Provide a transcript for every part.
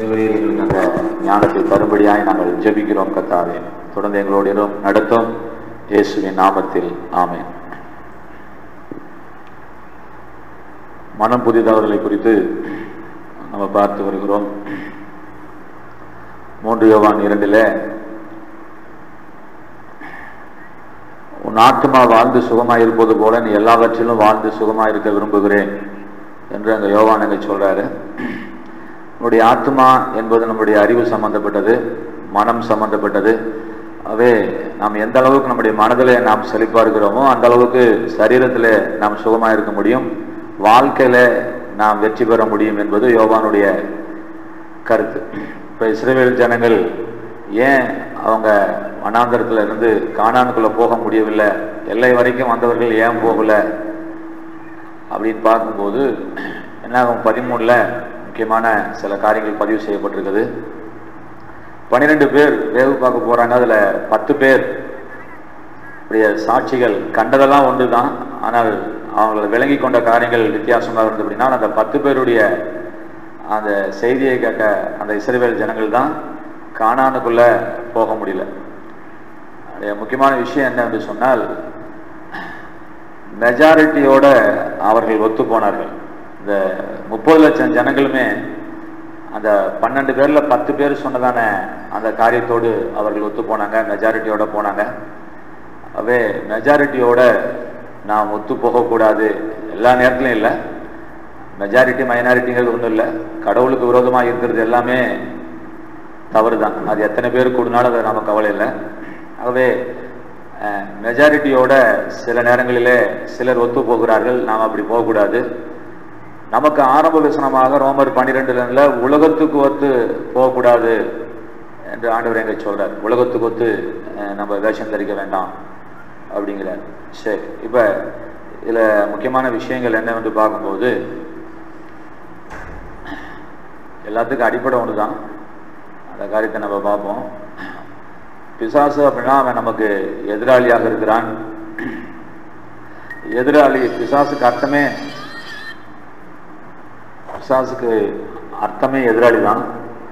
தேவரீர் எங்களுக்கு அந்த ஞானத்தை தரும்படியாய் நாங்கள் ஜெபிக்கிறோம் கத்தாவே தொடர்ந்து எங்களோடு இரும் நடத்தும் இயேசுவின் நாமத்தில் ஆமென் மனம் புதிதவர்களை குறித்து நம்ம பார்த்து வருகிறோம் மூன்று யோவான் இரண்டிலே உன் ஆத்மா வாழ்ந்து சுகமாய் இருப்பது போல நீ எல்லாவற்றிலும் வாழ்ந்து சுகமாய் இருக்க விரும்புகிறேன் என்று அங்க யோவான் அங்க சொல்றாரு நம்முடைய ஆத்மா என்பது நம்முடைய அறிவு சம்பந்தப்பட்டது மனம் சம்பந்தப்பட்டது அவே நாம் எந்த அளவுக்கு நம்முடைய மனதில் நாம் செழிப்பா இருக்கிறோமோ அந்த அளவுக்கு சரீரத்தில் நாம் சுகமாக இருக்க முடியும் வாழ்க்கையில நாம் வெற்றி பெற முடியும் என்பது யோவானுடைய கருத்து இப்போ இஸ்ரேல் ஜனங்கள் ஏன் அவங்க வனாந்தரத்துல இருந்து காணானுக்குள்ள போக முடியவில்லை எல்லை வரைக்கும் வந்தவர்கள் ஏன் போகல அப்படின்னு பார்க்கும்போது என்ன ஆகும் பதிமூணுல முக்கியமான சில காரியங்கள் பதிவு செய்யப்பட்டிருக்குது பன்னிரெண்டு பேர் வேவு பார்க்க போறாங்க அதுல பத்து பேர் உடைய சாட்சிகள் கண்டதெல்லாம் ஒன்று தான் ஆனால் அவங்கள விளங்கி கொண்ட காரியங்கள் வித்தியாசமாக இருந்தது அப்படின்னா அந்த பத்து பேருடைய அந்த செய்தியை கேட்க அந்த இஸ்ரேல் ஜனங்கள் தான் காணானுக்குள்ள போக முடியல அது முக்கியமான விஷயம் என்ன என்று சொன்னால் மெஜாரிட்டியோட அவர்கள் ஒத்து போனார்கள் இந்த முப்பது லட்சம் ஜனங்களுமே அந்த பன்னெண்டு பேர்ல பத்து பேர் சொன்னதான அந்த காரியத்தோடு அவர்கள் ஒத்து போனாங்க மெஜாரிட்டியோட போனாங்க அவே மெஜாரிட்டியோட நாம் ஒத்து போகக்கூடாது எல்லா நேரத்திலும் இல்லை மெஜாரிட்டி மைனாரிட்டிங்கிறது ஒன்றும் இல்லை கடவுளுக்கு விரோதமாக இருக்கிறது எல்லாமே தவறு தான் அது எத்தனை பேர் கூடினாலும் அது நம்ம கவலை இல்லை ஆகவே மெஜாரிட்டியோட சில நேரங்களிலே சிலர் ஒத்து போகிறார்கள் நாம் அப்படி போகக்கூடாது நமக்கு ஆரம்ப விசனமாக ரோமர் பன்னிரெண்டுல உலகத்துக்கு ஒத்து போகக்கூடாது என்று ஆண்டவர் எங்க சொல்றார் உலகத்துக்கு ஒத்து நம்ம வேஷம் தரிக்க வேண்டாம் அப்படிங்கிறார் சரி இப்ப இதுல முக்கியமான விஷயங்கள் என்னவென்று பார்க்கும்போது எல்லாத்துக்கும் அடிப்படை ஒன்று தான் அந்த காரியத்தை நம்ம பார்ப்போம் பிசாசு அப்படின்னா அவன் நமக்கு எதிராளியாக இருக்கிறான் எதிராளி பிசாசுக்கு அர்த்தமே பிசாசுக்கு அர்த்தமே எதிராளி தான்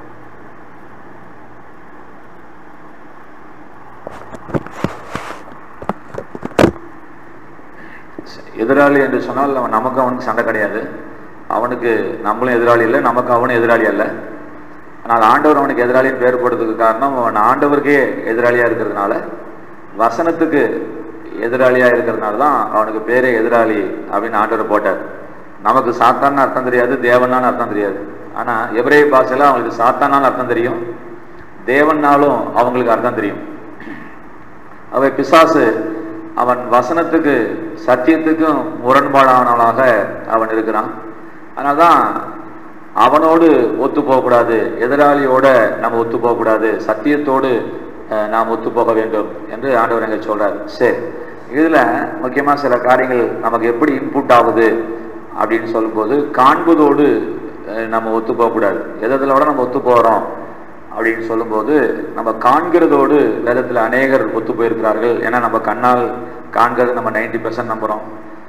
எதிராளி என்று சொன்னால் அவன் நமக்கு அவனுக்கு சண்டை கிடையாது அவனுக்கு நம்மளும் எதிராளி இல்லை நமக்கு அவனும் எதிராளி அல்ல ஆனால் ஆண்டவர் அவனுக்கு எதிராளின்னு பேர் போடுறதுக்கு காரணம் அவன் ஆண்டவருக்கே எதிராளியா இருக்கிறதுனால வசனத்துக்கு எதிராளியா இருக்கிறதுனால தான் அவனுக்கு பேரே எதிராளி அப்படின்னு ஆண்டவர் போட்டார் நமக்கு சாத்தான்னு அர்த்தம் தெரியாது தேவனான்னு அர்த்தம் தெரியாது ஆனா எவரே பாஷையில அவங்களுக்கு சாத்தானாலும் அர்த்தம் தெரியும் தேவன்னாலும் அவங்களுக்கு அர்த்தம் தெரியும் அவை பிசாசு அவன் வசனத்துக்கு சத்தியத்துக்கும் முரண்பாடானவனாக அவன் இருக்கிறான் அதனால்தான் அவனோடு ஒத்து போகக்கூடாது எதிராளியோட நம்ம ஒத்து போகக்கூடாது சத்தியத்தோடு நாம் ஒத்து போக வேண்டும் என்று ஆண்டவர் எங்க சொல்றாரு சரி இதுல முக்கியமா சில காரியங்கள் நமக்கு எப்படி இன்புட் ஆகுது அப்படின்னு சொல்லும்போது காண்பதோடு நம்ம ஒத்து போகக்கூடாது எதோட நம்ம ஒத்து போகிறோம் அப்படின்னு சொல்லும்போது நம்ம காண்கிறதோடு வேதத்தில் அநேகர் ஒத்து போயிருக்கிறார்கள் ஏன்னா நம்ம கண்ணால் காண்கிறது நம்ம நைன்டி பெர்சன்ட் நம்புகிறோம்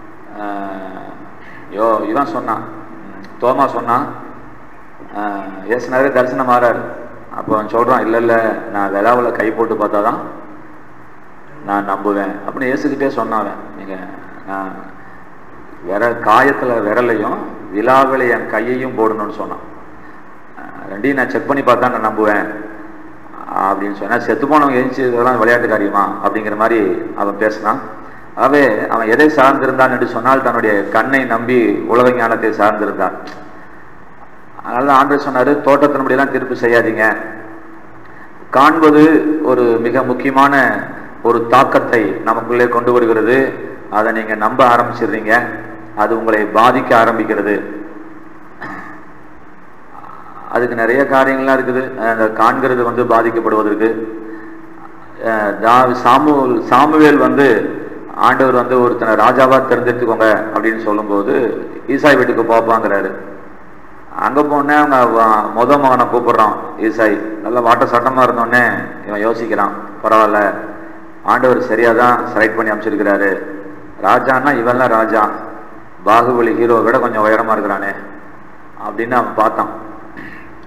யோ இவன் சொன்னான் தோமா சொன்னான் ஏசுனாரே தரிசனம் மாறாரு அப்போ அவன் சொல்கிறான் இல்லை இல்லை நான் விழாவில் கை போட்டு பார்த்தா தான் நான் நம்புவேன் அப்படின்னு ஏசுக்கிட்டே சொன்னாவன் நீங்கள் நான் விரல் காயத்தில் விரலையும் விழாவில் என் கையையும் போடணும்னு சொன்னான் ரெண்டையும் நான் செக் பண்ணி பார்த்தா நான் நம்புவேன் அப்படின்னு சொன்னேன் செத்து போனவங்க எழுச்சி இதெல்லாம் விளையாட்டு காரியமா அப்படிங்கிற மாதிரி அவன் பேசினான் ஆகவே அவன் எதை சார்ந்திருந்தான் என்று சொன்னால் தன்னுடைய கண்ணை நம்பி உலக ஞானத்தை சார்ந்திருந்தான் அதனால ஆண்டு சொன்னாரு தோட்டத்தினுடையெல்லாம் தீர்ப்பு செய்யாதீங்க காண்பது ஒரு மிக முக்கியமான ஒரு தாக்கத்தை நமக்குள்ளே கொண்டு வருகிறது அதை நீங்க நம்ப ஆரம்பிச்சிடுறீங்க அது உங்களை பாதிக்க ஆரம்பிக்கிறது அதுக்கு நிறைய காரியங்கள்லாம் இருக்குது அந்த காண்கிறது வந்து பாதிக்கப்படுவதற்கு சாமுவேல் சாமுவேல் வந்து ஆண்டவர் வந்து ஒருத்தனை ராஜாவா தெரிஞ்செடுத்துக்கோங்க அப்படின்னு சொல்லும்போது ஈசாய் வீட்டுக்கு போப்பாங்கிறாரு அங்க போனே அவங்க முத மகனை கூப்பிடுறான் ஈசாய் நல்ல வாட்ட சட்டமா இருந்தோடனே இவன் யோசிக்கிறான் பரவாயில்ல ஆண்டவர் சரியா தான் செலக்ட் பண்ணி அமைச்சிருக்கிறாரு ராஜான்னா இவன்லாம் ராஜா பாகுபலி ஹீரோவை விட கொஞ்சம் உயரமா இருக்கிறானே அப்படின்னு அவன் பார்த்தான்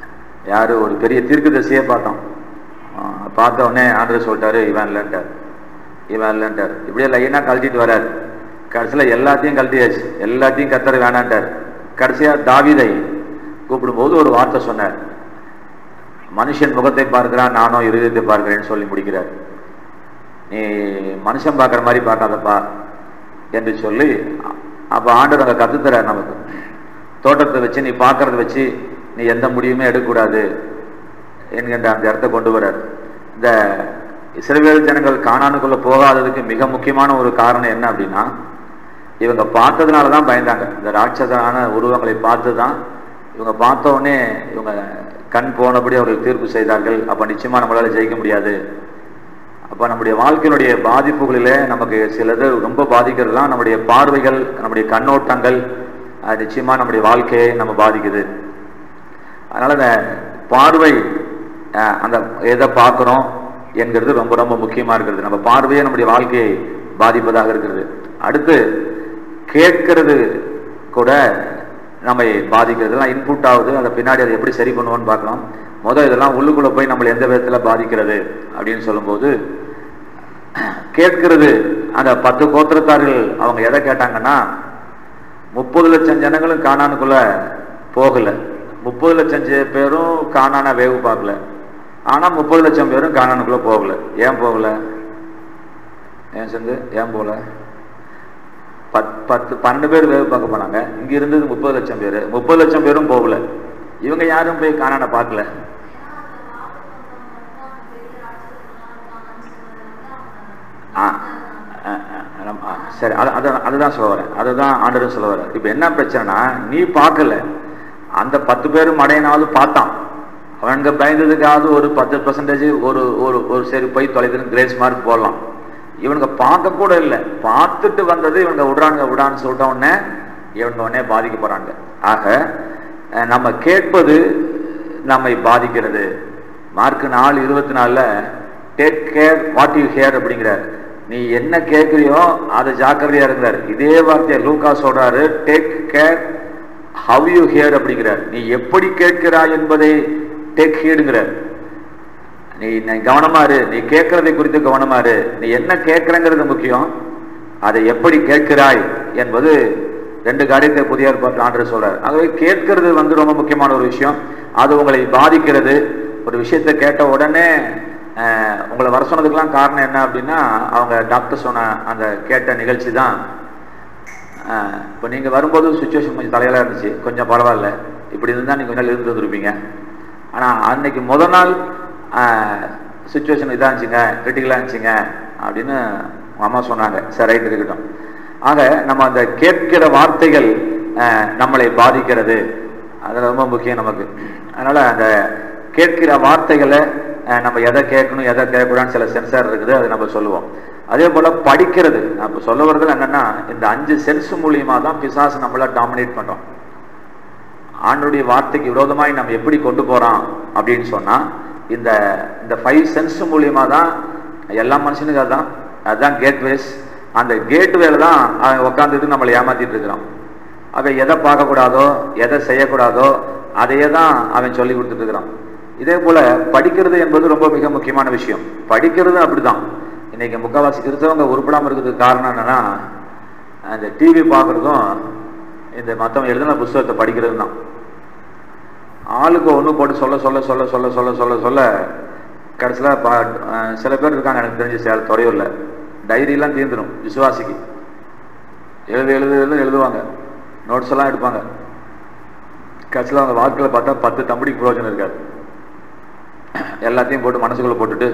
யாரு ஒரு பெரிய தீர்க்கதரிசியே பார்த்தோம் ஆஹ் பார்த்த உடனே ஆண்டவர் சொல்லிட்டாரு இவன் இல்லைன்ட்டார் இவன் இல்லைன்ட்டார் இப்படியே லைனாக கழட்டிட்டு வராரு கடைசியில் எல்லாத்தையும் கழட்டியாச்சு எல்லாத்தையும் கத்தர் வேணான்ட்டார் கடைசியாக தாவீதை கூப்பிடும்போது ஒரு வார்த்தை சொன்னார் மனுஷன் முகத்தை பார்க்கிறான் நானும் இருதயத்தை பார்க்கிறேன்னு சொல்லி முடிக்கிறார் நீ மனுஷன் பார்க்குற மாதிரி பார்க்காதப்பா என்று சொல்லி அப்போ ஆண்டவர் அங்கே கற்றுத்தரார் நமக்கு தோட்டத்தை வச்சு நீ பார்க்கறத வச்சு நீ எந்த முடிவுமே எடுக்கக்கூடாது என்கின்ற அந்த இடத்த கொண்டு வரார் இந்த இஸ்ரவேல் ஜனங்கள் காணானுக்குள்ள போகாததுக்கு மிக முக்கியமான ஒரு காரணம் என்ன அப்படின்னா இவங்க பார்த்ததுனால தான் பயந்தாங்க இந்த ராட்சசனான உருவங்களை பார்த்து தான் இவங்க பார்த்த உடனே இவங்க கண் போனபடி அவர்கள் தீர்ப்பு செய்தார்கள் அப்போ நிச்சயமா நம்மளால ஜெயிக்க முடியாது அப்போ நம்முடைய வாழ்க்கையினுடைய பாதிப்புகளிலே நமக்கு சிலது ரொம்ப பாதிக்கிறதுலாம் நம்முடைய பார்வைகள் நம்முடைய கண்ணோட்டங்கள் அது நிச்சயமா நம்முடைய வாழ்க்கையை நம்ம பாதிக்குது அதனால இந்த பார்வை அஹ், அந்த எதை பார்க்குறோம் என்கிறது ரொம்ப ரொம்ப முக்கியமா இருக்கிறது நம்ம பார்வையே நம்முடைய வாழ்க்கையை பாதிப்பதாக இருக்கிறது அடுத்து கேட்கறது கூட நம்மை பாதிக்கிறது இதெல்லாம் இன்புட் ஆகுது அதை பின்னாடி அதை எப்படி சரி பண்ணுவோம்னு பார்க்கலாம் முதல் இதெல்லாம் உள்ளுக்குள்ள போய் நம்மளை எந்த விதத்துல பாதிக்கிறது அப்படின்னு சொல்லும்போது கேட்கிறது அந்த பத்து கோத்திரத்தார்கள் அவங்க எதை கேட்டாங்கன்னா முப்பது லட்சம் ஜனங்களும் காணானுக்குள்ள போகல முப்பது லட்சம் ஜே- பேரும் காணான வேவு பார்க்கல ஆனா முப்பது லட்சம் பேரும் காணானுக்குள்ள போகல ஏன் போகல ஏன் சேர்ந்து ஏன் போகல பத் பத்து பன்னெண்டு பேர் வேவு பார்க்க போனாங்க இங்க இருந்தது முப்பது லட்சம் பேர் முப்பது லட்சம் பேரும் போகல இவங்க யாரும் போய் காணான பார்க்கல ஆ, ஆ, ஆ, நம்ம- ஆ, சரி அது அது அதுதான் சொல்ல வரேன் அதுதான் ஆண்டரும் சொல்ல வரேன் இப்போ என்ன பிரச்சனைனா நீ பார்க்கல அந்த பத்து பேரும் மடையனாவது பார்த்தான் அவனுங்க பயந்ததுக்காவது ஒரு பத்து பர்சன்டேஜ் ஒரு ஒரு ஒரு சரி போய் தொலைதுன்னு கிரேஸ் மார்க் போடலாம் இவனுங்க பார்க்க கூட இல்லை பார்த்துட்டு வந்தது இவனுங்க விடுறானுங்க விடான்னு சொல்லிட்ட உடனே இவனுங்க உடனே பாதிக்க போறாங்க ஆக அஹ், நம்ம கேட்பது நம்மை பாதிக்கிறது மார்க் நாலு இருபத்தி நாலில் take care what you hear அப்படிங்கிறார் நீ என்ன கேட்குறியோ அதை ஜாக்கிரதையா இருக்கிறார் இதே வார்த்தையை லூக்கா சொல்றாரு take care how you hear அப்படிங்கிறார் நீ எப்படி கேட்கிறாய் என்பதை டேக் ஹீடுங்கிறார் நீ நீ கவனமா இரு நீ கேட்கறதை குறித்து கவனமா இரு நீ என்ன கேட்கறங்கிறது முக்கியம் அதை எப்படி கேட்கிறாய் என்பது ரெண்டு காரியத்தை புதிய ஏற்பாட்டில் ஆண்டு சொல்றார் ஆகவே கேட்கறது வந்து ரொம்ப முக்கியமான ஒரு விஷயம் அது உங்களை பாதிக்கிறது ஒரு விஷயத்தை கேட்ட உடனே அஹ், உங்களை வர சொன்னதுக்கெல்லாம் காரணம் என்ன அப்படின்னா அவங்க டாக்டர் சொன்ன அந்த கேட்ட நிகழ்ச்சி தான் இப்போ நீங்கள் வரும்போது சுச்சுவேஷன் கொஞ்சம் தலையில இருந்துச்சு கொஞ்சம் பரவாயில்ல இப்படி இருந்தால் நீங்கள் கொஞ்சம் நாள் இருந்து வந்துருப்பீங்க ஆனால் அன்னைக்கு முத நாள் சுச்சுவேஷன் இதாக இருந்துச்சுங்க கிரிட்டிக்கலாக இருந்துச்சுங்க அப்படின்னு உங்க அம்மா சொன்னாங்க சரி ரைட் இருக்கட்டும் ஆக நம்ம அந்த கேட்கிற வார்த்தைகள் அஹ், நம்மளை பாதிக்கிறது அது ரொம்ப முக்கியம் நமக்கு அதனால அந்த கேட்கிற வார்த்தைகளை அஹ், நம்ம எதை கேட்கணும் எதை கேட்கக்கூடாதுன்னு சில சென்சார் இருக்குது அதை நம்ம சொல்லுவோம் அதே போல படிக்கிறது நான் இப்போ சொல்ல வரதுல என்னன்னா இந்த அஞ்சு சென்ஸ் மூலியமா தான் பிசாசு நம்மள டாமினேட் பண்றோம் ஆண்டுடைய வார்த்தைக்கு விரோதமாய் நம்ம எப்படி கொண்டு போறோம் அப்படின்னு சொன்னா இந்த இந்த ஃபைவ் சென்ஸ் மூலியமா தான் எல்லா மனுஷனுக்கும் அதுதான் அதுதான் கேட்வேஸ் அந்த கேட்வேல தான் அவன் உட்காந்துட்டு நம்மளை ஏமாத்திட்டு இருக்கிறான் அவன் எதை பார்க்கக்கூடாதோ எதை செய்யக்கூடாதோ அதையே தான் அவன் சொல்லி கொடுத்துட்டு இருக்கிறான் இதே போல படிக்கிறது என்பது ரொம்ப மிக முக்கியமான விஷயம் படிக்கிறது அப்படிதான் இன்னைக்கு முக்கால்வாசி கிறிஸ்தவங்க உருப்படாம இருக்கிறதுக்கு காரணம் என்னன்னா அந்த டிவி பார்க்கறதும் இந்த மற்றவங்க எழுதின புஸ்தகத்தை படிக்கிறது தான் ஆளுக்கு ஒன்று போட்டு சொல்ல சொல்ல சொல்ல சொல்ல சொல்ல சொல்ல சொல்ல கடைசியில் பா அஹ் சில பேர் இருக்காங்க எனக்கு தெரிஞ்ச சேல துறையூரில் டைரியெல்லாம் தீர்ந்துடும் விசுவாசிக்கு எழுது எழுது எழுது எழுதுவாங்க நோட்ஸ் எல்லாம் எடுப்பாங்க கடைசியில் அவங்க வாழ்க்கையில் பார்த்தா பத்து தம்படிக்கு பிரயோஜனம் இருக்காது எல்லாத்தையும் போட்டு மனசுக்குள்ள போட்டுட்டு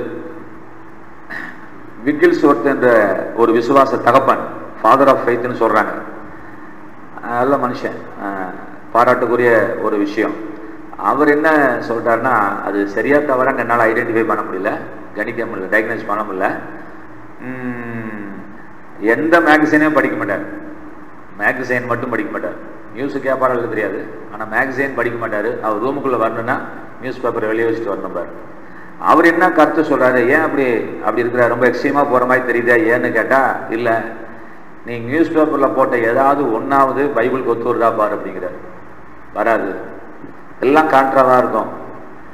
விக்கில் சோர்த் என்ற ஒரு விசுவாச தகப்பன் ஃபாதர் ஆஃப் ஃபைத்னு சொல்றாங்க நல்ல மனுஷன் அஹ் பாராட்டுக்குரிய ஒரு விஷயம் அவர் என்ன சொல்றாருன்னா அது சரியா தவறான்னு என்னால் ஐடென்டிஃபை பண்ண முடியல கணிக்க முடியல டயக்னைஸ் பண்ண முடியல உம், எந்த மேகசைனையும் படிக்க மாட்டார் மேகசைன் மட்டும் படிக்க மாட்டார் நியூஸ் கேட்பார்கள் தெரியாது ஆனால் மேகசைன் படிக்க மாட்டார் அவர் ரூமுக்குள்ளே வரணும்னா நியூஸ் பேப்பரை வெளியே வச்சுட்டு வரணும் பாரு அவர் என்ன கருத்து சொல்றாரு ஏன் அப்படி அப்படி இருக்கிற ரொம்ப எக்ஸ்ட்ரீமா போற மாதிரி தெரியுதா ஏன்னு கேட்டா இல்ல நீ நியூஸ் பேப்பர்ல போட்ட ஏதாவது ஒன்னாவது பைபிளுக்கு ஒத்து வருதா பாரு அப்படிங்கிறார் வராது எல்லாம் கான்ட்ராவா இருக்கும்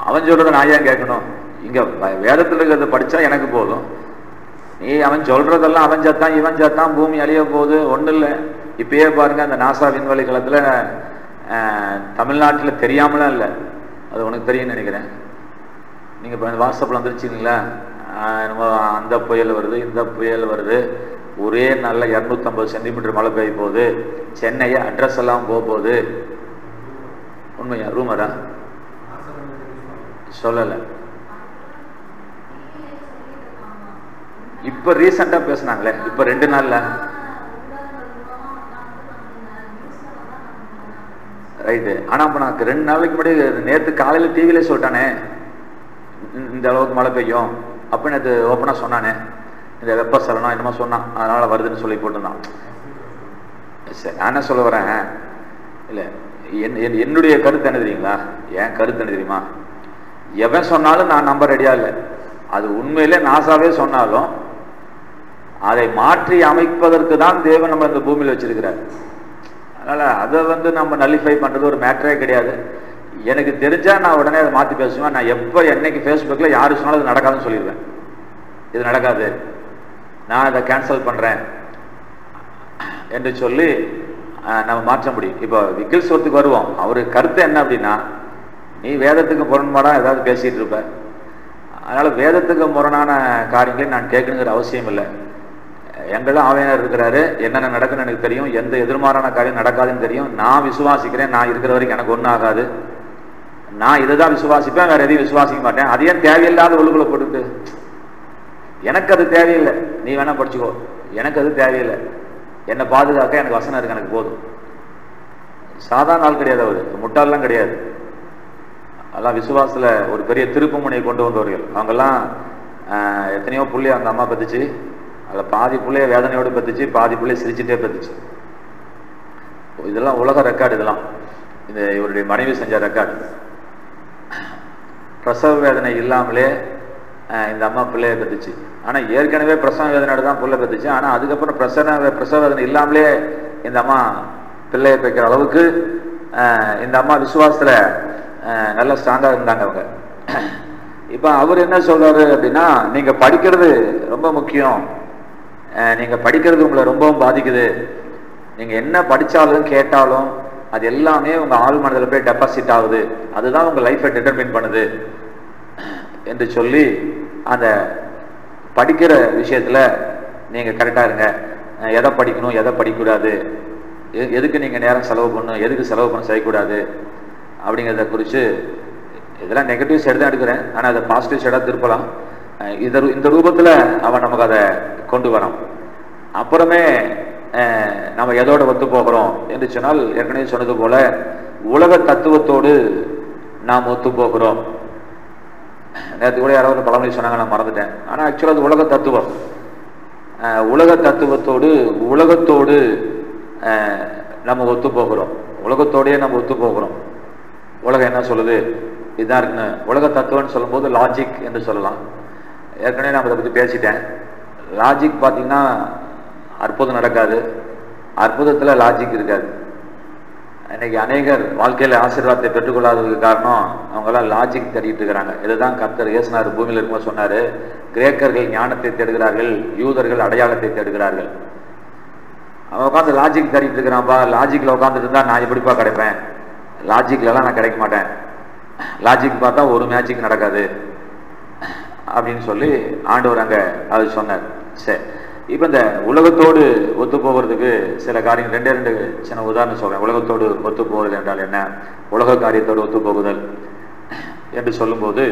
அவன் சொல்றத நான் ஏன் கேட்கணும் இங்க வ- வேதத்துல இருக்கிறத படிச்சா எனக்கு போதும் நீ அவன் சொல்றதெல்லாம் அவன் சத்தான் இவன் சத்தான் பூமி அழிய போகுது ஒண்ணும் இல்லை இப்பயே பாருங்க அந்த நாசா விண்வெளி களத்துல அஹ், தமிழ்நாட்டுல தெரியாமலாம் இல்லை அது உனக்கு தெரியும்னு நினைக்கிறேன் நீங்க இப்போ வாட்ஸ்அப்ல வந்துருச்சுங்களா நம்ம அந்த புயல் வருது இந்த புயல் வருது ஒரே நல்ல இரநூத்தம்பது சென்டிமீட்டர் மழை பெய்ய போகுது சென்னையை அட்ரஸ் எல்லாம் போக போகுது உண்மையா ரூமரா சொல்லலை இப்போ ரீசெண்டாக பேசுனாங்களே இப்போ ரெண்டு நாள்ல ரைட்டு ஆனால் இப்போ நான் ரெண்டு நாளைக்கு முன்னாடி நேற்று காலையில் டிவியிலே சொல்லிட்டானே இந்த- இந்த அளவுக்கு மழை பெய்யும் அப்போ நேற்று ஓப்பனாக சொன்னானே இந்த வெப்பசலனம் என்னமோ சொன்னான் அதனால் வருதுன்னு சொல்லி போட்டிருந்தான் சரி நான் என்ன சொல்ல வரேன் இல்லை என் என்- என்னுடைய கருத்து என்ன தெரியுங்களா என் கருத்து என்ன தெரியுமா எவன் சொன்னாலும் நான் நம்ப ரெடியா இல்லை அது உண்மையிலே நாசாவே சொன்னாலும் அதை மாற்றி அமைப்பதற்கு தான் தேவன் நம்ம இந்த பூமியில் வச்சிருக்கிறார் அதனால அதை வந்து நம்ம நல்லிஃபை பண்றது ஒரு மேட்டரே கிடையாது எனக்கு தெரிஞ்சா நான் உடனே அதை மாற்றி பேசுவேன் நான் எப்போ என்னைக்கு ஃபேஸ்புக்கில் யாரு சொன்னாலும் அது நடக்காதுன்னு சொல்லிடுவேன் இது நடக்காது நான் இதை கேன்சல் பண்றேன் என்று சொல்லி அஹ், நம்ம மாற்ற முடியும் இப்போ விக்கில் சொத்துக்கு வருவோம் அவருக்கு கருத்து என்ன அப்படின்னா நீ வேதத்துக்கு முரண்பாடா ஏதாவது பேசிட்டு இருப்ப அதனால வேதத்துக்கு முரணான காரியங்களை நான் கேட்கணுங்கிற அவசியம் இல்லை எங்கெல்லாம் ஆவையனர் இருக்கிறாரு என்னென்ன நடக்குன்னு எனக்கு தெரியும் எந்த எதிர்மாறான காரியம் நடக்காதுன்னு தெரியும் நான் விசுவாசிக்கிறேன் நான் இருக்கிற வரைக்கும் எனக்கு ஒன்றும் ஆகாது நான் இதை தான் விசுவாசிப்பேன் வேற எதையும் விசுவாசிக்க மாட்டேன் அது ஏன் தேவையில்லாத ஒழுங்குல போட்டுட்டு எனக்கு அது தேவையில்லை நீ வேணா படிச்சுக்கோ எனக்கு அது தேவையில்லை என்னை பாதுகாக்க எனக்கு வசனம் இருக்கு எனக்கு போதும் சாதாரண ஆள் கிடையாது அவர் முட்டாள்லாம் கிடையாது அதெல்லாம் விசுவாசத்துல ஒரு பெரிய திருப்பு முனையை கொண்டு வந்தவர்கள் அவங்கெல்லாம் ஆஹ், எத்தனையோ புள்ளி அந்த அம்மா பெத்துச்சு அதில் பாதி புள்ளைய வேதனையோடு பெத்துச்சு பாதி புள்ளைய சிரிச்சுட்டே பெத்துச்சு இதெல்லாம் உலக ரெக்கார்டு இதெல்லாம் இந்த இவருடைய மனைவி செஞ்ச ரெக்கார்டு பிரசவ வேதனை இல்லாமலே அஹ், இந்த அம்மா பிள்ளைய பெத்துச்சு ஆனா ஏற்கனவே பிரசவ வேதனையோட தான் புள்ள பெத்துச்சு ஆனா அதுக்கப்புறம் பிரசவ பிரசவ வேதனை இல்லாமலே இந்த அம்மா பிள்ளைய பெக்கிற அளவுக்கு அஹ், இந்த அம்மா விசுவாசத்துல அஹ், நல்ல ஸ்ட்ராங்கா இருந்தாங்க அவங்க இப்ப அவர் என்ன சொல்றாரு அப்படின்னா நீங்க படிக்கிறது ரொம்ப முக்கியம் அஹ், நீங்க படிக்கிறது உங்களை ரொம்பவும் பாதிக்குது நீங்க என்ன படிச்சாலும் கேட்டாலும் அது எல்லாமே உங்க ஆள் மனதில் போய் டெபாசிட் ஆகுது அதுதான் உங்க லைஃபை டிட்டர்மின் பண்ணுது என்று சொல்லி அந்த படிக்கிற விஷயத்துல நீங்க கரெக்டா இருங்க அஹ் எதை படிக்கணும் எதை படிக்கக்கூடாது எ- எதுக்கு நீங்க நேரம் செலவு பண்ணணும் எதுக்கு செலவு பண்ண செய்யக்கூடாது அப்படிங்கிறத குறித்து இதெல்லாம் நெகட்டிவ் சைடு தான் எடுக்கிறேன் ஆனால் அதை பாசிட்டிவ் சைடாக திருப்பலாம் அஹ் இந்த ரூ- இந்த ரூபத்தில் அவன் நமக்கு அதை கொண்டு வரான் அப்புறமே அஹ், நம்ம எதோட ஒத்து போகிறோம் என்று சொன்னால் ஏற்கனவே சொன்னது போல உலக தத்துவத்தோடு நாம் ஒத்து போகிறோம் நேற்று கூட யாரோ ஒரு பழமொழி சொன்னாங்க நான் மறந்துட்டேன் ஆனால் ஆக்சுவலாக அது உலக தத்துவம் அஹ், உலக தத்துவத்தோடு உலகத்தோடு அஹ், நம்ம ஒத்து போகிறோம் உலகத்தோடயே நம்ம ஒத்து போகிறோம் உலகம் என்ன சொல்லுது இதுதான் இருக்குன்னு உலக தத்துவம்னு சொல்லும்போது லாஜிக் என்று சொல்லலாம் ஏற்கனவே நான் அதை பற்றி பேசிட்டேன் லாஜிக் பார்த்தீங்கன்னா அற்புதம் நடக்காது அற்புதத்தில் லாஜிக் இருக்காது இன்னைக்கு அநேகர் வாழ்க்கையில ஆசீர்வாதத்தை பெற்றுக்கொள்ளாததுக்கு காரணம் அவங்கெல்லாம் லாஜிக் தேடிட்டு இருக்கிறாங்க இதுதான் கர்த்தர் இயேசுனார் பூமியில் இருக்கும்போது சொன்னாரு கிரேக்கர்கள் ஞானத்தை தேடுகிறார்கள் யூதர்கள் அடையாளத்தை தேடுகிறார்கள் அவன் உட்காந்து லாஜிக் தேடிட்டு இருக்கிறான்பா லாஜிக்ல உட்காந்துட்டு இருந்தா நான் எப்படிப்பா கிடைப்பேன் லாஜிக்ல எல்லாம் நான் கிடைக்க மாட்டேன் லாஜிக் பார்த்தா ஒரு மேட்சிக் நடக்காது அப்படின்னு சொல்லி ஆண்டவர் அங்க அது சொன்னார் சரி இப்போ இந்த உலகத்தோடு ஒத்து போகிறதுக்கு சில காரியம் ரெண்டே ரெண்டு சின்ன உதாரணம் சொல்றேன் உலகத்தோடு ஒத்து போகுதல் என்றால் என்ன உலக காரியத்தோடு ஒத்து போகுதல் என்று சொல்லும்போது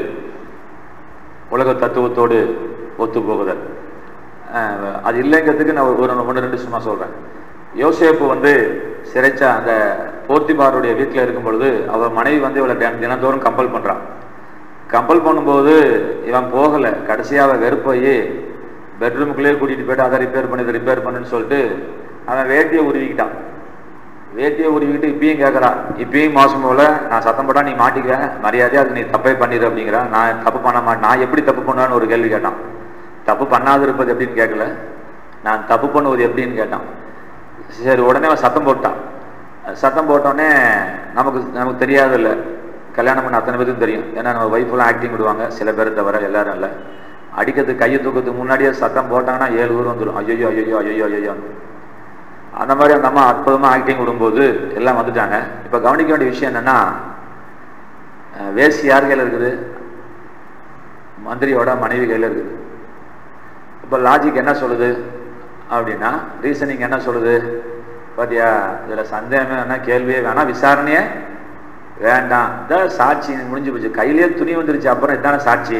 உலக தத்துவத்தோடு ஒத்து போகுதல் அஹ், அது இல்லைங்கிறதுக்கு நான் ஒரு ஒன்று ரெண்டு சும்மா சொல்றேன் யோசேப்பு வந்து சிறைச்சா அந்த போர்த்திபாருடைய வீட்டில் இருக்கும் பொழுது அவர் மனைவி வந்து இவளை தின- தினந்தோறும் கம்பல் பண்றான் கம்பல் பண்ணும்போது இவன் போகல கடைசியா அவன் வெறுப்போய் பெட்ரூமுக்குள்ளேயே கூட்டிட்டு போயிட்டு அதை ரிப்பேர் பண்ணி இதை ரிப்பேர் பண்ணுன்னு சொல்லிட்டு அவன் வேட்டியை உருவிக்கிட்டான் வேட்டியை உருவிக்கிட்டு இப்பயும் கேட்கறான் இப்பயும் மோசம் போல நான் சத்தம் போட்டா நீ மாட்டிக்க மரியாதையா அது நீ தப்பே பண்ணிடு அப்படிங்கிறான் நான் தப்பு பண்ண மாட்டேன் நான் எப்படி தப்பு பண்ணுவேன்னு ஒரு கேள்வி கேட்டான் தப்பு பண்ணாது இருப்பது எப்படின்னு கேட்கல நான் தப்பு பண்ணுவது எப்படின்னு கேட்டான் சரி உடனே அவன் சத்தம் போட்டான் சத்தம் போட்டோடனே நமக்கு நமக்கு தெரியாது இல்லை கல்யாணம் பண்ண அத்தனை பேருக்கும் தெரியும் ஏன்னா நம்ம ஒய்ஃபெல்லாம் ஆக்டிங் விடுவாங்க சில பேர் தவிர எல்லாரும் இல்லை அடிக்கிறதுக்கு கையை தூக்கிறதுக்கு முன்னாடியே சத்தம் போட்டாங்கன்னா ஏழு ஊர் வந்துடும் ஐயோ ஐயோ ஐயோ ஐயோ அந்த மாதிரி அந்த அம்மா அற்புதமாக ஆக்டிங் விடும்போது எல்லாம் வந்துட்டாங்க இப்போ கவனிக்க வேண்டிய விஷயம் என்னன்னா அஹ், வேசி யார் கையில் இருக்குது மந்திரியோட மனைவி கையில் இருக்குது இப்போ லாஜிக் என்ன சொல்லுது அப்படின்னா ரீசனிங் என்ன சொல்லுது பாத்தியா இதில் சந்தேகமே வேணா கேள்வியே வேணாம் விசாரணையே வேண்டாம் இதான் சாட்சி முடிஞ்சு போச்சு கையிலேயே துணி வந்துருச்சு அப்புறம் இதானே சாட்சி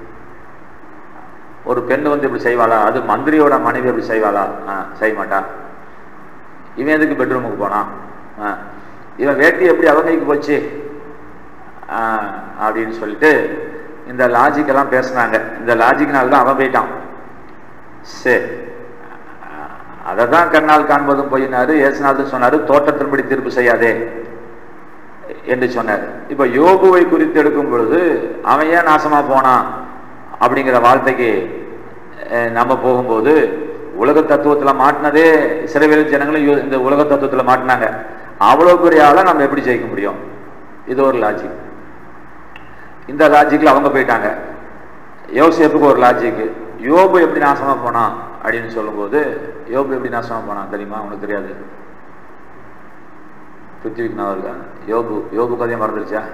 ஒரு பெண் வந்து இப்படி செய்வாளா அது மந்திரியோட மனைவி இப்படி செய்வாளா ஆ செய்ய மாட்டா இவன் எதுக்கு பெட்ரூமுக்கு போனான் ஆ இவன் வேட்டி எப்படி அவ கைக்கு போச்சு ஆ, அப்படின்னு சொல்லிட்டு இந்த லாஜிக்கெல்லாம் பேசுனாங்க இந்த லாஜிக்னால தான் அவன் போயிட்டான் சரி அதை தான் கண்ணால் காண்பதும் போயினாரு ஏசுநாதன் சொன்னாரு தோட்டத்தின்படி தீர்ப்பு செய்யாதே என்று சொன்னார் இப்ப யோபுவை குறித்து எடுக்கும் பொழுது அவன் ஏன் நாசமா போனான் அப்படிங்கிற வார்த்தைக்கு அஹ், நம்ம போகும்போது உலக தத்துவத்துல மாட்டினதே இஸ்ரவேல் ஜனங்களும் யோ- இந்த உலக தத்துவத்துல மாட்டினாங்க அவ்வளவு பெரிய ஆளை நம்ம எப்படி ஜெயிக்க முடியும் இது ஒரு லாஜிக் இந்த லாஜிக்ல அவங்க போயிட்டாங்க யோசேப்புக்கு ஒரு லாஜிக் யோபு எப்படி நாசமா போனான் அப்படின்னு சொல்லும்போது யோபு எப்படி நாசமா போனான் தெரியுமா உனக்கு தெரியாது பிருத்திவிக்கு நான் இருக்கா யோபு யோபு கதையை மறந்துருச்சா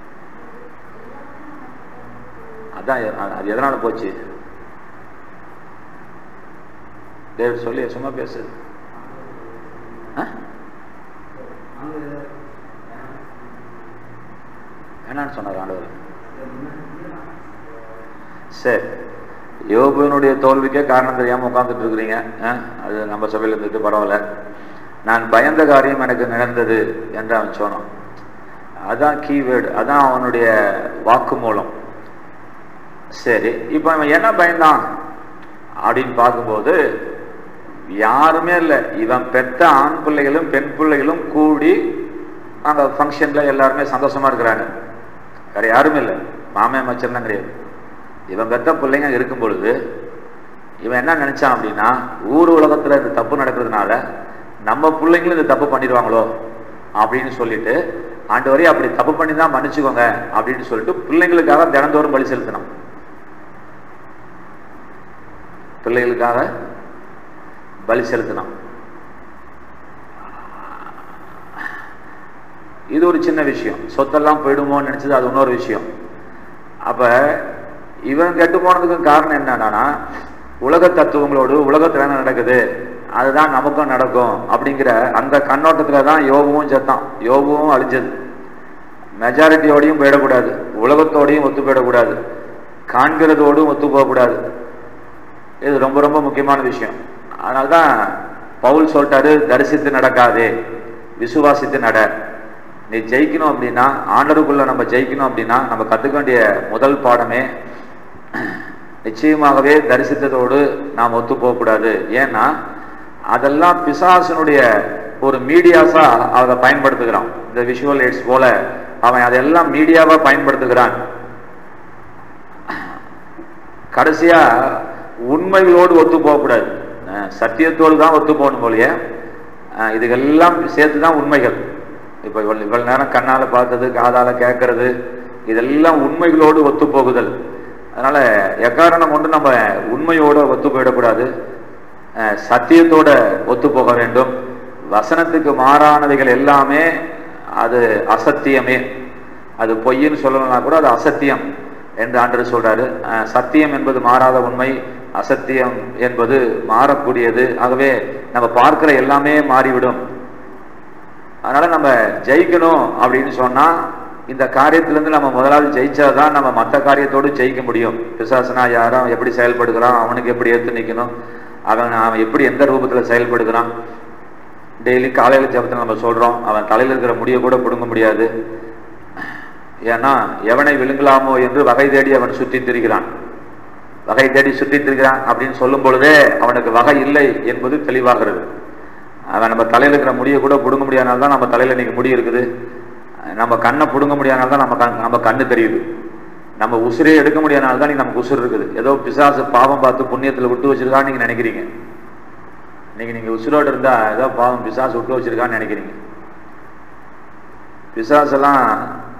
அதான் எ- அது எதனால போச்சு டேவிட் சொல்லி சும்மா பேசு ஆ? வேணான்னு சொன்னார் ஆண்டவர் சரி யோபுவினுடைய தோல்விக்கே காரணம் தெரியாம உட்கார்ந்துட்டு இருக்கிறீங்க ஆ? அது நம்ம சபையில் இருந்துட்டு பரவாயில்ல நான் பயந்த காரியம் எனக்கு நடந்தது என்று அவன் சொன்னான் அதான் கீவேர்டு அதான் அவனுடைய வாக்குமூலம் சரி இப்போ அவன் என்ன பயந்தான் அப்படின்னு பார்க்கும்போது யாருமே இல்லை இவன் பெத்த ஆண் பிள்ளைகளும் பெண் பிள்ளைகளும் கூடி அங்கே ஃபங்க்ஷனில் எல்லாருமே சந்தோஷமா இருக்கிறாங்க வேற யாருமே இல்லை மாமே மச்சர்லாம் கிடையாது இவன் பெத்த பிள்ளைங்க இருக்கும் பொழுது இவன் என்ன நினைச்சான் அப்படின்னா ஊர் உலகத்துல இந்த தப்பு நடக்கிறதுனால நம்ம பிள்ளைங்களும் இந்த தப்பு பண்ணிடுவாங்களோ அப்படின்னு சொல்லிட்டு ஆண்டு வரையும் அப்படி தப்பு பண்ணி தான் மன்னிச்சுக்கோங்க அப்படின்னு சொல்லிட்டு பிள்ளைங்களுக்காக தினந்தோறும் பலி செலுத்தினான் பிள்ளைகளுக்காக பலி செலுத்தினான் இது ஒரு சின்ன விஷயம் சொத்தெல்லாம் போயிடுமோன்னு நினைச்சது அது இன்னொரு விஷயம் அப்ப இவன் கெட்டு போனதுக்கு காரணம் என்னன்னா உலக தத்துவங்களோடு உலகத்துல என்ன நடக்குது அதுதான் நமக்கும் நடக்கும் அப்படிங்கிற அந்த கண்ணோட்டத்துல தான் யோபுவும் செத்தான் யோபுவும் அழிஞ்சது மெஜாரிட்டியோடையும் போயிடக்கூடாது உலகத்தோடையும் ஒத்து போயிடக்கூடாது காண்கிறதோடும் ஒத்து போகக்கூடாது இது ரொம்ப ரொம்ப முக்கியமான விஷயம் அதனால்தான் பவுல் சொல்லிட்டாரு தரிசித்து நடக்காதே விசுவாசித்து நட நீ ஜெயிக்கணும் அப்படின்னா ஆண்டருக்குள்ள நம்ம ஜெயிக்கணும் அப்படின்னா நம்ம கத்துக்க வேண்டிய முதல் பாடமே நிச்சயமாகவே தரிசித்ததோடு நாம் ஒத்து போகக்கூடாது ஏன்னா அதெல்லாம் பிசாசனுடைய ஒரு மீடியாஸா அதை பயன்படுத்துகிறான் இந்த விஷுவல் எய்ட்ஸ் போல அவன் அதெல்லாம் மீடியாவா பயன்படுத்துகிறான் கடைசியா உண்மைகளோடு ஒத்து போகக்கூடாது அஹ் சத்தியத்தோடு தான் ஒத்து போகணும் போலயே அஹ் இதுக்கெல்லாம் சேர்த்து தான் உண்மைகள் இப்போ இவ்வளவு இவ்வளவு நேரம் கண்ணால பார்த்தது காதால கேட்கறது இதெல்லாம் உண்மைகளோடு ஒத்து போகுதல் அதனால எக்காரணம் கொண்டு நம்ம உண்மையோட ஒத்து போயிடக்கூடாது அஹ் சத்தியத்தோட ஒத்து போக வேண்டும் வசனத்துக்கு மாறானவைகள் எல்லாமே அது அசத்தியமே அது பொய்ன்னு சொல்லணும்னா கூட அது அசத்தியம் என்று ஆண்டவர் சொல்றாரு அஹ் சத்தியம் என்பது மாறாத உண்மை அசத்தியம் என்பது மாறக்கூடியது ஆகவே நம்ம பார்க்கிற எல்லாமே மாறிவிடும் அதனால நம்ம ஜெயிக்கணும் அப்படின்னு சொன்னா இந்த காரியத்திலிருந்து நம்ம முதலாவது ஜெயிச்சாதான் நம்ம மற்ற காரியத்தோடு ஜெயிக்க முடியும் பிசாசனா யாரும் எப்படி செயல்படுகிறான் அவனுக்கு எப்படி ஏத்து நிக்கணும் அவன் அவன் எப்படி எந்த ரூபத்துல செயல்படுகிறான் டெய்லி காலையில ஜபத்தில் நம்ம சொல்றோம் அவன் தலையில இருக்கிற முடியை கூட பிடுங்க முடியாது ஏன்னா எவனை விழுங்கலாமோ என்று வகை தேடி அவன் சுற்றி திரிகிறான் வகை தேடி சுற்றி திரிகிறான் அப்படின்னு சொல்லும் பொழுதே அவனுக்கு வகை இல்லை என்பது தெளிவாகிறது அவன் நம்ம தலையில இருக்கிற முடியை கூட பிடுங்க முடியாதனால தான் நம்ம தலையில இன்னைக்கு முடி இருக்குது நம்ம கண்ணை பிடுங்க முடியாதனால தான் நம்ம கண் நம்ம கண்ணு தெரியுது நம்ம உசுரே எடுக்க முடியாதனால தான் நீங்க நமக்கு உசுர் இருக்குது ஏதோ பிசாசு பாவம் பார்த்து புண்ணியத்துல விட்டு வச்சிருக்கான்னு நீங்க நினைக்கிறீங்க இன்னைக்கு நீங்க உசுரோடு இருந்தா ஏதோ பாவம் பிசாசு விட்டு வச்சிருக்கான்னு நினைக்கிறீங்க பிசாசெல்லாம்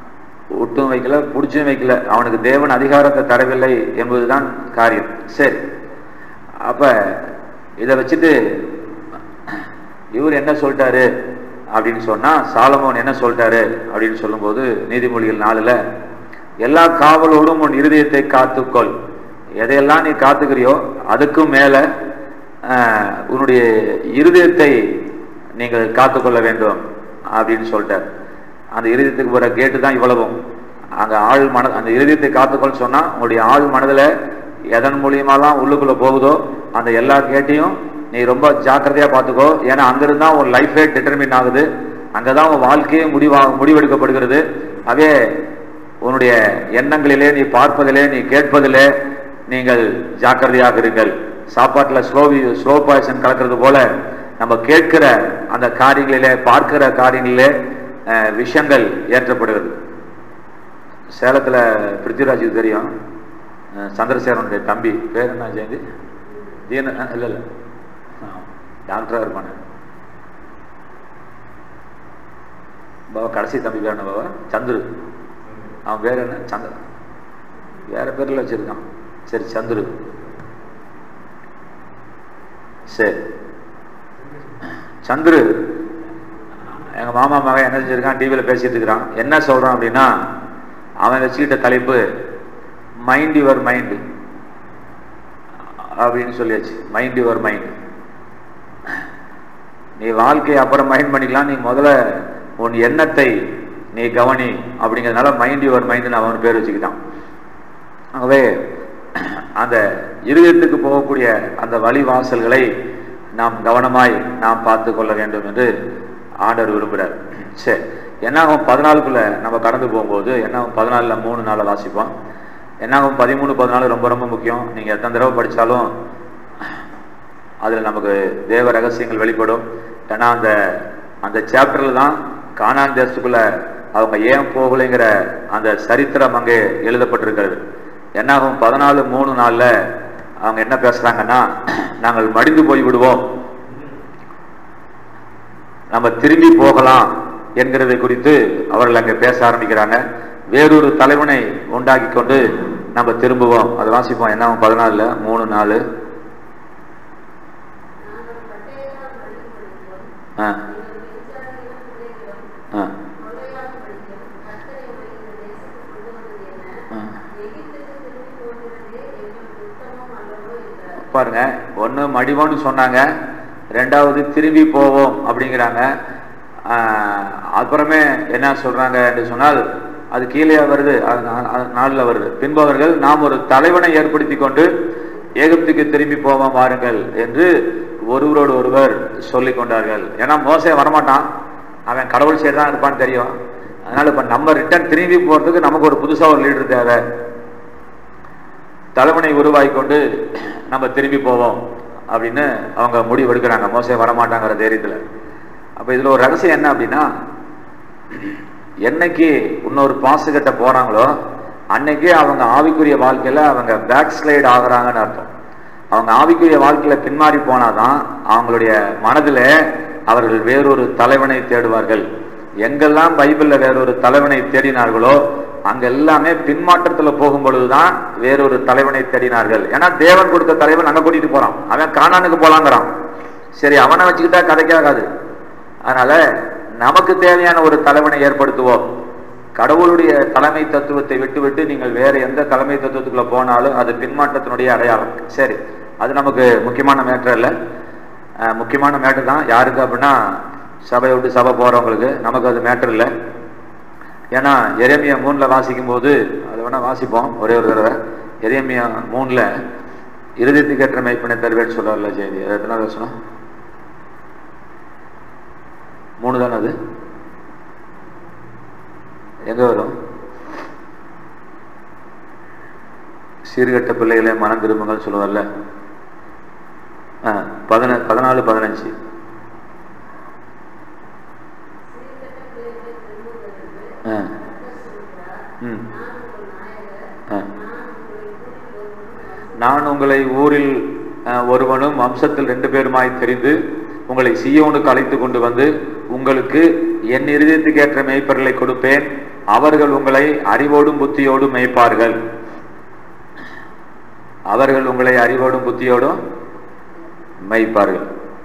ஒட்டும் வைக்கல பிடிச்சும் வைக்கல அவனுக்கு தேவன் அதிகாரத்தை தரவில்லை என்பதுதான் காரியம் சரி அப்ப இதை வச்சுட்டு இவர் என்ன சொல்லிட்டாரு அப்படின்னு சொன்னா சாலமோன் என்ன சொல்லிட்டாரு அப்படின்னு சொல்லும்போது நீதிமொழிகள் நாலுல எல்லா காவலோடும் உன் இருதயத்தை காத்துக்கொள் எதையெல்லாம் நீ காத்துக்கிறியோ அதுக்கும் மேல ஆஹ், உன்னுடைய இருதயத்தை நீங்கள் காத்துக்கொள்ள வேண்டும் அப்படின்னு சொல்லிட்டார் அந்த இருதயத்துக்கு போற கேட்டு தான் இவ்வளவும் அங்க ஆள் மன அந்த இருதயத்தை காத்துக்கொள்ள சொன்னா உங்களுடைய ஆள் மனதுல எதன் மூலியமாலாம் உள்ளுக்குள்ள போகுதோ அந்த எல்லா கேட்டையும் நீ ரொம்ப ஜாக்கிரதையா பார்த்துக்கோ ஏன்னா அங்கிருந்து தான் உன் லைஃபே டிட்டர்மின் ஆகுது அங்கதான் உன் வாழ்க்கையே முடிவா முடிவெடுக்கப்படுகிறது அதே உன்னுடைய எண்ணங்களிலே நீ பார்ப்பதிலே நீ கேட்பதிலே நீங்கள் ஜாக்கிரதையாக இருங்கள் சாப்பாட்டுல ஸ்லோ ஸ்லோ பாய்சன் கலக்கிறது போல நம்ம கேட்கிற அந்த காரியங்களிலே பார்க்கிற காரியங்களிலே அஹ், விஷயங்கள் ஏற்றப்படுகிறது சேலத்துல பிருத்திவிராஜுக்கு தெரியும் அஹ், சந்திரசேகரனுடைய தம்பி பேர் என்ன ஜெயந்தி தீன அஹ், இல்ல இல்ல டாக்டரா இருப்பானு பாபா கடைசி தம்பி பேர் என்ன பாபா சந்துரு அவன் பேர் என்ன சந்திர வேற பேர்ல வச்சிருக்கான் சரி சந்துரு சரி சந்துரு எங்க மாமா மகன் என்ன செஞ்சிருக்கான் டிவியில பேசிட்டு இருக்கிறான் என்ன சொல்றான் அப்படின்னா அவன் வச்சுக்கிட்ட தலைப்பு மைண்ட் யுவர் மைண்ட் அப்படின்னு சொல்லியாச்சு மைண்ட் யுவர் மைண்ட் நீ வாழ்க்கையை அப்புறம் மைண்ட் பண்ணிக்கலாம் நீ முதல்ல உன் எண்ணத்தை நீ கவனி அப்படிங்கிறதுனால மைண்ட் யுவர் மைண்ட் அவன் பேர் வச்சுக்கிட்டான் ஆகவே அந்த இருதயத்துக்கு போகக்கூடிய அந்த வழி வாசல்களை நாம் கவனமாய் நாம் பார்த்து கொள்ள வேண்டும் என்று ஆண்டவர் விரும்புகிறார் சரி என்னாகும் பதினாலுக்குள்ள நம்ம கடந்து போகும்போது என்னாகும் பதினாலுல மூணு நாளை வாசிப்போம் என்னாகும் பதிமூணு பதினாலு ரொம்ப ரொம்ப முக்கியம் நீங்க எத்தனை தடவை படிச்சாலும் அதுல நமக்கு தேவ ரகசியங்கள் வெளிப்படும் ஏன்னா அந்த அந்த சாப்டர்ல தான் கானான் தேசத்துக்குள்ள அவங்க ஏன் போகலைங்கிற அந்த சரித்திரம் அங்கே எழுதப்பட்டிருக்கிறது என்னாகும் பதினாலு மூணு நாள்ல அவங்க என்ன பேசுறாங்கன்னா நாங்கள் மடிந்து போய் விடுவோம் நம்ம திரும்பி போகலாம் என்கிறதை குறித்து அவர்கள் அங்கே பேச ஆரம்பிக்கிறாங்க வேறொரு தலைவனை உண்டாக்கி கொண்டு நம்ம திரும்புவோம் அதை வாசிப்போம் என்ன பதினாலுல மூணு நாலு நாங்கள் பட்டயத்தால் மடிக்கப்படுகிறோம். ஆ எங்கள் பெண்ஜாதியின பிள்ளைகளும் ஆ கொள்ளையால் படிக்கும். கர்த்தர் எம்மை இந்த தேசத்துக்கு கொண்டு வந்தது என்ன? ஆ. எகிப்துக்கு திரும்பி போகிறதே எங்களுக்கு உத்தமம் அல்லவோ என்றார். பாருங்க ஒண்ணு மடிவோன்னு சொன்னாங்க ரெண்டாவது திரும்பி போவோம் அப்படிங்கிறாங்க ஆஹ், அப்புறமே என்ன சொல்றாங்க என்று சொன்னால் அது கீழே வருது அது நா- அது நாலுல வருது பின்பவர்கள் நாம் ஒரு தலைவனை ஏற்படுத்தி கொண்டு ஏகத்துக்கு திரும்பி போவோம் வாருங்கள் என்று ஒருவரோடு ஒருவர் சொல்லிக் கொண்டார்கள் ஏன்னா மோசே வரமாட்டான் அவன் கடவுள் சைடு தான் இருப்பான்னு தெரியும் அதனால இப்ப நம்ம ரிட்டர்ன் திரும்பி போறதுக்கு நமக்கு ஒரு புதுசா ஒரு லீடர் தேவை தலைவனை உருவாக்கி கொண்டு நம்ம திரும்பி போவோம் அப்படின்னு அவங்க முடிவு எடுக்கிறாங்க மோசே வரமாட்டாங்கிற தைரியத்துல அப்ப இதுல ஒரு ரகசியம் என்ன அப்படின்னா என்னைக்கு இன்னொரு பாசுகிட்ட போறாங்களோ அன்னைக்கே அவங்க ஆவிக்குரிய வாழ்க்கையில அவங்க பேக் ஸ்லைடு ஆகுறாங்கன்னு அர்த்தம் அவங்க ஆவிக்குரிய வாழ்க்கையில பின்மாறி போனாதான் அவங்களுடைய மனதில அவர்கள் வேறொரு தலைவனை தேடுவார்கள் எங்கெல்லாம் பைபிள்ல வேறொரு தலைவனை தேடினார்களோ அங்க எல்லாமே பின்மாற்றத்துல போகும் பொழுதுதான் வேறொரு தலைவனை தேடினார்கள் ஏன்னா தேவன் கொடுத்த தலைவன் அங்க கூட்டிட்டு போறான் அவன் காணானுக்கு போலாங்கிறான் சரி அவனை வச்சுக்கிட்டா கதைக்காகாது அதனால நமக்கு தேவையான ஒரு தலைவனை ஏற்படுத்துவோம் கடவுளுடைய தலைமை தத்துவத்தை விட்டுவிட்டு நீங்கள் வேற எந்த தலைமை தத்துவத்துக்குள்ள போனாலும் அது பின்மாற்றத்தினுடைய அடையாளம் சரி அது நமக்கு முக்கியமான மேட்டர் இல்லை அஹ், முக்கியமான மேட்டர் தான் யாருக்கு அப்படின்னா சபையை விட்டு சபை போறவங்களுக்கு நமக்கு அது மேட்டர் இல்லை ஏன்னா எரேமியா மூணுல வாசிக்கும் போது அதை வேணா வாசிப்போம் ஒரே ஒரு தடவை எரேமியா மூணுல இருதயத்துக்கு ஏற்ற மெய்ப்பனை தருவேன்னு சொல்றாருல ஜெயந்தி அது எத்தனை வசனம் மூணு தானே அது எங்க வரும் சீர்கட்ட பிள்ளைகளை மனம் திரும்புங்கள் சொல்லுவார்ல ஆ, பதின பதினாலு பதினஞ்சு சீர்கெட்ட பிள்ளைகளை திரும்புவதற்கு ஆ, கர்த்தர் சொல்கிறார், ம், நான் உங்கள் நாயகர், ஆ. நான் உங்களை ஊரில் ஒருவனும் நான் உங்களை ஊரில் அஹ், ஒருவனும் வம்சத்தில் ரெண்டு பேருமாய் தெரிந்து உங்களை சியோனுக்கு அழைத்து கொண்டு வந்து உங்களுக்கு என் இருதயத்துக்கு ஏற்ற மேய்ப்பர்களை கொடுப்பேன் அவர்கள் உங்களை அறிவோடும் புத்தியோடும் மேய்ப்பார்கள் அவர்கள் உங்களை அறிவோடும் புத்தியோடும் மேய்ப்பார்கள்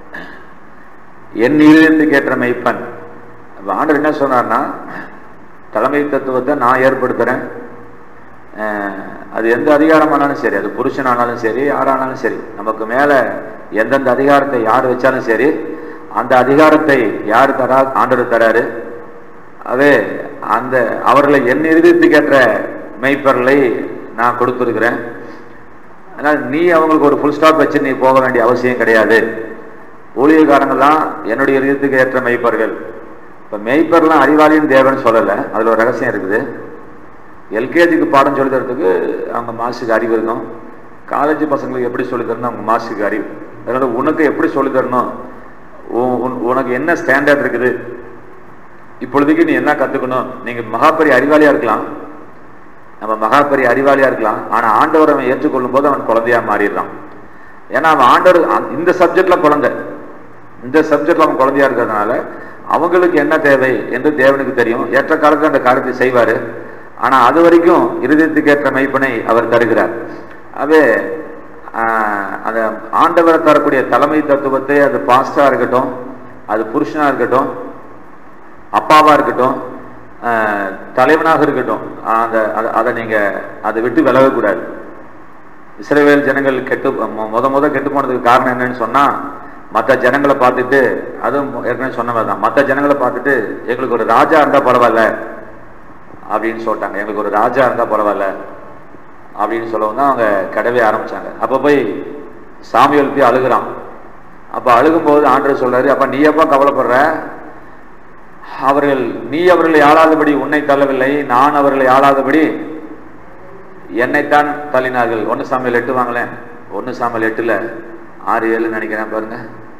என் இருதயத்துக்கு ஏற்ற மெய்ப்பன் அப்ப ஆண்டவர் என்ன சொன்னார்னா தலைமை தத்துவத்தை நான் ஏற்படுத்துறேன் அஹ், அது எந்த அதிகாரமானாலும் சரி அது புருஷனானாலும் சரி யாரானாலும் சரி நமக்கு மேல எந்தெந்த அதிகாரத்தை யார் வச்சாலும் சரி அந்த அதிகாரத்தை யார் தரா ஆண்டவர் தராரு அதே அந்த அவர்களை என் இருதயத்துக்கேற்ற மெய்ப்பொருளை நான் கொடுத்துருக்கிறேன் அதனால் நீ அவங்களுக்கு ஒரு ஃபுல் ஸ்டாப் வச்சு நீ போக வேண்டிய அவசியம் கிடையாது ஊழியக்காரங்கள்லாம் என்னுடைய இதயத்துக்கு ஏற்ற மெய்ப்பர்கள் இப்போ மெய்ப்பர்லாம் அறிவாளின்னு தேவன் சொல்லலை அதில் ஒரு ரகசியம் இருக்குது எல்கேஜிக்கு பாடம் சொல்லி தரத்துக்கு அவங்க மாசுக்கு அறிவு இருக்கும் காலேஜ் பசங்களுக்கு எப்படி சொல்லி தரணும் அவங்க மாசுக்கு அறிவு அதனால உனக்கு எப்படி சொல்லி தரணும் உ- உன்- உனக்கு என்ன ஸ்டாண்டர்ட் இருக்குது இப்பொழுதுக்கு நீ என்ன கத்துக்கணும் நீங்க மகாபெரிய அறிவாளியா இருக்கலாம் நம்ம மகாபெரிய அறிவாளியா இருக்கலாம் ஆனா ஆண்டவரை அவன் ஏற்றுக்கொள்ளும் போது அவன் குழந்தையா மாறிடுறான் ஏன்னா அவன் ஆண்டவர் அந்த- இந்த சப்ஜெக்ட்ல குழந்தை இந்த சப்ஜெக்ட்ல அவன் குழந்தையா இருக்கிறதுனால அவங்களுக்கு என்ன தேவை என்று தேவனுக்கு தெரியும் ஏற்ற காலத்தில் அந்த காரியத்தை செய்வாரு ஆனா அது வரைக்கும் இருதயத்துக்கு ஏற்ற மெய்ப்பனை அவர் தருகிறார் அவே ஆஹ், அந்த ஆண்டவரை தரக்கூடிய தலைமை தத்துவத்தை அது பாஸ்டா இருக்கட்டும் அது புருஷனா இருக்கட்டும் அப்பாவா இருக்கட்டும் ஆஹ், தலைவனாக இருக்கட்டும் அந்த அத- அதை நீங்க அதை விட்டு விலகக்கூடாது இஸ்ரவேல் ஜனங்கள் கெட்டு மொ- முத முத கெட்டு போனதுக்கு காரணம் என்னன்னு சொன்னா மற்ற ஜனங்களை பார்த்துட்டு அதுவும் ஏற்கனவே சொன்ன மாதிரி தான் மற்ற ஜனங்களை பார்த்துட்டு எங்களுக்கு ஒரு ராஜா இருந்தா பரவாயில்ல அப்படின்னு சொல்லிட்டாங்க எங்களுக்கு ஒரு ராஜா இருந்தா பரவாயில்ல அப்படின்னு சொல்லவும் தான் அவங்க கடவே ஆரம்பிச்சாங்க அப்ப போய் சாமியல் போய் அழுகுறான் அப்ப அழுகும்போது ஆண்டவர் சொல்றாரு அப்ப நீ எப்ப கவலைப்படுற அவர்கள் நீ அவர்களை ஆளாதபடி உன்னை தள்ளவில்லை நான் அவர்களை ஆளாதபடி என்னைத்தான் தள்ளினார்கள் ஒன்னு சாமியில் எட்டு வாங்களேன் ஒன்னு சாமியில் எட்டுல ஆறு ஏழு நினைக்கிறேன் பாருங்க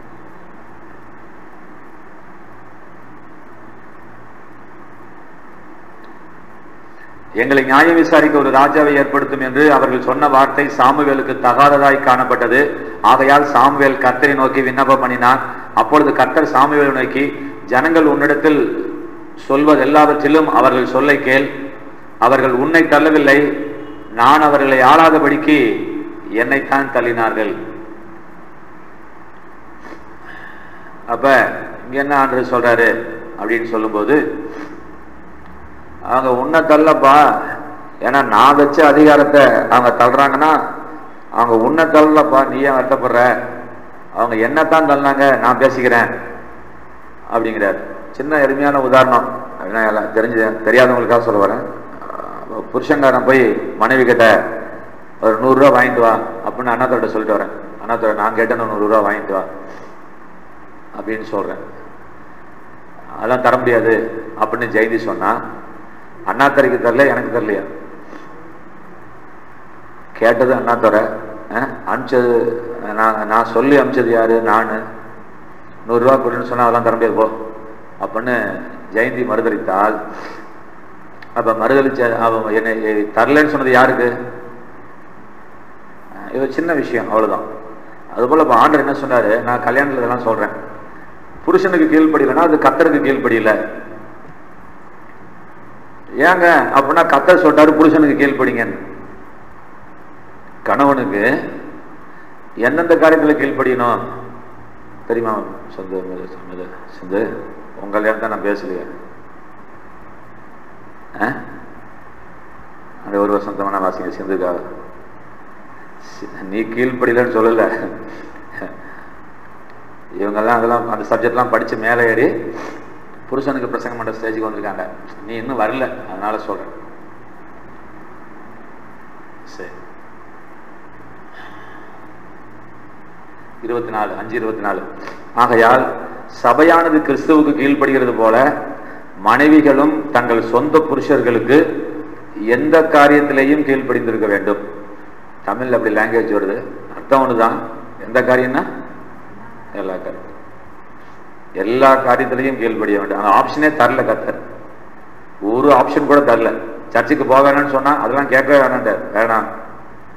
எங்களை நியாயம் விசாரிக்க ஒரு ராஜாவை ஏற்படுத்தும் என்று அவர்கள் சொன்ன வார்த்தை சாமுவேலுக்கு தகாததாய் காணப்பட்டது ஆகையால் சாமுவேல் கர்த்தரை நோக்கி விண்ணப்பம் பண்ணினான் அப்பொழுது கர்த்தர் சாமுவேலை நோக்கி ஜனங்கள் உன்னிடத்தில் சொல்வது எல்லாவற்றிலும் அவர்கள் சொல்லை கேள் அவர்கள் உன்னை தள்ளவில்லை நான் அவர்களை ஆளாதபடிக்கு என்னைத்தான் தள்ளினார்கள் அப்ப இங்க என்ன ஆண்டு சொல்றாரு அப்படின்னு சொல்லும்போது அவங்க உன்னை தள்ளப்பா ஏன்னா நான் வச்ச அதிகாரத்தை அவங்க தள்ளுறாங்கன்னா அவங்க உன்னை தள்ளப்பா நீ ஏன் வருத்தப்படுற அவங்க என்னத்தான் தள்ளினாங்க நான் பேசிக்கிறேன் அப்படிங்கிறார் சின்ன எளிமையான உதாரணம் அப்படின்னா எல்லாம் தெரிஞ்சு தெரியாதவங்களுக்காக சொல்ல வரேன் அஹ் புருஷன்காரன் போய் மனைவி கிட்ட ஒரு நூறுரூவா வாங்கிட்டு வா அப்படின்னு அண்ணாத்தோட சொல்லிட்டு வரேன் அண்ணாத்தோட நான் கேட்டேன் நூறுரூவா வாங்கிட்டு வா அப்படின்னு சொல்றேன் அதெல்லாம் தர முடியாது அப்படின்னு ஜெயந்தி சொன்னா அண்ணாத்தரைக்கு தரல எனக்கு தரலையா கேட்டது அண்ணாத்தரை அனுப்பிச்சது நான் நான் சொல்லி அனுப்பிச்சது யாரு நான் நூறுரூவா கொடுன்னு சொன்னா அதெல்லாம் தர முடியாது போ அப்படின்னு ஜெயந்தி மறுதளித்தால் அப்ப மறுதளிச்ச அவன் என்னை தரலன்னு சொன்னது யாருக்கு அஹ் இது ஒரு சின்ன விஷயம் அவ்வளவுதான் அதுபோல இப்ப ஆண்டர் என்ன சொன்னாரு நான் கல்யாணத்துல இதெல்லாம் சொல்றேன் புருஷனுக்கு கீழ்ப்படியலைன்னா அது கத்தருக்கு கீழ்ப்படியல ஏங்க அப்படின்னா கத்தர் சொல்றாரு புருஷனுக்கு கீழ்ப்படிங்கன்னு கணவனுக்கு எந்தெந்த காரியத்துல கீழ்ப்படியணும் தெரியுமா சொந்த சொன்னது சிந்து உங்க கல்யாணத்தை நான் பேசலையே ஆ? அந்த ஒரு வருஷம் தமிழ் வாசிங்க சிந்துக்காக சி- நீ கீழ்ப்படியலன்னு சொல்லல இவங்கெல்லாம் அதெல்லாம் அந்த சப்ஜெக்ட்லாம் படிச்சு மேலே ஏறி புருஷனுக்கு பிரசங்கம் பண்ற ஸ்டேஜுக்கு வந்திருக்காங்க நீ இன்னும் வரல அதனால சொல்றேன் சரி இருபத்தி நாலு அஞ்சு இருபத்தி நாலு ஆகையால் சபையானது கிறிஸ்துவுக்கு கீழ்ப்படுகிறது போல மனைவிகளும் தங்கள் சொந்த புருஷர்களுக்கு எந்த காரியத்திலேயும் கீழ்ப்படிந்திருக்க வேண்டும் தமிழ்ல அப்படி லாங்குவேஜ் வருது அர்த்தம் ஒண்ணுதான் எந்த காரியம்னா எல்லா காரியம் எல்லா காரியத்திலையும் கீழ்ப்படிய வேண்டும் அந்த ஆப்ஷனே தரல கத்தர் ஒரு ஆப்ஷன் கூட தரல சர்ச்சுக்கு போக வேணாம்னு சொன்னா அதெல்லாம் கேட்கவே வேணாம் வேணாம்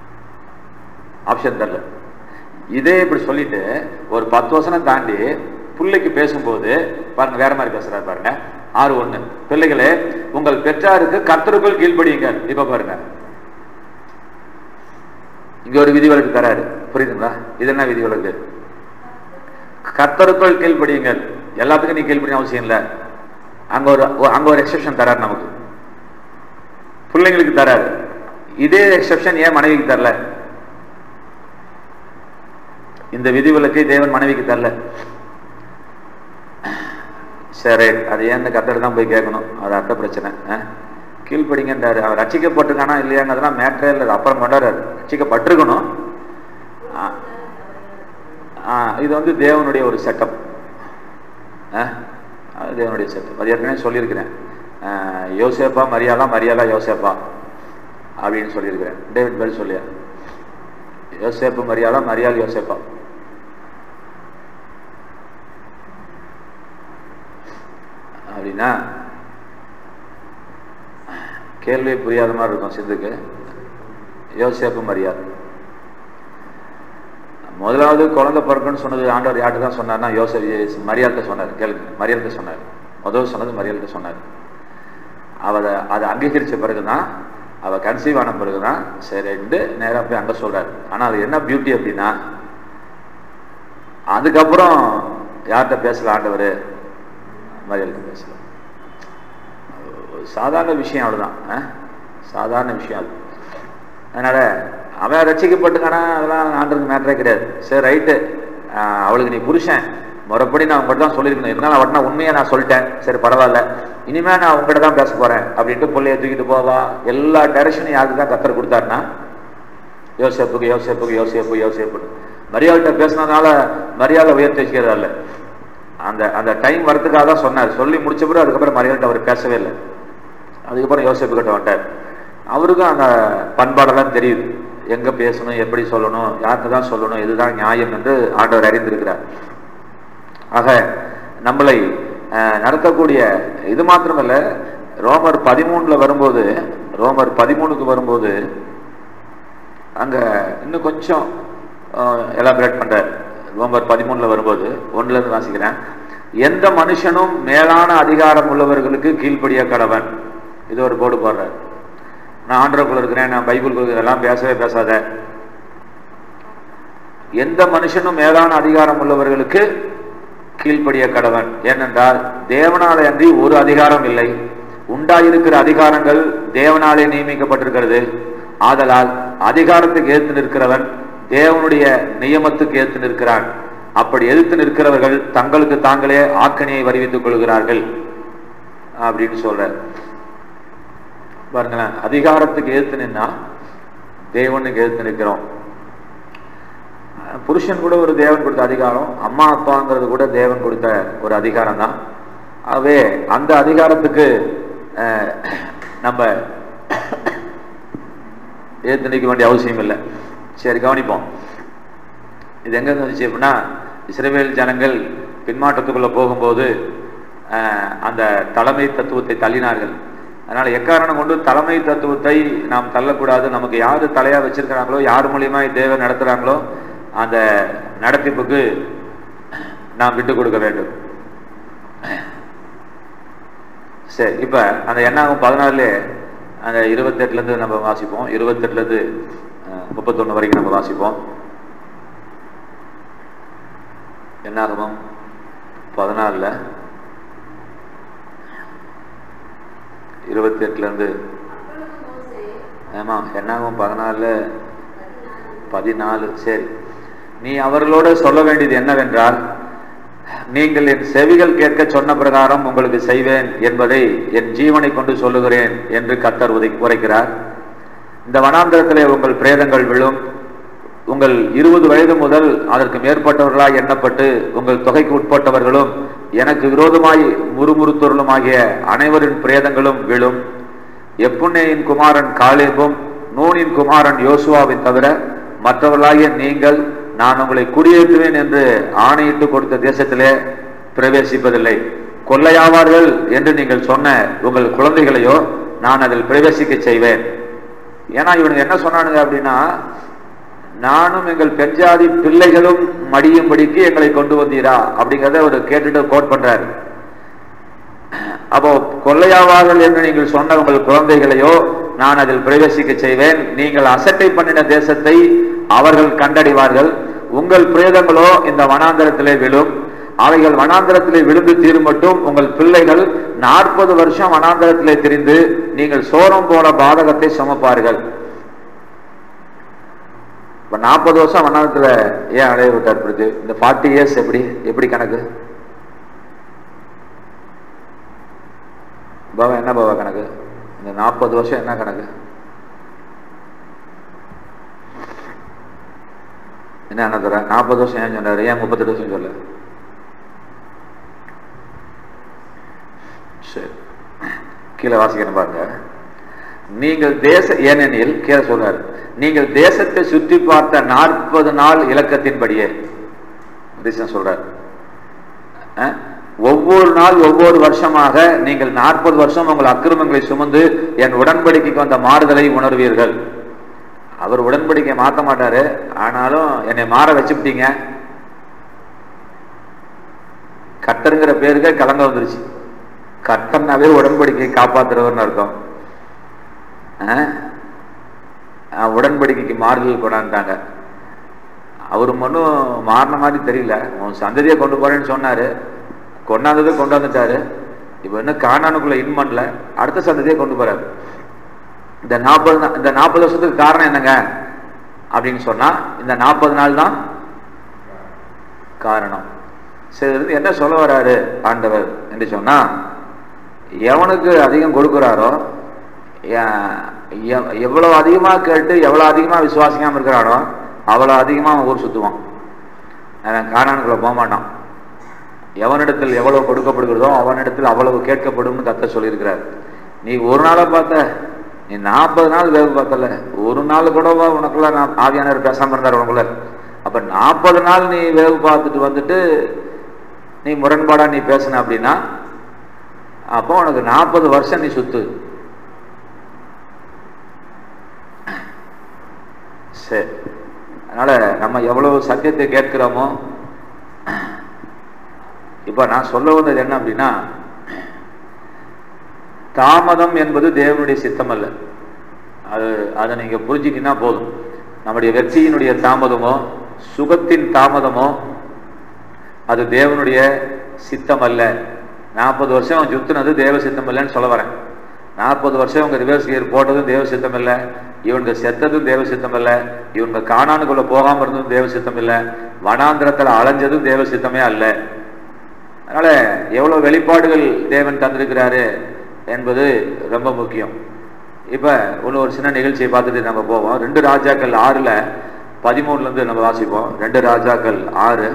ஆப்ஷன் தரல இதே இப்படி சொல்லிட்டு ஒரு பத்து வருஷம் தாண்டி பிள்ளைக்கு பேசும்போது பாருங்க வேற மாதிரி பேசுறாரு பாருங்க ஆறு ஒண்ணு பிள்ளைகளே உங்கள் பெற்றாருக்கு கர்த்தருக்குள் கீழ்ப்படியுங்கள் இப்ப பாருங்க இங்க ஒரு விதிவிலக்கு தராரு புரியுதுங்களா இது என்ன விதிவிலக்கு கர்த்தருக்குள் கீழ்ப்படியுங்கள் எல்லாத்துக்கும் நீ கீழ்ப்படிய அவசியம் இல்லை அங்க ஒரு அங்க ஒரு எக்ஸெப்ஷன் தராரு நமக்கு பிள்ளைங்களுக்கு தராரு இதே எக்ஸெப்ஷன் ஏன் மனைவிக்கு தரல இந்த விதிவிலக்கை தேவன் மனைவிக்கு தரல சரி அது ஏன்னு கத்தர் தான் போய் கேட்கணும் அது அடுத்த பிரச்சனை ஆ? கீழ்ப்படிங்கன்றாரு அவர் ரட்சிக்கப்பட்டிருக்கானா இல்லையாங்கிறதுலாம் மேட்டரே இல்லை அப்புறம் கொண்டாடுறாரு ரட்சிக்கப்பட்டிருக்கணும் ஆ. ஆ, இது வந்து தேவனுடைய ஒரு செட்டப் அது தேவனுடைய செட்டப் அது ஏற்கனவே சொல்லியிருக்கிறேன் ஆ, யோசேப்பா மரியாதா மரியாதா யோசேப்பா அப்படின்னு சொல்லியிருக்கிறேன் டேவிட் பெல் சொல்லியா யோசேப்பு மரியாதா மரியாள் யோசேப்பா அப்படின்னா கேள்வி புரியாத மாதிரி இருக்கும் சிந்துக்கு யோசேப்பு மரியாதை முதலாவது குழந்தை பிறக்குன்னு சொன்னது ஆண்டவர் யார்கிட்ட தான் சொன்னார்னா யோசே மரியாதை சொன்னார் கேளுங்க மரியாதை சொன்னார் முதல் சொன்னது மரியாதை சொன்னார் அவ அதை அதை அங்கீகரித்த பிறகு தான் அவள் கன்சீவ் ஆன பிறகு தான் சரின்ட்டு நேராக போய் அங்கே சொல்கிறார் ஆனால் அது என்ன பியூட்டி அப்படின்னா அதுக்கப்புறம் யார்கிட்ட பேசல ஆண்டவர் மரியாதை பேசல ஒரு சாதாரண விஷயம் அவ்வளோதான் ஆ? சாதாரண விஷயம் அது அதனால் அவன் ரசிக்கப்பட்டுக்கானா அதெல்லாம் ஆண்டருக்கு மேட்டரே கிடையாது சரி ரைட்டு அவளுக்கு நீ புருஷன் முறைப்படி நான் உங்கள்கிட்ட தான் சொல்லியிருக்கணும் இருந்தாலும் அவட்ட உண்மையை நான் சொல்லிட்டேன் சரி பரவாயில்ல இனிமே நான் உங்கள்கிட்ட தான் பேச போகிறேன் அப்படின்ட்டு பிள்ளைய தூக்கிட்டு போவா எல்லா டைரக்ஷனும் யாருக்கு தான் கத்தர் கொடுத்தாருன்னா யோசேப்புக்கு யோசேப்புக்கு யோசேப்பு யோசேப்புன்னு மரியாதை பேசினதுனால மரியாதை உயர்த்தி வச்சுக்கிறதா அந்த அந்த டைம் வரதுக்காக தான் சொன்னார் சொல்லி முடிச்ச பிறகு அதுக்கப்புறம் மரியாதை அவர் பேசவே இல்லை அதுக்கப்புறம் யோசிப்பு கிட்ட வந்துட்டார் அவருக்கும் அந்த பண்பாடெல்லாம் தெரியுது எங்க பேசணும் எப்படி சொல்லணும் யார்கிட்ட தான் சொல்லணும் இதுதான் நியாயம் என்று ஆண்டவர் அறிந்திருக்கிறார் ஆக நம்மளை அஹ், நடத்தக்கூடிய இது மாத்திரமல்ல ரோமர் பதிமூணுல வரும்போது ரோமர் பதிமூணுக்கு வரும்போது அங்க இன்னும் கொஞ்சம் எலாபரேட் பண்றார் ரோமர் பதிமூணுல வரும்போது ஒண்ணுல இருந்து வாசிக்கிறேன் எந்த மனுஷனும் மேலான அதிகாரம் உள்ளவர்களுக்கு கீழ்ப்படிய கடவன் இது ஒரு போர்டு போடுறார் நான் ஆண்டருக்குள்ள இருக்கிறேன் நான் பைபிள் இதெல்லாம் பேசவே பேசாத எந்த மனுஷனும் மேலான அதிகாரம் உள்ளவர்களுக்கு கீழ்ப்படிய கடவன் ஏனென்றால் தேவனாலே அன்றி ஒரு அதிகாரம் இல்லை உண்டாயிருக்கிற அதிகாரங்கள் தேவனாலே நியமிக்கப்பட்டிருக்கிறது ஆதலால் அதிகாரத்துக்கு ஏத்து நிற்கிறவன் தேவனுடைய நியமத்துக்கு ஏத்து நிற்கிறான் அப்படி எதிர்த்து நிற்கிறவர்கள் தங்களுக்கு தாங்களே ஆக்கணியை வருவித்துக் கொள்கிறார்கள் அப்படின்னு சொல்ற பாருங்களேன் அதிகாரத்துக்கு ஏத்து நின்னா தேவனுக்கு ஏத்து நிற்கிறோம் புருஷன் கூட ஒரு தேவன் கொடுத்த அதிகாரம் அம்மா அப்பாங்கிறது கூட தேவன் கொடுத்த ஒரு அதிகாரம் தான் ஆகவே அந்த அதிகாரத்துக்கு அஹ், நம்ம ஏத்து நிற்க வேண்டிய அவசியம் இல்லை சரி கவனிப்போம் இது எங்க இருந்துச்சு அப்படின்னா இஸ்ரேல் ஜனங்கள் பின்மாற்றத்துக்குள்ள போகும்போது அஹ், அந்த தலைமை தத்துவத்தை தள்ளினார்கள் அதனால எக்காரணம் கொண்டு தலைமை தத்துவத்தை நாம் தள்ளக்கூடாது நமக்கு யாரு தலையா வச்சிருக்கிறாங்களோ யார் மூலியமா தேவன் நடத்துறாங்களோ அந்த நடத்திப்புக்கு நாம் விட்டு கொடுக்க வேண்டும் சரி இப்ப அந்த எண்ணாகும் பதினாறுல அந்த இருபத்தெட்டுல இருந்து நம்ம வாசிப்போம் இருபத்தெட்டுல இருந்து அஹ், முப்பத்தொன்னு வரைக்கும் நம்ம வாசிப்போம் என்னாகமம் பதினாலுல இருபத்தி எட்டுல இருந்து அப்பொழுது மோசே ஆமா என்னாகும் பதினாலுல பதினாலு சரி நீ அவர்களோடு சொல்ல வேண்டியது என்னவென்றால் நீங்கள் என் செவிகள் கேட்க சொன்ன பிரகாரம் உங்களுக்கு செய்வேன் என்பதை என் ஜீவனை கொண்டு சொல்லுகிறேன் என்று கத்தர் உதை உரைக்கிறார் இந்த வனாந்திரத்திலே உங்கள் பிரேதங்கள் விழும் உங்கள் இருபது வயது முதல் அதற்கு மேற்பட்டவர்களாய் எண்ணப்பட்டு உங்கள் தொகைக்கு உட்பட்டவர்களும் எனக்கு விரோதமாய் முறுமுறுத்தொருளுமாகிய அனைவரின் பிரேதங்களும் விழும் எப்புன்னேயின் குமாரன் காலேபும் நூனின் குமாரன் யோசுவாவை தவிர மற்றவர்களாகிய நீங்கள் நான் உங்களை குடியேற்றுவேன் என்று ஆணையிட்டு கொடுத்த தேசத்திலே பிரவேசிப்பதில்லை கொள்ளையாவார்கள் என்று நீங்கள் சொன்ன உங்கள் குழந்தைகளையோ நான் அதில் பிரவேசிக்க செய்வேன் ஏன்னா இவனுங்க என்ன சொன்னானுங்க அப்படின்னா நானும் எங்கள் பெண்ஜாதி பிள்ளைகளும் மடியும்படிக்கு எங்களை கொண்டு வந்தீரா அப்படிங்கிறத ஒரு கேட்டுட்டு கோட் பண்றாரு அப்போ கொள்ளையாவார்கள் என்று நீங்கள் சொன்ன உங்கள் குழந்தைகளையோ நான் அதில் பிரவேசிக்க செய்வேன் நீங்கள் அசட்டை பண்ணின தேசத்தை அவர்கள் கண்டடைவார்கள் உங்கள் பிரேதங்களோ இந்த வனாந்தரத்திலே விழும் அவைகள் வனாந்தரத்திலே விழுந்து தீரும் மட்டும் உங்கள் பிள்ளைகள் நாற்பது வருஷம் வனாந்தரத்திலே திரிந்து நீங்கள் சோரம் போன பாதகத்தை சுமப்பார்கள் இப்ப நாற்பது வருஷம் வனாந்தரத்துல ஏன் அடைய விட்டார் பிடிச்சு இந்த ஃபார்ட்டி இயர்ஸ் எப்படி எப்படி கணக்கு பாபா என்ன பாபா கணக்கு இந்த நாற்பது வருஷம் என்ன கணக்கு என்ன என்ன தர நாற்பது வருஷம் ஏன் சொன்னாரு ஏன் முப்பத்தெட்டு வருஷம் சொல்ல சரி கீழே வாசிக்கணும் பாருங்க நீங்கள் தேச ஏனெனில் கீழே சொல்றாரு நீங்கள் தேசத்தை சுற்றி பார்த்த நாற்பது நாள் இலக்கத்தின்படியே ரீசன் சொல்றாரு அஹ், ஒவ்வொரு நாள் ஒவ்வொரு வருஷமாக நீங்கள் நாற்பது வருஷம் உங்கள் அக்கிரமங்களை சுமந்து என் உடன்படிக்கைக்கு வந்த மாறுதலை உணர்வீர்கள் அவர் உடன்படிக்கை மாத்த மாட்டாரு ஆனாலும் என்னை மாற வச்சுட்டீங்க கட்டருங்கிற பேருக்கே கலங்க வந்துருச்சு கட்டர்னாவே உடன்படிக்கை காப்பாத்துறவர்னு அர்த்தம் அஹ், அஹ், உடன்படிக்கைக்கு மாறுதல் கொண்டாந்துட்டாங்க அவர் மட்டும் மாறின மாதிரி தெரியல உன் சந்ததியை கொண்டு போறேன்னு சொன்னாரு கொண்டாந்தது கொண்டு வந்துட்டாரு இப்போ இன்னும் காணானுக்குள்ள இன் பண்ணல அடுத்த சந்ததியை கொண்டு போறாரு இந்த நாற்பது நா- இந்த நாற்பது வருஷத்துக்கு காரணம் என்னங்க அப்படின்னு சொன்னா இந்த நாற்பது நாள் தான் காரணம் சரி இதுல இருந்து என்ன சொல்ல வராரு ஆண்டவர் என்று சொன்னா எவனுக்கு அதிகம் கொடுக்குறாரோ எ- எவ்- எவ்வளவு அதிகமா கேட்டு எவ்வளவு அதிகமா விசுவாசிக்காம இருக்கிறானோ அவ்வளவு அதிகமா அவன் ஊர் சுத்துவான் அவன் காணானுக்குள்ள போக மாட்டான் எவனிடத்தில் எவ்வளவு கொடுக்கப்படுகிறதோ அவனிடத்தில் அவ்வளவு கேட்கப்படும்னு கத்த சொல்லியிருக்கிறார் நீ ஒரு நாளை பார்த்த நீ நாற்பது நாள் வேவு பார்த்தல ஒரு நாள் கூடவா உனக்குள்ள நான் ஆவியானவர் பேசாம இருந்தார் உனக்குள்ள அப்ப நாற்பது நாள் நீ வேவு பார்த்துட்டு வந்துட்டு நீ முரண்பாடா நீ பேசின அப்படின்னா அப்போ உனக்கு நாற்பது வருஷம் நீ சுத்து சரி அதனால நம்ம எவ்வளவு சத்தியத்தை கேட்கிறோமோ இப்ப நான் சொல்ல வந்தது என்ன அப்படின்னா தாமதம் என்பது தேவனுடைய சித்தம் அல்ல அது அதை நீங்க புரிஞ்சுக்கினா போதும் நம்முடைய வெற்றியினுடைய தாமதமோ சுகத்தின் தாமதமோ அது தேவனுடைய சித்தம் அல்ல நாற்பது வருஷம் அவன் சுத்தினது தேவ சித்தம் இல்லைன்னு சொல்ல வரேன் நாற்பது வருஷம் அவங்க ரிவர்ஸ் கியர் போட்டதும் தேவ சித்தம் இல்லை இவங்க செத்ததும் தேவ சித்தம் இல்லை இவங்க காணானுக்குள்ள போகாம இருந்ததும் தேவ சித்தம் இல்லை வனாந்திரத்துல அலைஞ்சதும் தேவ சித்தமே அல்ல அதனால எவ்வளவு வெளிப்பாடுகள் தேவன் தந்திருக்கிறாரு என்பது ரொம்ப முக்கியம் இப்ப ஒன்று ஒரு சின்ன நிகழ்ச்சியை பார்த்துட்டு நம்ம போவோம் ரெண்டு ராஜாக்கள் ஆறுல பதிமூணுல இருந்து நம்ம வாசிப்போம் ரெண்டு ராஜாக்கள் ஆறு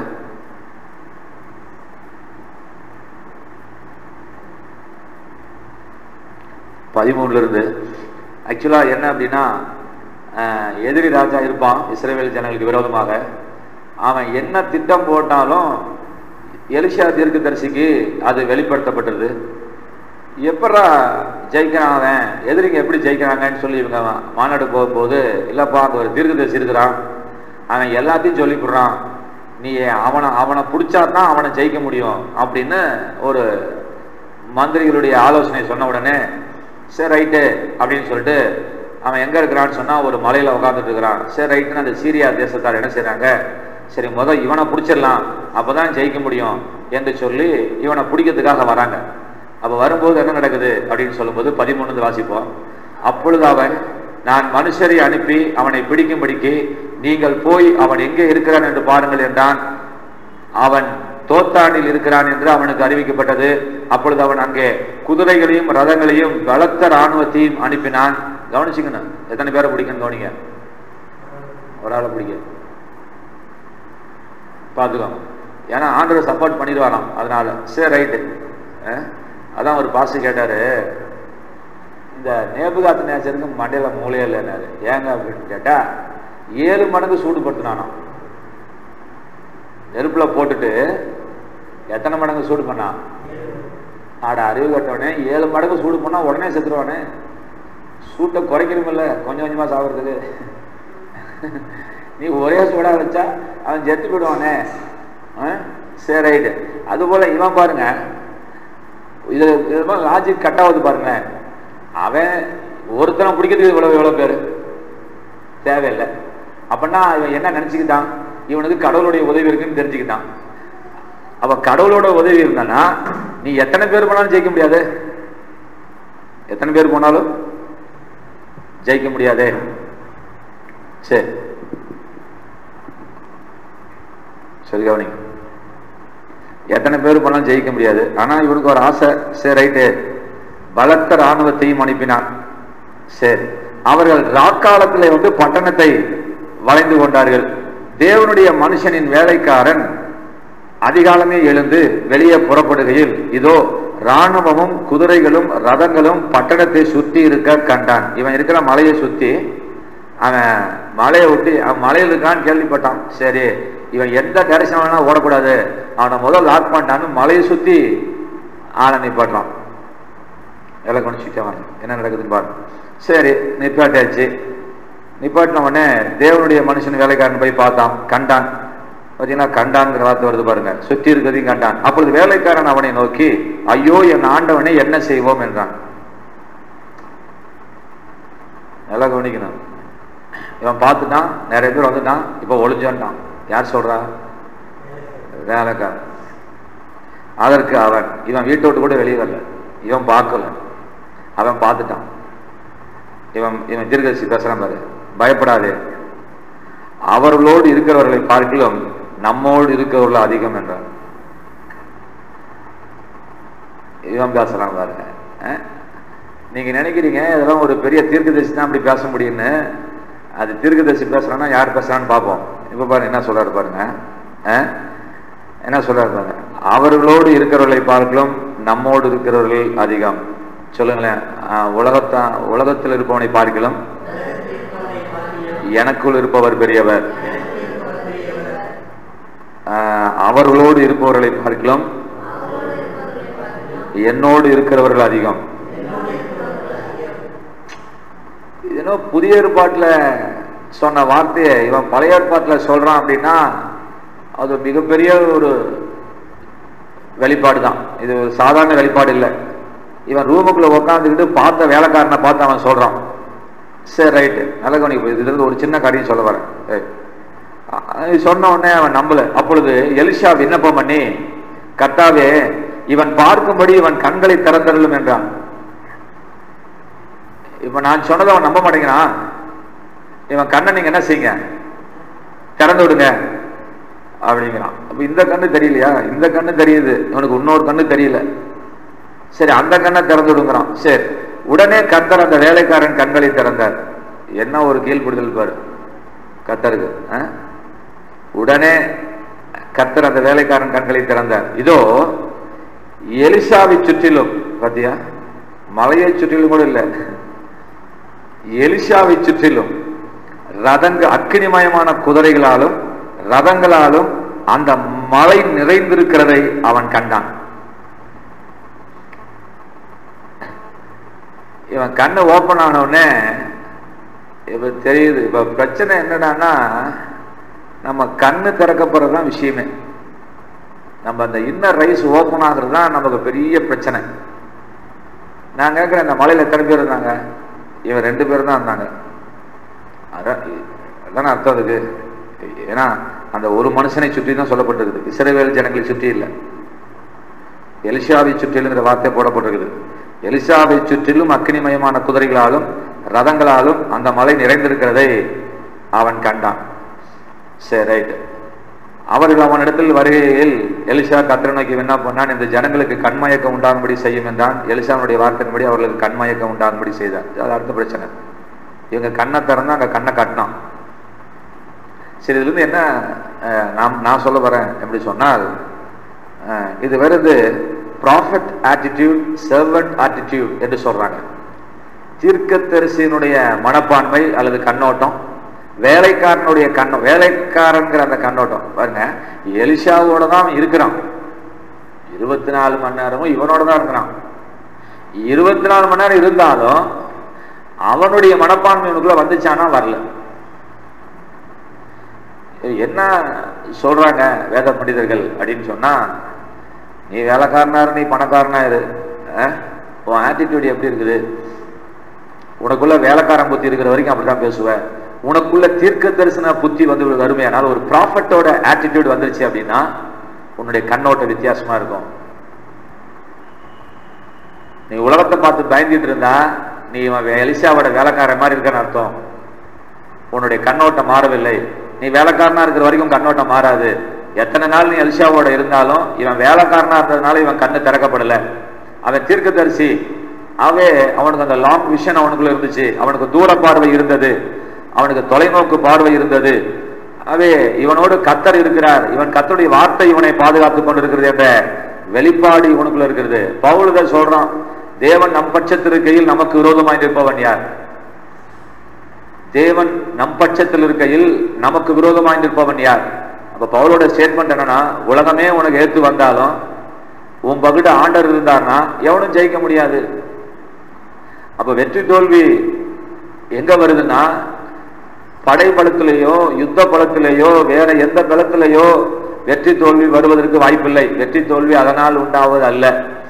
பதிமூணுல இருந்து ஆக்சுவலா என்ன அப்படின்னா அஹ், எதிரி ராஜா இருப்பான் இஸ்ரேல் ஜனங்களுக்கு விரோதமாக அவன் என்ன திட்டம் போட்டாலும் எலிஷா தீர்க்கதரிசிக்கு அது வெளிப்படுத்தப்பட்டது எப்படா ஜெயிக்கிறான் அவன் எதிரிங்க எப்படி ஜெயிக்கிறாங்கன்னு சொல்லி இவங்க மாநாடு போகும்போது இல்லப்பா அங்க ஒரு தீர்க்கதரிசி இருக்கிறான் அவன் எல்லாத்தையும் சொல்லிவிடுறான் நீ அவனை அவனை பிடிச்சாதான் அவனை ஜெயிக்க முடியும் அப்படின்னு ஒரு மந்திரிகளுடைய ஆலோசனை சொன்ன உடனே சரி ரைட்டு அப்படின்னு சொல்லிட்டு அவன் எங்க இருக்கிறான்னு சொன்னா ஒரு மலையில உட்காந்துட்டு இருக்கிறான் சரி ரைட்டுன்னு அந்த சீரியா தேசத்தார் என்ன செய்றாங்க சரி முத இவனை பிடிச்சிடலாம் அப்பதான் ஜெயிக்க முடியும் என்று சொல்லி இவனை பிடிக்கிறதுக்காக வராங்க அப்ப வரும்போது என்ன நடக்குது அப்படின்னு சொல்லும்போது பதிமூணு வாசிப்போம் அப்பொழுது அவன் நான் மனுஷரை அனுப்பி அவனை பிடிக்கும்படிக்கு நீங்கள் போய் அவன் எங்கே இருக்கிறான் என்று பாருங்கள் என்றான் அவன் தோத்தானில் இருக்கிறான் என்று அவனுக்கு அறிவிக்கப்பட்டது அப்பொழுது அவன் அங்கே குதிரைகளையும் ரதங்களையும் பலத்த இராணுவத்தையும் அனுப்பினான் கவனிச்சுக்கணும் எத்தனை பேரை பிடிக்கணும் கவனிங்க ஒரு ஆளை பிடிக்க பார்த்துக்கோங்க ஏன்னா ஆண்டவர் சப்போர்ட் பண்ணிடுவாராம் அதனால சரி ரைட்டு அதான் ஒரு பாஸ்டர் கேட்டாரு இந்த நேபுகாத்து நேச்சருக்கு மண்டையில மூளையே இல்லைன்னாரு ஏங்க அப்படின்னு கேட்டா ஏழு மடங்கு சூடுபடுத்தினானாம் நெருப்புல போட்டுட்டு எத்தனை மடங்கு சூடு பண்ணான் ஆட அறிவு கட்டவனே ஏழு மடங்கு சூடு பண்ணா உடனே செத்துருவானே சூட்டை குறைக்கணுமில்ல கொஞ்சம் கொஞ்சமா சாப்பிட்றதுக்கு நீ ஒரே சூடா வச்சா அவன் செத்து போயிடுவானே ஆ? சரி ரைட்டு அதுபோல இவன் பாருங்க இது லாஜிக் கட் ஆகுது பாருங்க அவன் ஒருத்தனை பிடிக்கிறதுக்கு இவ்வளவு எவ்வளவு பேரு தேவையில்லை அப்படின்னா இவன் என்ன நினைச்சுக்கிட்டான் இவனுக்கு கடவுளுடைய உதவி இருக்குன்னு தெரிஞ்சுக்கிட்டான் அவ கடவுளோட உதவி இருந்தானா நீ எத்தனை பேர் போனாலும் ஜெயிக்க முடியாது எத்தனை பேர் போனாலும் ஜெயிக்க முடியாதே சரி சரி கவனிங்க எத்தனை பேர் போனாலும் ஜெயிக்க முடியாது ஆனா இவனுக்கு ஒரு ஆசை சரி ரைட்டு பலத்த ராணுவத்தையும் அனுப்பினான் சரி அவர்கள் ராக்காலத்துல வந்து பட்டணத்தை வளைந்து கொண்டார்கள் தேவனுடைய மனுஷனின் வேலைக்காரன் அதிகாலமே எழுந்து வெளியே புறப்படுகையில் இதோ ராணுவமும் குதிரைகளும் ரதங்களும் பட்டணத்தை சுத்தி இருக்க கண்டான் இவன் இருக்கிற மலையை சுத்தி அவன் மலையை விட்டு அவன் மலையில் இருக்கான்னு கேள்விப்பட்டான் சரி இவன் எந்த டைரக்ஷன் வேணா ஓடக்கூடாது அவனை முதல் லாக் பண்ணிட்டான்னு மலையை சுத்தி ஆளை நிப்பாட்டான் எல்லாம் கவனிச்சுட்டவன் என்ன நடக்குதுன்னு பாரு சரி நிப்பாட்டியாச்சு நிப்பாட்டின உடனே தேவனுடைய மனுஷன் வேலைக்காரன் போய் பார்த்தான் கண்டான் பார்த்தீங்கன்னா கண்டான்ங்கிற வார்த்தை வருது பாருங்க சுற்றி இருக்கிறதையும் கண்டான் அப்பொழுது வேலைக்காரன் அவனை நோக்கி ஐயோ என் ஆண்டவனை என்ன செய்வோம் என்றான் நல்லா கவனிக்கணும் இவன் பார்த்துட்டான் நிறைய பேர் வந்துட்டான் இப்போ ஒளிஞ்சான்ட்டான் யார் சொல்றா வேலைக்காரன் அதற்கு அவன் இவன் வீட்டை விட்டு கூட வெளியே வரல இவன் பார்க்கல அவன் பார்த்துட்டான் இவன் இவன் தீர்க்கதரிசி பேசுறான் பாரு பயப்படாதே அவர்களோடு இருக்கிறவர்களை பார்க்கலாம் நம்மோடு இருக்கிறவர்கள் அதிகம் என்றார் இவன் பேசுறான் பாருங்க அஹ்? நீங்க நினைக்கிறீங்க இதெல்லாம் ஒரு பெரிய தீர்க்கதரிசி தான் அப்படி பேச முடியும்னு அது தீர்க்கதரிசி பேசுறான்னா யார் பேசுறான்னு பார்ப்போம் இப்ப பாருங்க என்ன சொல்றாரு பாருங்க அஹ்? என்ன சொல்றாரு பாருங்க அவர்களோடு இருக்கிறவர்களை பார்க்கலாம் நம்மோடு இருக்கிறவர்கள் அதிகம் சொல்லுங்களேன் அஹ், உலகத்தா உலகத்தில் இருப்பவனை பார்க்கலாம் எனக்குள் இருப்பவர் பெரியவர் ஆஹ், அவர்களோடு இருப்பவர்களை பார்க்கலாம் என்னோடு இருக்கிறவர்கள் அதிகம் இது என்ன புதிய ஏற்பாட்டுல சொன்ன வார்த்தையை இவன் பழைய ஏற்பாட்டுல சொல்றான் அப்படின்னா அது மிகப்பெரிய ஒரு வெளிப்பாடு தான் இது ஒரு சாதாரண வெளிப்பாடு இல்லை இவன் ரூமுக்குள்ள உட்காந்துக்கிட்டு பார்த்த வேலைக்காரனை பார்த்து அவன் சொல்றான் சரி ரைட்டு நல்ல கவனிப்பு இதுல இருந்து ஒரு சின்ன காரியம் சொல்ல வரேன் ஏய். அஹ் இது சொன்ன உடனே அவன் நம்பல அப்பொழுது எலிஷா விண்ணப்பம் பண்ணி கர்த்தாவே இவன் பார்க்கும்படி இவன் கண்களை திறந்தருளும் என்றான் இப்ப நான் சொன்னதை அவன் நம்ப மாட்டேங்கிறான் இவன் கண்ணை நீங்க என்ன செய்யுங்க திறந்து விடுங்க அப்படிங்கிறான் அப்ப இந்த கண்ணு தெரியலையா இந்த கண்ணு தெரியுது இவனுக்கு இன்னொரு கண்ணு தெரியல சரி அந்த கண்ணை திறந்து விடுங்கிறான் சரி உடனே கத்தர் அந்த வேலைக்காரன் கண்களை திறந்தார் என்ன ஒரு கீழ்ப்படுதல் பாரு கத்தருக்கு ஆ? உடனே கத்தர் அந்த வேலைக்காரன் கண்களை திறந்தார் இதோ எலிசாவை சுற்றிலும் பாத்தியா மலையை சுற்றிலும் கூட இல்லை எலிசாவை சுற்றிலும் ரதங்க அக்கினிமயமான குதிரைகளாலும் ரதங்களாலும் அந்த மலை நிறைந்திருக்கிறதை அவன் கண்டான் இவன் கண்ணை ஓப்பன் ஆன உடனே இப்ப தெரியுது இப்ப பிரச்சனை என்னடான்னா நம்ம கண்ணு திறக்கப்படுறது தான் விஷயமே நம்ம அந்த இன்னர் ரைஸ் ஓப்பன் ஆகுறது தான் நமக்கு பெரிய பிரச்சனை நான் கேட்குறேன் இந்த மலையில் எத்தனை பேர் இருந்தாங்க இவன் ரெண்டு பேர் தான் இருந்தாங்க அதான் அதானே அர்த்தம் அதுக்கு ஏன்னா அந்த ஒரு மனுஷனை சுற்றி தான் சொல்லப்பட்டிருக்குது இஸ்ரவேல் ஜனங்களை சுற்றி இல்லை எலிஷாவை சுற்றிலுங்கிற வார்த்தை போடப்பட்டிருக்குது எலிசாவை சுற்றிலும் அக்னிமயமான குதிரைகளாலும் ரதங்களாலும் அந்த மலை நிறைந்திருக்கிறதை அவன் கண்டான் சரி ரைட் அவர்கள் அவனிடத்தில் வருகையில் எலிசா கத்திர நோக்கி என்ன பண்ணான் இந்த ஜனங்களுக்கு கண்மயக்கம் உண்டாகும்படி செய்யும் என்றான் எலிசாவுடைய வார்த்தையின்படி அவர்களுக்கு கண்மயக்கம் உண்டாகும்படி செய்தார் அது அடுத்த பிரச்சனை இவங்க கண்ணை திறந்தா அங்க கண்ணை கட்டினான் சரி இதுல இருந்து என்ன அஹ், நாம் நான் சொல்ல வரேன் எப்படி சொன்னால் அஹ், இது வருது ப்ராஃபட் ஆட்டிடியூட் சர்வன்ட் ஆட்டிடியூட் என்று சொல்றாங்க தீர்க்கதரிசியினுடைய மனப்பான்மை அல்லது கண்ணோட்டம் வேலைக்காரனுடைய கண்ணம் வேலைக்காரங்கிற அந்த கண்ணோட்டம் பாருங்க எலிஷாவோட தான் அவன் இருக்கிறான் இருபத்தி நாலு மணி நேரமும் இவனோட தான் இருக்கிறான் இருபத்தி நாலு மணி நேரம் இருந்தாலும் அவனுடைய மனப்பான்மை இவனுக்குள்ள வந்துச்சானா வரல என்ன சொல்றாங்க வேத பண்டிதர்கள் அப்படின்னு சொன்னா நீ வேலைக்காரனா இரு நீ பணக்காரனா இரு அஹ், உன் ஆட்டிடியூட் எப்படி இருக்குது உனக்குள்ள வேலைக்காரன் புத்தி இருக்கிற வரைக்கும் அப்படிதான் பேசுவ உனக்குள்ள தீர்க்க தரிசன புத்தி வந்து வருமையானால் ஒரு ப்ராஃபட்டோட ஆட்டிடியூட் வந்துருச்சு அப்படின்னா உன்னுடைய கண்ணோட்ட வித்தியாசமா இருக்கும் நீ உலகத்தை பார்த்து பயந்துட்டு இருந்தா நீ இவன் எலிசாவோட வேலைக்காரன் மாதிரி இருக்கன்னு அர்த்தம் உன்னுடைய கண்ணோட்டம் மாறவில்லை நீ வேலைக்காரனா இருக்கிற வரைக்கும் கண்ணோட்டம் மாறாது எத்தனை நாள் நீ எலிஷாவோட இருந்தாலும் இவன் வேலைக்காரனா இருந்ததுனால இவன் கண்ணு திறக்கப்படல அவன் தீர்க்கதரிசி அவே அவனுக்கு அந்த லாங் விஷன் அவனுக்குள்ள இருந்துச்சு அவனுக்கு தூர பார்வை இருந்தது அவனுக்கு தொலைநோக்கு பார்வை இருந்தது அவே இவனோடு கத்தர் இருக்கிறார் இவன் கத்தருடைய வார்த்தை இவனை பாதுகாத்துக் கொண்டிருக்கிறது என்ற வெளிப்பாடு இவனுக்குள்ள இருக்கிறது பவுலுத சொல்றான் தேவன் நம் பட்சத்தில் இருக்கையில் நமக்கு விரோதமாய் நிற்பவன் யார் தேவன் நம் பட்சத்தில் இருக்கையில் நமக்கு விரோதமாய் நிற்பவன் யார் அப்ப பவுலோட ஸ்டேட்மெண்ட் என்னன்னா உலகமே உனக்கு ஏத்து வந்தாலும் உன் பகுட ஆண்டர் இருந்தார்னா எவனும் ஜெயிக்க முடியாது அப்ப வெற்றி தோல்வி எங்க வருதுன்னா படை பலத்திலேயோ யுத்த பலத்திலேயோ வேற எந்த பலத்திலேயோ வெற்றி தோல்வி வருவதற்கு வாய்ப்பில்லை வெற்றி தோல்வி அதனால் உண்டாவது அல்ல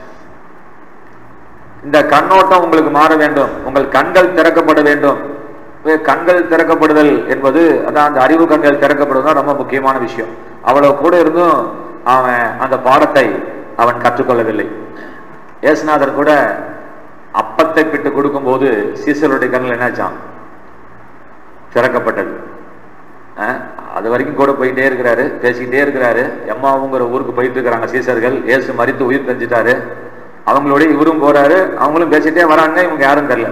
இந்த கண்ணோட்டம் உங்களுக்கு மாற வேண்டும் உங்கள் கண்கள் திறக்கப்பட வேண்டும் வே- கண்கள் திறக்கப்படுதல் என்பது அதான் அந்த அறிவு கண்கள் திறக்கப்படுவது தான் ரொம்ப முக்கியமான விஷயம் அவ்வளவு கூட இருந்தும் அவன் அந்த பாடத்தை அவன் கற்றுக்கொள்ளவில்லை ஏசுநாதர் கூட அப்பத்தை பிட்டு கொடுக்கும்போது சீசருடைய கண்கள் என்னாச்சான் திறக்கப்பட்டது அஹ், அது வரைக்கும் கூட போயிட்டே இருக்கிறாரு பேசிக்கிட்டே இருக்கிறாரு எம்மாவுங்கிற ஊருக்கு போயிட்டு இருக்கிறாங்க சீசர்கள் இயேசு மறித்து உயிர் தெரிஞ்சிட்டாரு அவங்களோட இவரும் போறாரு அவங்களும் பேசிட்டே வராங்க இவங்க யாரும் தெரியல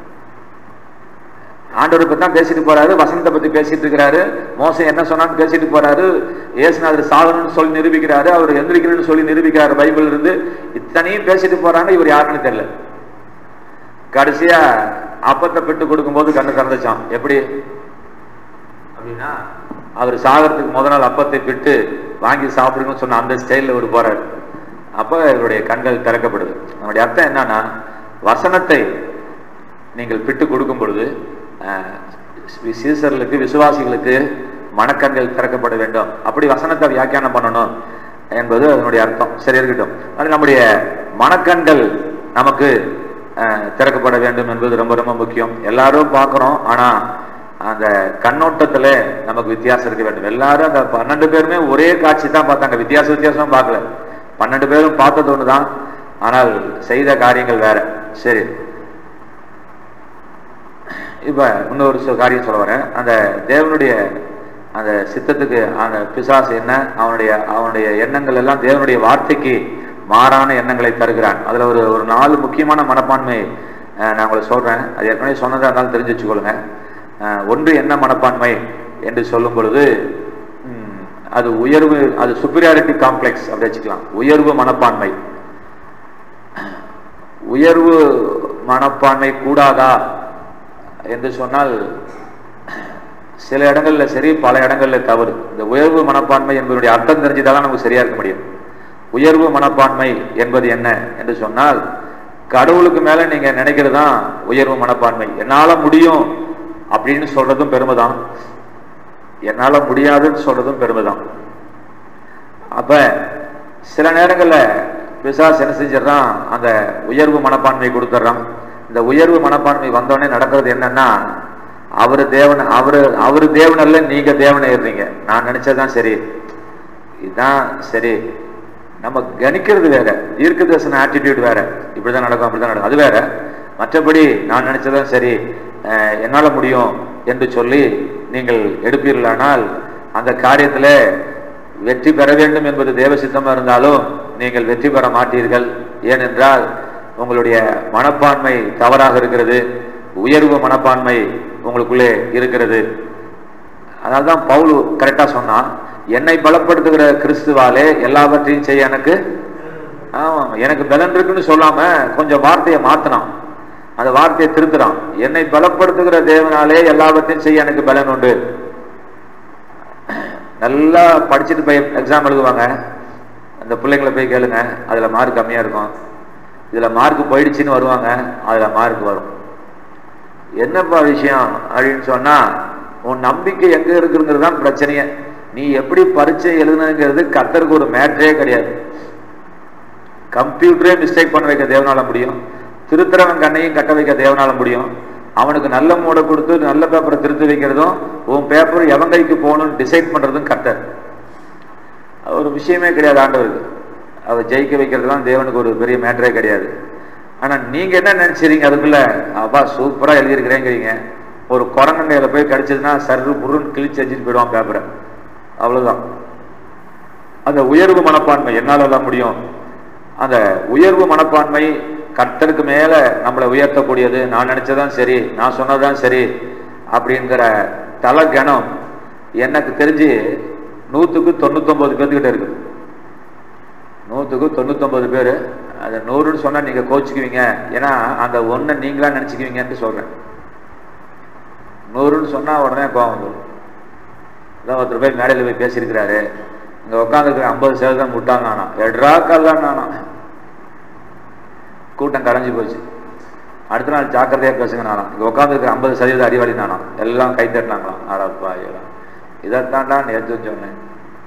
ஆண்டவரை பத்தி தான் பேசிட்டு போறாரு வசனத்தை பத்தி பேசிட்டு இருக்கிறாரு மோசம் என்ன சொன்னான்னு பேசிட்டு போறாரு இயேசுநாதர் சாகணும்னு சொல்லி நிரூபிக்கிறாரு அவர் எந்திரிக்கணும்னு சொல்லி நிரூபிக்கிறாரு பைபிள் இருந்து இத்தனையும் பேசிட்டு போறாங்க இவர் யாருன்னு தெரியல கடைசியா அப்பத்தை பெட்டு கொடுக்கும்போது கண்ணு திறந்துச்சான் எப்படி அப்படின்னா அவர் சாகறதுக்கு முத நாள் அப்பத்தை பிட்டு வாங்கி சாப்பிடுங்கன்னு சொன்ன அந்த ஸ்டைல்ல இவர் போறாரு அப்ப இவருடைய கண்கள் திறக்கப்படுது நம்முடைய அர்த்தம் என்னன்னா வசனத்தை நீங்கள் பிட்டு கொடுக்கும் பொழுது அஹ், வி- சீசர்களுக்கு விசுவாசிகளுக்கு மனக்கண்கள் திறக்கப்பட வேண்டும் அப்படி வசனத்தை வியாக்கியானம் பண்ணணும் என்பது அதனுடைய அர்த்தம் சரி இருக்கட்டும் அது நம்முடைய மனக்கண்கள் நமக்கு அஹ், திறக்கப்பட வேண்டும் என்பது ரொம்ப ரொம்ப முக்கியம் எல்லாரும் பார்க்கிறோம் ஆனா அந்த கண்ணோட்டத்துல நமக்கு வித்தியாசம் இருக்க வேண்டும் எல்லாரும் அந்த பன்னெண்டு பேருமே ஒரே காட்சி தான் பார்த்தாங்க வித்தியாச வித்தியாசம் பார்க்கல பன்னெண்டு பேரும் பார்த்தது ஒண்ணுதான் ஆனால் செய்த காரியங்கள் வேற சரி இப்ப இன்னொரு சொ- காரியம் சொல்ல வரேன் அந்த தேவனுடைய அந்த சித்தத்துக்கு அந்த பிசாசு என்ன அவனுடைய அவனுடைய எண்ணங்கள் எல்லாம் தேவனுடைய வார்த்தைக்கு மாறான எண்ணங்களை தருகிறான் அதுல ஒரு ஒரு நாலு முக்கியமான மனப்பான்மை அஹ், நான் உங்களுக்கு சொல்றேன் அது ஏற்கனவே சொன்னதா இருந்தாலும் தெரிஞ்சு வச்சுக்கொள்ளுங்க அஹ், ஒன்று என்ன மனப்பான்மை என்று சொல்லும் பொழுது ம், அது உயர்வு அது சுப்பீரியாரிட்டி காம்ப்ளெக்ஸ் அப்படி வச்சுக்கலாம் உயர்வு மனப்பான்மை உயர்வு மனப்பான்மை கூடாதா என்று சொன்னால் சில இடங்கள்ல சரி பல இடங்கள்ல தவறு இந்த உயர்வு மனப்பான்மை என்பதனுடைய அர்த்தம் தெரிஞ்சுதான் நமக்கு சரியா இருக்க முடியும் உயர்வு மனப்பான்மை என்பது என்ன என்று சொன்னால் கடவுளுக்கு மேல நீங்க நினைக்கிறது தான் உயர்வு மனப்பான்மை என்னால முடியும் அப்படின்னு சொல்றதும் பெருமைதான் என்னால முடியாதுன்னு சொல்றதும் பெருமைதான் அப்ப சில நேரங்கள்ல பிசாசு என்ன செஞ்சிடறான் அந்த உயர்வு மனப்பான்மை கொடுத்துட்றான் இந்த உயர்வு மனப்பான்மை வந்தோடனே நடக்கிறது என்னன்னா அவரு தேவன் அவரு அவரு தேவன் அல்ல நீங்க தேவனை ஏறுறீங்க நான் நினைச்சதுதான் சரி இதுதான் சரி நம்ம கணிக்கிறது வேற தீர்க்க தரிசன ஆட்டிடியூட் வேற இப்படிதான் நடக்கும் அப்படிதான் நடக்கும் அது வேற மற்றபடி நான் நினைச்சதான் சரி அஹ், என்னால முடியும் என்று சொல்லி நீங்கள் எடுப்பீர்களானால் அந்த காரியத்துல வெற்றி பெற வேண்டும் என்பது தேவ சித்தமா இருந்தாலும் நீங்கள் வெற்றி பெற மாட்டீர்கள் ஏனென்றால் உங்களுடைய மனப்பான்மை தவறாக இருக்கிறது உயர்வு மனப்பான்மை உங்களுக்குள்ளே இருக்கிறது அதனால்தான் பவுல் கரெக்டா சொன்னான் என்னை பலப்படுத்துகிற கிறிஸ்துவாலே எல்லாவற்றையும் செய்ய எனக்கு ஆமா எனக்கு பலன் இருக்குன்னு சொல்லாம கொஞ்சம் வார்த்தையை மாத்தினான் அந்த வார்த்தையை திருத்துறான் என்னை பலப்படுத்துகிற தேவனாலே எல்லாவற்றையும் செய்ய எனக்கு பலன் உண்டு நல்லா படிச்சுட்டு போய் எக்ஸாம் எழுதுவாங்க அந்த பிள்ளைங்களை போய் கேளுங்க அதுல மார்க் கம்மியா இருக்கும் இதுல மார்க் போயிடுச்சுன்னு வருவாங்க அதுல மார்க் வரும் என்னப்பா விஷயம் அப்படின்னு சொன்னா உன் நம்பிக்கை எங்க இருக்குங்கிறது தான் பிரச்சனையே நீ எப்படி பரீட்சை எழுதுனங்கிறது கத்தருக்கு ஒரு மேட்ரே கிடையாது கம்ப்யூட்டரே மிஸ்டேக் பண்ண வைக்க தேவனால முடியும் திருத்துறவன் கண்ணையும் கட்ட வைக்க தேவனால முடியும் அவனுக்கு நல்ல மூடை கொடுத்து நல்ல பேப்பரை திருத்தி வைக்கிறதும் உன் பேப்பர் எவன் கைக்கு போகணும்னு டிசைட் பண்றதும் கத்தர் அது ஒரு விஷயமே கிடையாது ஆண்டவருக்கு அவர் ஜெயிக்க வைக்கிறதுலாம் தேவனுக்கு ஒரு பெரிய மேட்டரே கிடையாது ஆனா நீங்க என்ன நினைச்சிருங்க அதுக்குள்ள அப்பா சூப்பரா எழுதியிருக்கிறேங்கிறீங்க ஒரு குரங்கண்டையில போய் கிடைச்சதுன்னா சர்ரு புருன்னு கிழிச்சு வச்சுட்டு போயிடுவான் பேப்பரை அவ்வளவுதான் அந்த உயர்வு மனப்பான்மை என்னால தான் முடியும் அந்த உயர்வு மனப்பான்மை கர்த்தருக்கு மேல நம்மளை உயர்த்தக்கூடியது நான் நினைச்சதான் சரி நான் சொன்னதுதான் சரி அப்படிங்கிற தல கணம் எனக்கு தெரிஞ்சு நூத்துக்கு தொண்ணூத்தொன்பது பேர்த்துக்கிட்ட இருக்கு நூத்துக்கு தொண்ணூத்தொன்பது பேர் அந்த நூறுன்னு சொன்னா நீங்க கோச்சுக்குவீங்க ஏன்னா அந்த ஒன்றை நீங்களா நினைச்சுக்குவீங்கன்ட்டு சொல்றேன் நூறுன்னு சொன்னா உடனே கோவம் வந்துடும் அதான் ஒருத்தர் போய் மேடையில் போய் பேசியிருக்கிறாரு இங்க உட்காந்துருக்கிற ஐம்பது சதவீதம் முட்டாங்க நானா எட்ரா கல்லாம் நானா கூட்டம் கடைஞ்சு போச்சு அடுத்த நாள் ஜாக்கிரதையா பேசுங்க நானா இங்க உட்காந்துருக்கிற ஐம்பது சதவீதம் அடிவாடி நானா எல்லாம் கை தட்டினாங்களாம் ஆடாப்பா இதெல்லாம் இதைத்தாண்டா நேற்று சொன்னேன்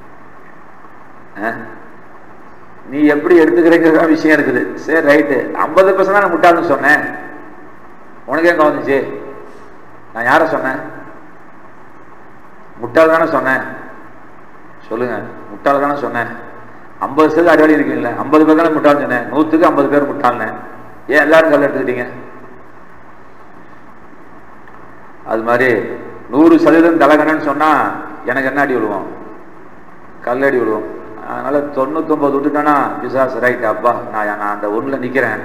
ஆ? நீ எப்படி எடுத்துக்கிறீங்கிற விஷயம் இருக்குது சரி ரைட்டு ஐம்பது பர்சன்ட் தான் முட்டாள்னு சொன்னேன் உனக்கு எங்க வந்துச்சு நான் யாரை சொன்னேன் முட்டாள் தானே சொன்னேன் சொல்லுங்க முட்டாள் தானே சொன்னேன் ஐம்பது சதவீதம் அடிவாடி இருக்கீங்களா ஐம்பது பேர் தானே முட்டாள்னு சொன்னேன் நூற்றுக்கு ஐம்பது பேர் முட்டாள்னு ஏன் எல்லாரும் கல் எடுத்துக்கிட்டீங்க அது மாதிரி நூறு சதவீதம் தலகணன்னு சொன்னா எனக்கு என்ன அடி விழுவோம் கல்லடி விழுவோம் அதனால தொண்ணூத்தொன்பது விட்டுட்டானா பிசாஸ் ரைட் அப்பா நான் நான் அந்த ஒண்ணுல நிக்கிறேன்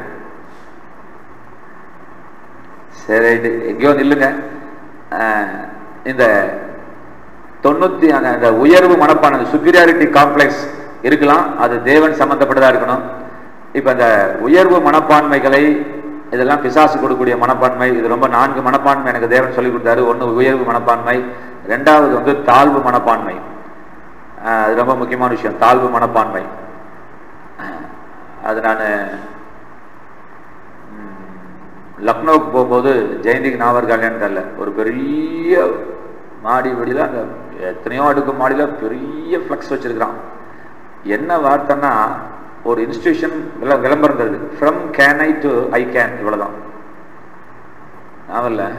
சரி ரைட்டு எங்கேயோ நில்லுங்க ஆஹ், இந்த தொண்ணூத்தி அந்த அந்த உயர்வு மனப்பான சுப்பீரியாரிட்டி காம்ப்ளெக்ஸ் இருக்கலாம் அது தேவன் சம்பந்தப்பட்டதா இருக்கணும் இப்ப இந்த உயர்வு மனப்பான்மைகளை இதெல்லாம் பிசாசு கொடுக்கக்கூடிய மனப்பான்மை இது ரொம்ப நான்கு மனப்பான்மை எனக்கு தேவன் சொல்லி கொடுத்தாரு ஒன்று உயர்வு மனப்பான்மை ரெண்டாவது வந்து தாழ்வு மனப்பான்மை ஆஹ் அது ரொம்ப முக்கியமான விஷயம் தாழ்வு மனப்பான்மை ஆஹ் அது நான் லக்னோவுக்கு போகும்போது ஜெயந்திக்கு நாவர் கல்யாணம் ஒரு பெரிய மாடி வெளியில அங்க எத்தனையோ அடுக்கு மாடியில பெரிய ஃப்ளக்ஸ் வச்சிருக்கிறான் என்ன வார்த்தைன்னா ஒரு இன்ஸ்டிடியூஷன் விளம்பரம் தருது from can I to I can இவ்வளவுதான் நாவல்ல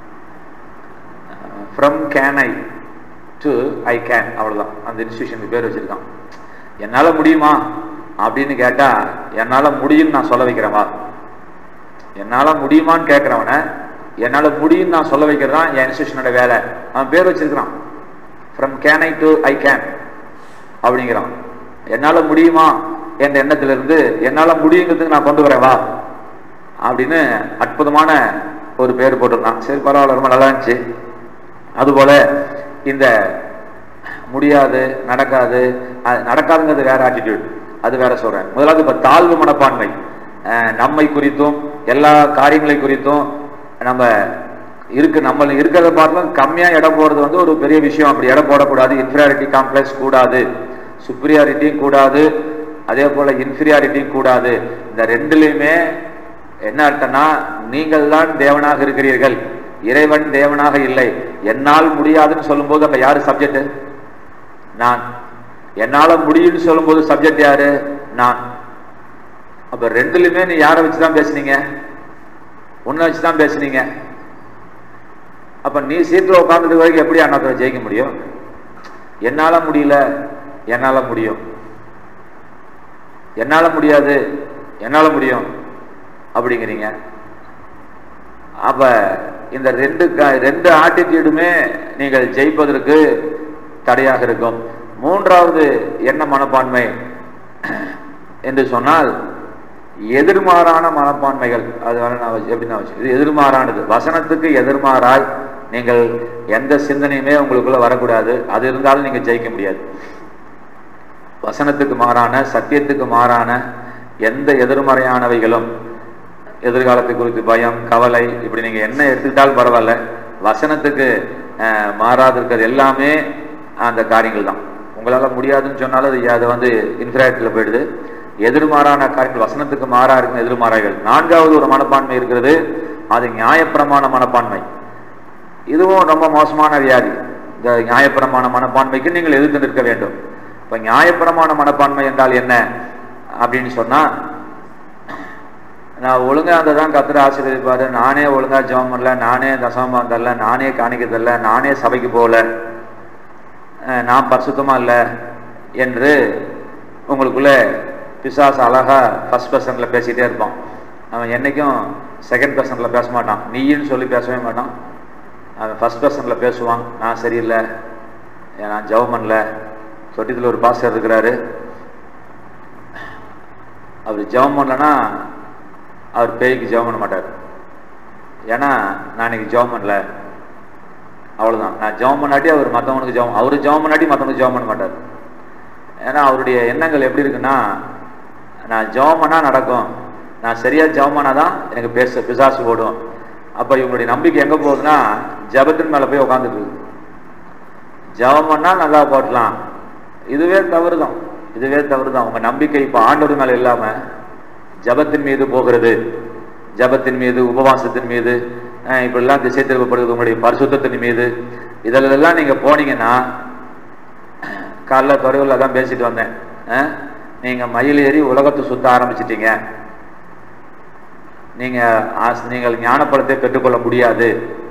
from can I to I can அவ்வளவுதான் அந்த இன்ஸ்டிடியூஷனுக்கு பேர் வச்சிருக்கான் என்னால முடியுமா அப்படின்னு கேட்டா என்னால முடியும்னு நான் சொல்ல வைக்கிறேன் வா என்னால முடியுமான்னு கேட்கிறவன என்னால முடியும்னு நான் சொல்ல வைக்கிறது தான் என் இன்ஸ்டியூஷனோட வேலை அவன் பேர் வச்சிருக்கிறான் from can I to I can அப்படிங்கிறான் என்னால முடியுமா என்ற எண்ணத்திலிருந்து என்னால முடியுங்கிறதுக்கு நான் கொண்டு வரேன் வா அப்படின்னு அற்புதமான ஒரு பேர் போட்டிருந்தான் சரி பரவாயில்ல ரொம்ப நல்லா இருந்துச்சு அதுபோல இந்த முடியாது நடக்காது அது நடக்காதுங்கிறது வேற ஆட்டிடியூட் அது வேற சொல்றேன் முதலாவது இப்ப தாழ்வு மனப்பான்மை அஹ் நம்மை குறித்தும் எல்லா காரியங்களை குறித்தும் நம்ம இருக்கு நம்ம இருக்கிறத பார்த்தும் கம்மியா இடம் போறது வந்து ஒரு பெரிய விஷயம் அப்படி இடம் போடக்கூடாது இன்ஃபீரியாரிட்டி காம்ப்ளெக்ஸ் கூடாது சுப்பீரியாரிட்டியும் கூடாது அதே போல இன்ஃபீரியாரிட்டியும் கூடாது இந்த ரெண்டுலையுமே என்ன அர்த்தம்னா நீங்கள் தான் தேவனாக இருக்கிறீர்கள் இறைவன் தேவனாக இல்லை என்னால் முடியாதுன்னு சொல்லும்போது அங்க யாரு சப்ஜெக்ட் நான் என்னால முடியும்னு சொல்லும்போது சப்ஜெக்ட் யாரு நான் அப்ப ரெண்டுலயுமே நீ யாரை வச்சுதான் பேசுனீங்க உன்னை வச்சுதான் பேசுனீங்க அப்ப நீ சீட்டில் உட்கார்ந்துட்டு வரைக்கும் எப்படி அண்ணாத்துல ஜெயிக்க முடியும் என்னால முடியல என்னால முடியும் என்னால முடியாது என்னால முடியும் அப்படிங்கிறீங்க அப்ப இந்த ரெண்டு க- ரெண்டு ஆட்டிடியூடுமே நீங்கள் ஜெயிப்பதற்கு தடையாக இருக்கும் மூன்றாவது என்ன மனப்பான்மை என்று சொன்னால் எதிர்மாறான மனப்பான்மைகள் அது வேணா நான் வச்சு- எப்படி நான் வச்சு இது எதிர்மாறானது வசனத்துக்கு எதிர்மாறாய் நீங்கள் எந்த சிந்தனையுமே உங்களுக்குள்ள வரக்கூடாது அது இருந்தாலும் நீங்க ஜெயிக்க முடியாது வசனத்துக்கு மாறான சத்தியத்துக்கு மாறான எந்த எதிர்மறையானவைகளும் எதிர்காலத்தை குறித்து பயம் கவலை இப்படி நீங்க என்ன எடுத்துக்கிட்டாலும் பரவாயில்ல வசனத்துக்கு அஹ், மாறாது இருக்கிறது எல்லாமே அந்த காரியங்கள் தான் உங்களால முடியாதுன்னு சொன்னாலும் அது அது வந்து இன்ஃபிராக்டில் போயிடுது எதிர்மாறான காரியங்கள் வசனத்துக்கு மாறா இருக்கும் எதிர்மாறாய்கள் நான்காவது ஒரு மனப்பான்மை இருக்கிறது அது நியாயப்பிரமாண மனப்பான்மை இதுவும் ரொம்ப மோசமான வியாதி இந்த நியாயப்பிரமாண மனப்பான்மைக்கு நீங்கள் எதிர்த்து நிற்க வேண்டும் இப்ப நியாயப்பிரமாண மனப்பான்மை என்றால் என்ன அப்படின்னு சொன்னா நான் ஒழுங்கா அந்த தான் கத்துற ஆசீர்வதிப்பாரு நானே ஒழுங்கா ஜெபம் பண்ணல நானே தசமம் தரல நானே காணிக்க தரல நானே சபைக்கு போகல அஹ் நான் பரிசுத்தமா இல்லை என்று உங்களுக்குள்ள பிசாசு அழகா ஃபர்ஸ்ட் பர்சன்ல பேசிட்டே இருப்பான் அவன் என்னைக்கும் செகண்ட் பர்சன்ல பேச மாட்டான் நீன்னு சொல்லி பேசவே மாட்டான் அவன் ஃபர்ஸ்ட் பர்சன்ல பேசுவான் நான் சரியில்லை ஏன் நான் ஜெபம் பண்ணல தொட்டியத்தில் ஒரு பாஸ்டர் இருக்கிறாரு அவர் ஜெபம் பண்ணலன்னா அவர் பேய்க்கு ஜெபம் பண்ண மாட்டார் ஏன்னா நான் இன்னைக்கு ஜெபம் பண்ணல அவ்வளவுதான் நான் ஜெபம் பண்ணாட்டி அவர் மற்றவனுக்கு ஜெபம் அவரு ஜெபம் பண்ணாட்டி மற்றவனுக்கு ஜெபம் பண்ண மாட்டார் ஏன்னா அவருடைய எண்ணங்கள் எப்படி இருக்குன்னா நான் ஜெபம் பண்ணா நடக்கும் நான் சரியா ஜெபம் பண்ணாதான் எனக்கு பேச பிசாசு ஓடும் அப்ப இவங்களுடைய நம்பிக்கை எங்க போகுதுன்னா ஜெபத்தின் மேல போய் உட்காந்துட்டு இருக்கு ஜெபம் பண்ணா நல்லா போட்டலாம் இதுவே தவறு தான் இதுவே தவறு தான் உங்க நம்பிக்கை இப்ப ஆண்டவர் மேல இல்லாம ஜபத்தின் மீது போகிறது ஜபத்தின் மீது உபவாசத்தின் மீது அஹ் இப்படிலாம் திசை திருப்பப்படுகிறது உங்களுடைய பரிசுத்தத்தின் மீது இதிலெல்லாம் நீங்க போனீங்கன்னா காலைல தொலைவில் தான் பேசிட்டு வந்தேன் அஹ் நீங்க மயில் ஏறி உலகத்தை சுத்த ஆரம்பிச்சிட்டீங்க நீங்க ஆஸ்- நீங்கள் ஞானப்பழத்தை பெற்றுக்கொள்ள முடியாது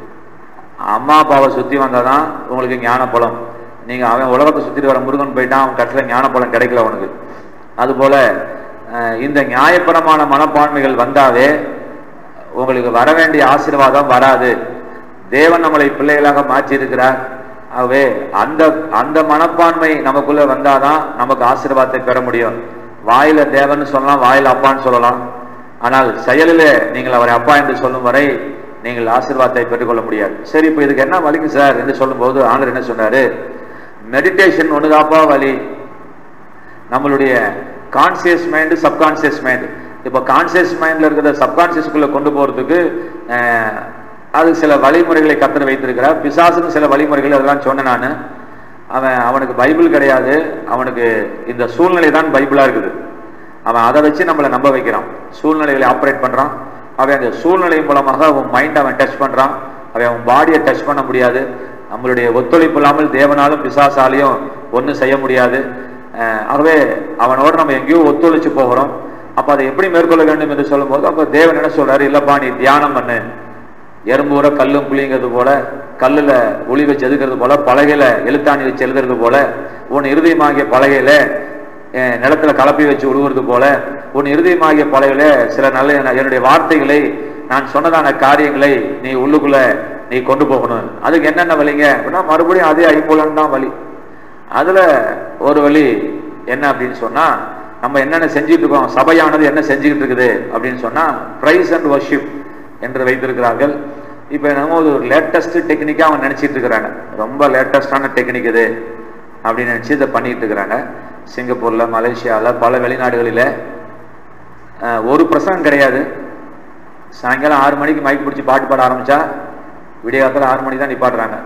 அம்மா அப்பாவை சுத்தி வந்தாதான் உங்களுக்கு ஞானப்பழம் நீங்க அவன் உலகத்தை சுத்திட்டு வர முருகன் போயிட்டான் அவன் கட்டில ஞானப்பழம் கிடைக்கல அவனுக்கு அதுபோல அஹ், இந்த நியாயபரமான மனப்பான்மைகள் வந்தாவே உங்களுக்கு வர வேண்டிய ஆசீர்வாதம் வராது தேவன் நம்மளை பிள்ளைகளாக மாற்றி இருக்கிறார் ஆகவே அந்த அந்த மனப்பான்மை நமக்குள்ள வந்தாதான் நமக்கு ஆசீர்வாதத்தை பெற முடியும் வாயில தேவன் சொல்லலாம் வாயில அப்பான்னு சொல்லலாம் ஆனால் செயலிலே நீங்கள் அவரை அப்பா என்று சொல்லும் வரை நீங்கள் ஆசீர்வாதத்தை பெற்றுக்கொள்ள முடியாது சரி இப்போ இதுக்கு என்ன வலிக்கு சார் என்று சொல்லும்போது ஆண்டர் என்ன சொன்னாரு மெடிடேஷன் ஒண்ணுதாப்பா வழி நம்மளுடைய கான்சியஸ் மைண்ட் சப்கான்சியஸ் மைண்ட் இப்போ கான்சியஸ் மைண்ட்ல இருக்கிற சப்கான்சியஸ்குள்ள கொண்டு போறதுக்கு அஹ், அது சில வழிமுறைகளை கத்தனை வைத்திருக்கிறார் பிசாசுன்னு சில வழிமுறைகள் அதெல்லாம் சொன்னேன் நான் அவன் அவனுக்கு பைபிள் கிடையாது அவனுக்கு இந்த சூழ்நிலை தான் பைபிளா இருக்குது அவன் அதை வச்சு நம்மளை நம்ப வைக்கிறான் சூழ்நிலைகளை ஆப்ரேட் பண்றான் அவன் அந்த சூழ்நிலை மூலமாக அவன் மைண்ட் அவன் டச் பண்றான் அவன் அவன் பாடியை டச் பண்ண முடியாது நம்மளுடைய ஒத்துழைப்பு இல்லாமல் தேவனாலும் பிசாசாலையும் ஒன்றும் செய்ய முடியாது அஹ் ஆகவே அவனோடு நம்ம எங்கேயோ ஒத்துழைச்சு போகிறோம் அப்ப அதை எப்படி மேற்கொள்ள வேண்டும் என்று சொல்லும்போது அப்ப தேவன் என்ன சொல்றாரு இல்லப்பா நீ தியானம் பண்ணு எறும்பூர கல்லும் புளிங்கிறது போல கல்லுல ஒளி வச்சு எதுக்கிறது போல பலகையில எழுத்தாணி வச்சு எழுதுறது போல உன் இருதயமாகிய பலகையில அஹ், நிலத்துல கலப்பி வச்சு உழுவுறது போல உன் இருதயமாகிய பலகையில சில நல்ல என்னுடைய வார்த்தைகளை நான் சொன்னதான காரியங்களை நீ உள்ளுக்குள்ள நீ கொண்டு போகணும் அதுக்கு என்னென்ன வழிங்க அப்படின்னா மறுபடியும் அதே ஐம்புலன் தான் வழி அதுல ஒரு வழி என்ன அப்படின்னு சொன்னா நம்ம என்னென்ன செஞ்சுட்டு இருக்கோம் சபையானது என்ன செஞ்சுக்கிட்டு இருக்குது அப்படின்னு சொன்னா பிரைஸ் அண்ட் வர்ஷிப் என்று வைத்திருக்கிறார்கள் இப்போ என்னமோ இது ஒரு லேட்டஸ்ட் டெக்னிக்கா அவங்க நினைச்சிட்டு இருக்கிறாங்க ரொம்ப லேட்டஸ்டான டெக்னிக் இது அப்படின்னு நினைச்சு இதை பண்ணிட்டு இருக்கிறாங்க சிங்கப்பூர்ல மலேசியால பல வெளிநாடுகளில அஹ், ஒரு பிரசங்கம் கிடையாது சாயங்காலம் ஆறு மணிக்கு மைக் பிடிச்சி பாட்டு பாட ஆரம்பிச்சா விடிய காலத்துல ஆறு மணிக்கு தான் நிப்பாட்டுறாங்க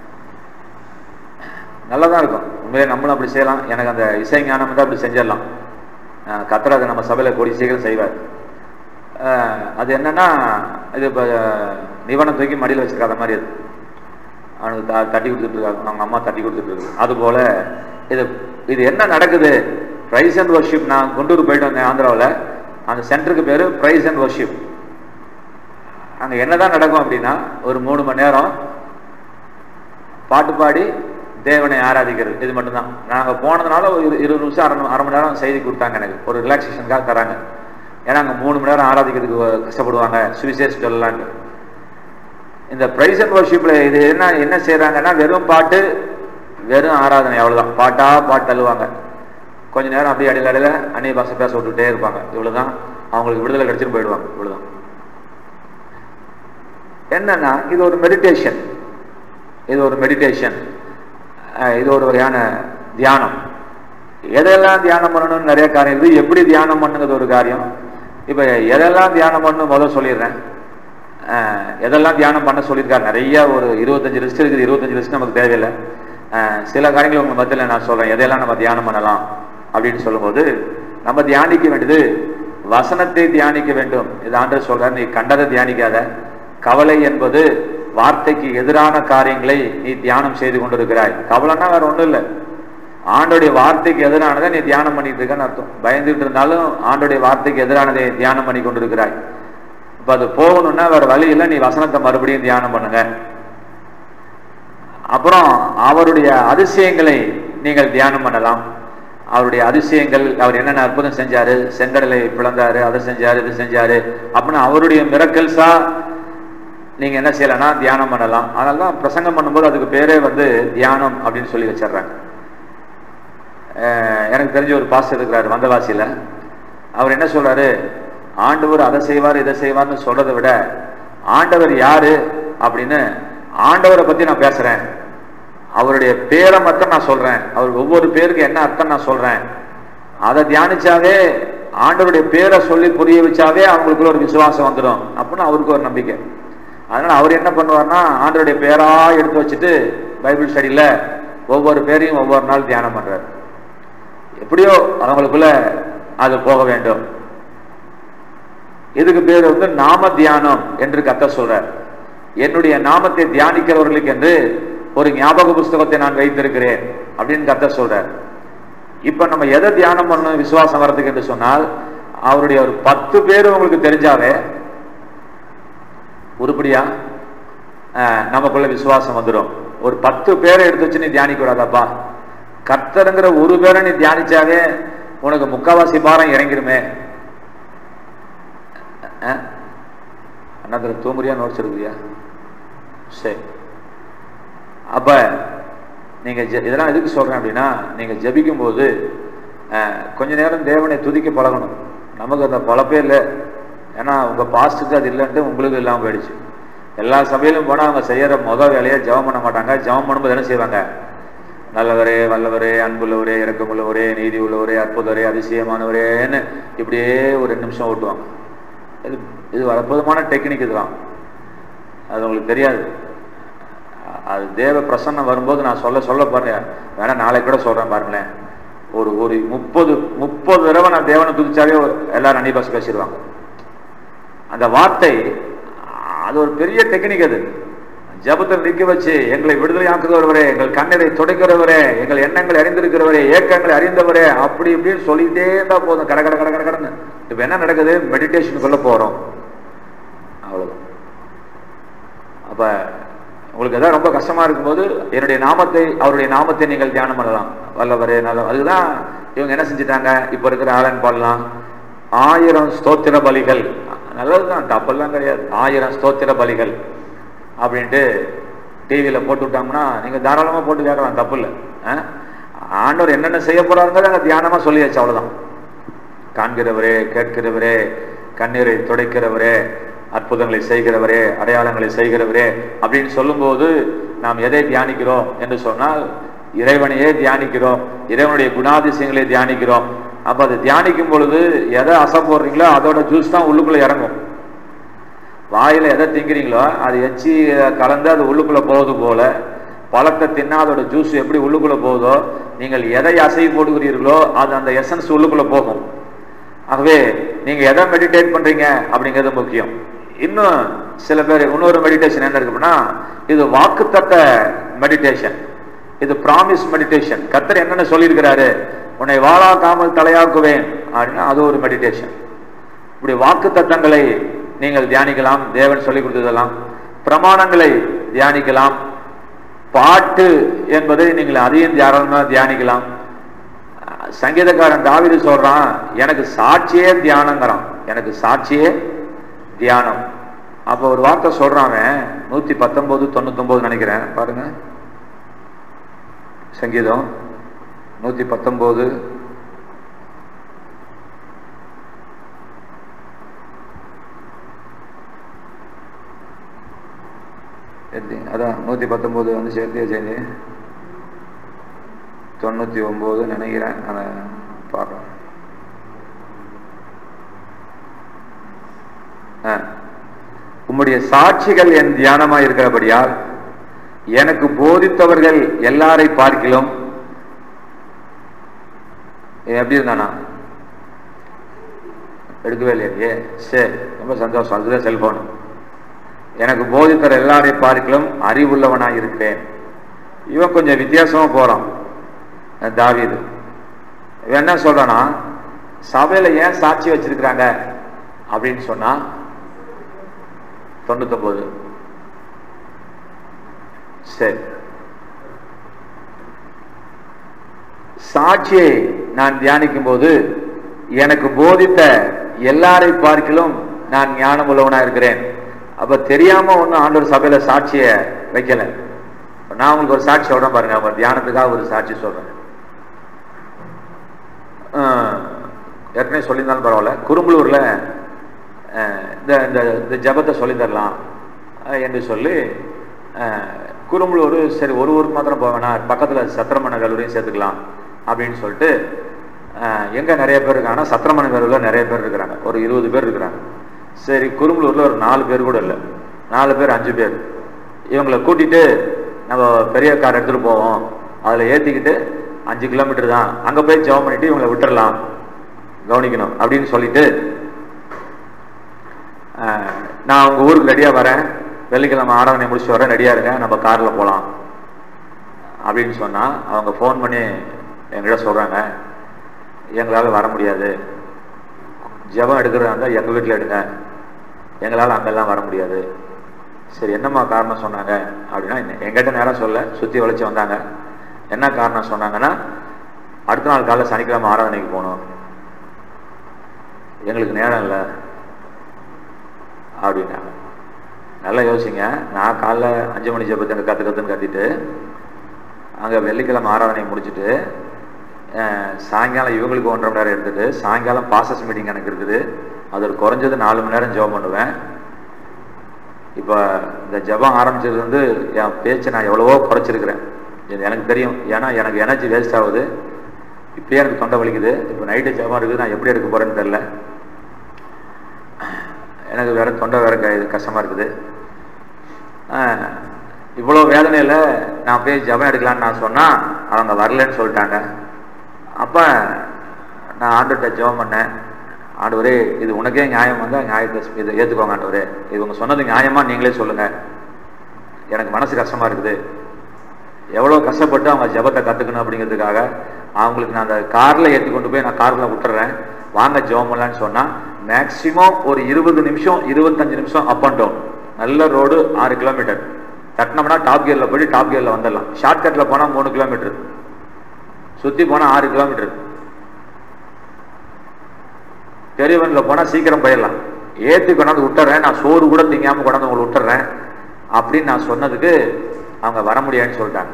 நல்லா தான் இருக்கும் உண்மையிலே நம்மளும் அப்படி செய்யலாம் எனக்கு அந்த இசை ஞானம் வந்து அப்படி செஞ்சிடலாம் அஹ் கத்தர் அதை நம்ம சபையில கூடி சீக்கிரம் செய்வார் அஹ் அது என்னன்னா இது இப்போ நிவனம் தூக்கி மடியில் வச்சிருக்காத மாதிரி அது அவனுக்கு த- தட்டி கொடுத்துட்டு இருக்காங்க அவங்க அம்மா தட்டி கொடுத்துட்டு இருக்கு அது போல இது இது என்ன நடக்குது ப்ரைஸ் அண்ட் வர்ஷிப் நான் குண்டூர் போயிட்டு வந்தேன் ஆந்திராவில் அந்த சென்டருக்கு பேரு ப்ரைஸ் அண்ட் வர்ஷிப் அங்க என்னதான் நடக்கும் அப்படின்னா ஒரு மூணு மணி நேரம் பாட்டு பாடி தேவனை ஆராதிக்கிறது இது மட்டும்தான் நாங்க போனதுனால ஒரு இரு- இருபது நிமிஷம் அரை மணி- அரை மணி நேரம் செய்தி கொடுத்தாங்க எனக்கு ஒரு ரிலாக்ஸேஷனுக்காக தராங்க ஏன்னா அங்க மூணு மணி நேரம் ஆராதிக்கிறதுக்கு வ- கஷ்டப்படுவாங்க சுவிசேஷ் சொல்லலான்ட்டு இந்த பிரைஸ் அண்ட் வர்ஷிப்ல இது என்ன என்ன செய்யறாங்கன்னா வெறும் பாட்டு வெறும் ஆராதனை அவ்வளவுதான் பாட்டா பாட்டு தள்ளுவாங்க கொஞ்ச நேரம் அப்படியே அடியில் அடியில் அந்நிய பாஷை பேச விட்டுட்டே இருப்பாங்க இவ்வளவுதான் அவங்களுக்கு விடுதலை கிடைச்சிட்டு போயிடுவாங்க இவ்வளவுதான் என்னன்னா இது ஒரு மெடிடேஷன் இது ஒரு மெடிடேஷன் இது ஒரு வகையான தியானம் எதெல்லாம் தியானம் பண்ணணும்னு நிறைய காரியம் இருக்குது எப்படி தியானம் பண்ணுங்கிறது ஒரு காரியம் இப்போ எதெல்லாம் தியானம் பண்ணணும் முதல்ல சொல்லிடுறேன் அஹ், எதெல்லாம் தியானம் பண்ண சொல்லியிருக்காரு நிறைய ஒரு இருபத்தஞ்சு லிஸ்ட் இருக்குது இருபத்தஞ்சு லிஸ்ட் நமக்கு தேவையில்லை அஹ், சில காரியங்கள் உங்க மத்தியில் நான் சொல்றேன் எதையெல்லாம் நம்ம தியானம் பண்ணலாம் அப்படின்னு சொல்லும்போது நம்ம தியானிக்க வேண்டியது வசனத்தை தியானிக்க வேண்டும் இது ஆண்டர் சொல்றாரு நீ கண்டதை தியானிக்காத கவலை என்பது வார்த்தைக்கு எதிரான காரியங்களை நீ தியானம் செய்து கொண்டிருக்கிறாய் கவலைன்னா வேற ஒண்ணும் இல்லை ஆண்டோடைய வார்த்தைக்கு எதிரானதை நீ தியானம் பண்ணிட்டு இருக்கன்னு அர்த்தம் பயந்துட்டு இருந்தாலும் ஆண்டோடைய வார்த்தைக்கு எதிரானதை தியானம் பண்ணி கொண்டிருக்கிறாய் இப்ப அது போகணும்னா வேற வழி இல்லை நீ வசனத்தை மறுபடியும் தியானம் பண்ணுங்க அப்புறம் அவருடைய அதிசயங்களை நீங்கள் தியானம் பண்ணலாம் அவருடைய அதிசயங்கள் அவர் என்னென்ன அற்புதம் செஞ்சாரு செங்கடலை பிளந்தாரு அதை செஞ்சாரு இது செஞ்சாரு அப்படின்னு அவருடைய மிரக்கல்ஸா நீங்க என்ன செய்யலாம்னா தியானம் பண்ணலாம் அதனால தான் பிரசங்கம் பண்ணும்போது அதுக்கு பேரே வந்து தியானம் அப்படின்னு சொல்லி வச்சிடுறாங்க அஹ் எனக்கு தெரிஞ்ச ஒரு பாஸ்டர் இருக்கிறாரு வந்தவாசியில அவர் என்ன சொல்றாரு ஆண்டவர் அதை செய்வார் இதை செய்வார்னு சொல்றதை விட ஆண்டவர் யாரு அப்படின்னு ஆண்டவரை பத்தி நான் பேசுறேன் அவருடைய பேரை மட்டும் நான் சொல்றேன் அவர் ஒவ்வொரு பேருக்கு என்ன அர்த்தம் நான் சொல்றேன் அதை தியானிச்சாவே ஆண்டவருடைய பேரை சொல்லி புரிய வச்சாவே அவங்களுக்குள்ள ஒரு விசுவாசம் வந்துடும் அப்படின்னு அவருக்கு ஒரு நம்பிக்கை அதனால அவர் என்ன பண்ணுவார்னா ஆண்டவருடைய பேரா எடுத்து வச்சுட்டு பைபிள் ஸ்டடியில ஒவ்வொரு பேரையும் ஒவ்வொரு நாள் தியானம் பண்றாரு எப்படியோ அவங்களுக்குள்ள அது போக வேண்டும் இதுக்கு பேர் வந்து நாம தியானம் என்று கத்த சொல்றார் என்னுடைய நாமத்தை தியானிக்கிறவர்களுக்கு என்று ஒரு ஞாபக புஸ்தகத்தை நான் வைத்திருக்கிறேன் அப்படின்னு கத்த சொல்றார் இப்ப நம்ம எதை தியானம் பண்ணணும் விசுவாசம் வர்றதுக்கு என்று சொன்னால் அவருடைய ஒரு பத்து பேர் உங்களுக்கு தெரிஞ்சாவே உருப்படியா அஹ், நமக்குள்ள விசுவாசம் வந்துடும் ஒரு பத்து பேரை எடுத்து வச்சு நீ தியானிக்க கூடாதாப்பா கர்த்தருங்கிற ஒரு பேரை நீ தியானிச்சாவே உனக்கு முக்காவாசி பாரம் இறங்கிருமே அஹ்? அண்ணாத்துல தூங்குறியா நோட்ஸ் எடுக்குறியா சரி அப்ப நீங்க ஜெ- இதெல்லாம் எதுக்கு சொல்றேன் அப்படின்னா நீங்க ஜெபிக்கும் போது அஹ், கொஞ்ச நேரம் தேவனை துதிக்க பழகணும் நமக்கு அந்த பழப்பே இல்லை ஏன்னா உங்க பாஸ்ட்டுக்கு அது இல்லைன்ட்டு உங்களுக்கு இல்லாம போயிடுச்சு எல்லா சபையிலும் போனா அவங்க செய்யற முத வேலையை ஜெபம் பண்ண மாட்டாங்க ஜெபம் பண்ணும்போது என்ன செய்வாங்க நல்லவரே வல்லவரே அன்புள்ளவரே இரக்கமுள்ளவரே நீதி உள்ளவரே அற்புதரே அதிசயமானவரேன்னு இப்படியே ஒரு ரெண்டு நிமிஷம் ஓட்டுவாங்க இது இது அற்புதமான டெக்னிக் இதுதான் அது உங்களுக்கு தெரியாது அ- அது தேவ பிரசன்னம் வரும்போது நான் சொல்ல சொல்ல பாருங்க வேணா நாளைக்கு கூட சொல்றேன் பாருங்களேன் ஒரு ஒரு முப்பது முப்பது தடவை நான் தேவனை துதிச்சாவே ஒரு- எல்லாரும் அன்னி பாஸ் பேசிடுவாங்க அந்த வார்த்தை அது ஒரு பெரிய டெக்னிக் அது ஜபத்தில் நிற்க வச்சு எங்களை விடுதலையாக்குகிறவரே எங்கள் கண்ணீரை துடைக்கிறவரே எங்கள் எண்ணங்களை அறிந்திருக்கிறவரே ஏக்கங்களை அறிந்தவரே அப்படி இப்படின்னு சொல்லிட்டே இருந்தா போதும் கட கட கட கட கடன்னு இப்ப என்ன நடக்குது மெடிடேஷனுக்குள்ள போறோம் அவ்வளவுதான் அப்ப உங்களுக்கு எதாவது ரொம்ப கஷ்டமா இருக்கும்போது என்னுடைய நாமத்தை அவருடைய நாமத்தை நீங்கள் தியானம் பண்ணலாம் வல்லவரே நல்ல அதுதான் இவங்க என்ன செஞ்சுட்டாங்க இப்ப இருக்கிற ஆலன் பாடலாம் ஆயிரம் ஸ்தோத்திர பலிகள் நல்லதுதான் தப்பெல்லாம் கிடையாது ஆயிரம் ஸ்தோத்திர பலிகள் அப்படின்ட்டு டிவியில போட்டு விட்டாங்கன்னா நீங்க தாராளமா போட்டு கேட்கலாம் தப்பு இல்லை ஆண்டவர் என்னென்ன செய்ய போறாருங்கிறத அங்க தியானமா சொல்லியாச்சு அவ்வளவுதான் காண்கிறவரே கேட்கிறவரே கண்ணீரை துடைக்கிறவரே அற்புதங்களை செய்கிறவரே அடையாளங்களை செய்கிறவரே அப்படின்னு சொல்லும்போது நாம் எதை தியானிக்கிறோம் என்று சொன்னால் இறைவனையே தியானிக்கிறோம் இறைவனுடைய குணாதிசயங்களை தியானிக்கிறோம் அப்ப அதை தியானிக்கும் பொழுது எதை அசை போடுறீங்களோ அதோட ஜூஸ் தான் உள்ளுக்குள்ள இறங்கும் வாயில எதை திங்கிறீங்களோ அது எச்சி கலந்து அது உள்ளுக்குள்ள போவது போல பழத்தை தின்னா அதோட ஜூஸ் எப்படி உள்ளுக்குள்ள போகுதோ நீங்கள் எதை அசை போடுகிறீர்களோ அது அந்த எசன்ஸ் உள்ளுக்குள்ள போகும் ஆகவே நீங்க எதை மெடிடேட் பண்றீங்க அப்படிங்கிறது முக்கியம் இன்னும் சில பேர் இன்னொரு மெடிடேஷன் என்ன இருக்கு அப்படின்னா இது வாக்குத்தத்த மெடிடேஷன் இது ப்ராமிஸ் மெடிடேஷன் கத்தர் என்னென்ன சொல்லியிருக்கிறாரு உன்னை வாழாக்காமல் தலையாக்குவேன் அப்படின்னா அது ஒரு மெடிடேஷன் இப்படி வாக்கு தத்தங்களை நீங்கள் தியானிக்கலாம் தேவன் சொல்லிக் கொடுத்ததெல்லாம் பிரமாணங்களை தியானிக்கலாம் பாட்டு என்பதை நீங்கள் அதையும் தாராளமா தியானிக்கலாம் அஹ் சங்கீதக்காரன் தாவீது சொல்றான் எனக்கு சாட்சியே தியானங்கிறான் எனக்கு சாட்சியே தியானம் அப்ப ஒரு வார்த்தை சொல்றான் அவன் நூத்தி பத்தொன்பது தொண்ணூத்தொன்பது நினைக்கிறேன் பாருங்க சங்கீதம் நூத்தி பத்தொன்பது எப்படி அதான் நூத்தி பத்தொன்பது வந்து சேர்த்தே சேர்ந்து தொண்ணூத்தி ஒன்பது நினைக்கிறேன் அதை பார்க்கலாம் ஆ. உம்முடைய சாட்சிகள் என் தியானமா இருக்கிறபடியால் எனக்கு போதித்தவர்கள் எல்லாரை பார்க்கிலும் ஏ, எப்படி இருந்தானா எடுக்கவே இல்லையே சரி ரொம்ப சந்தோஷம் அதுதான் செல்போன் எனக்கு போதித்தர எல்லாரை பார்க்கலும் அறிவுள்ளவனாய் இருக்கிறேன் இவன் கொஞ்சம் வித்தியாசமா போறான் அஹ் தாவீது இவன் என்ன சொல்றானா சபையில ஏன் சாட்சி வச்சிருக்கிறாங்க அப்படின்னு சொன்னா தொண்ணூத்தொன்பது சரி சாட்சியை நான் தியானிக்கும் போது எனக்கு போதித்த எல்லாரை பார்க்கிலும் நான் ஞானம் உள்ளவனா இருக்கிறேன் அப்ப தெரியாம ஒன்னும் ஆண்டவர் சபையில சாட்சிய வைக்கல இப்ப நான் உங்களுக்கு ஒரு சாட்சி சொல்றேன் பாருங்க ஒரு தியானத்துக்காக ஒரு சாட்சி சொல்றேன் ஆஹ், ஏற்கனவே சொல்லியிருந்தாலும் பரவாயில்ல குறும்பலூர்ல ஆஹ், இந்த இந்த இந்த ஜபத்தை சொல்லி தரலாம் ஆஹ், என்று சொல்லி ஆஹ், குறும்பலூர் சரி ஒரு ஊருக்கு மாத்திரம் போக வேணாம் பக்கத்துல சத்திரமண கல்லூரியும் சேர்த்துக்கலாம் அப்படின்னு சொல்லிட்டு ஆஹ், எங்க நிறைய பேர் இருக்காங்கன்னா சத்திரமண கல்லூரியில் நிறைய பேர் இருக்கிறாங்க ஒரு இருபது பேர் இருக்கிறாங்க சரி குறும்பலூர்ல ஒரு நாலு பேர் கூட இல்லை நாலு பேர் அஞ்சு பேர் இவங்களை கூட்டிட்டு நம்ம பெரிய கார் எடுத்துட்டு போவோம் அதுல ஏத்திக்கிட்டு அஞ்சு கிலோமீட்டர் தான் அங்க போய் ஜெபம் பண்ணிட்டு இவங்களை விட்டுறலாம் கவனிக்கணும் அப்படின்னு சொல்லிட்டு ஆஹ், நான் உங்க ஊருக்கு ரெடியா வரேன் வெள்ளிக்கிழமை ஆராதனை முடிச்சு வரேன் ரெடியா இருக்கேன் நம்ம கார்ல போலாம் அப்படின்னு சொன்னா அவங்க ஃபோன் பண்ணி என்கிட்ட சொல்றாங்க எங்களால வர முடியாது ஜெபம் எடுக்கிறதா இருந்தால் எங்கள் வீட்டில் எடுங்க எங்களால் அங்கெல்லாம் வர முடியாது சரி என்னம்மா காரணம் சொன்னாங்க அப்படின்னா என்ன- எங்கிட்ட நேரம் சொல்ல சுற்றி வளைச்சு வந்தாங்க என்ன காரணம் சொன்னாங்கன்னா அடுத்த நாள் காலைல சனிக்கிழமை ஆராதனைக்கு போகணும் எங்களுக்கு நேரம் இல்லை அப்படின்னாங்க நல்லா யோசிங்க நான் காலைல அஞ்சு மணி ஜெபத்தை அங்கே கற்று கற்றுன்னு கத்திட்டு அங்கே வெள்ளிக்கிழமை ஆராதனை முடிச்சுட்டு அஹ், சாயங்காலம் இவங்களுக்கு ஒன்றரை மணி நேரம் எடுத்துட்டு சாயங்காலம் பாசஸ் மீட்டிங் எனக்கு இருக்குது அது ஒரு குறைஞ்சது நாலு மணி நேரம் ஜெபம் பண்ணுவேன் இப்போ இந்த ஜெபம் ஆரம்பிச்சது வந்து என் பேச்சை நான் எவ்வளவோ குறைச்சிருக்கிறேன் இது எனக்கு தெரியும் ஏன்னா எனக்கு எனர்ஜி வேஸ்ட் ஆகுது இப்பயே எனக்கு தொண்டை வலிக்குது இப்போ நைட்டு ஜெபம் இருக்குது நான் எப்படி எடுக்க போறேன்னு தெரில எனக்கு வேற தொண்டை வேற க- இது கஷ்டமா இருக்குது ஆஹ், இவ்வளோ வேதனையில் நான் போய் ஜெபம் எடுக்கலான்னு நான் சொன்னா அவங்க வரலன்னு சொல்லிட்டாங்க அப்போ நான் ஆண்டுகிட்ட ஜெபம் பண்ணேன் ஆண்டவரே இது உனக்கே நியாயம் வந்தால் நியாயத்தை இதை ஏற்றுக்கோங்க ஆண்டவரே இவங்க சொன்னது நியாயமா நீங்களே சொல்லுங்க எனக்கு மனசு கஷ்டமா இருக்குது எவ்வளோ கஷ்டப்பட்டு அவங்க ஜெபத்தை கற்றுக்கணும் அப்படிங்கிறதுக்காக அவங்களுக்கு நான் அந்த காரில் ஏற்றி கொண்டு போய் நான் காரில் விட்டுறேன் வாங்க ஜெபம் பண்ணலான்னு சொன்னால் மேக்ஸிமம் ஒரு இருபது நிமிஷம் இருபத்தஞ்சு நிமிஷம் அப் அண்ட் டவுன் நல்ல ரோடு ஆறு கிலோமீட்டர் தட்டினோம்னா டாப் கியரில் போயிட்டு டாப் கியரில் வந்துடலாம் ஷார்ட்கட்டில் போனால் மூணு கிலோமீட்டர் சுற்றி போனால் ஆறு கிலோமீட்டர் பெரியவனில் போனால் சீக்கிரம் போயிடலாம் ஏற்றி கொண்டாந்து விட்டுறேன் நான் சோறு கூட திங்காமல் கொண்டாந்து உங்களை விட்டுறேன் அப்படின்னு நான் சொன்னதுக்கு அவங்க வர முடியாதுன்னு சொல்லிட்டாங்க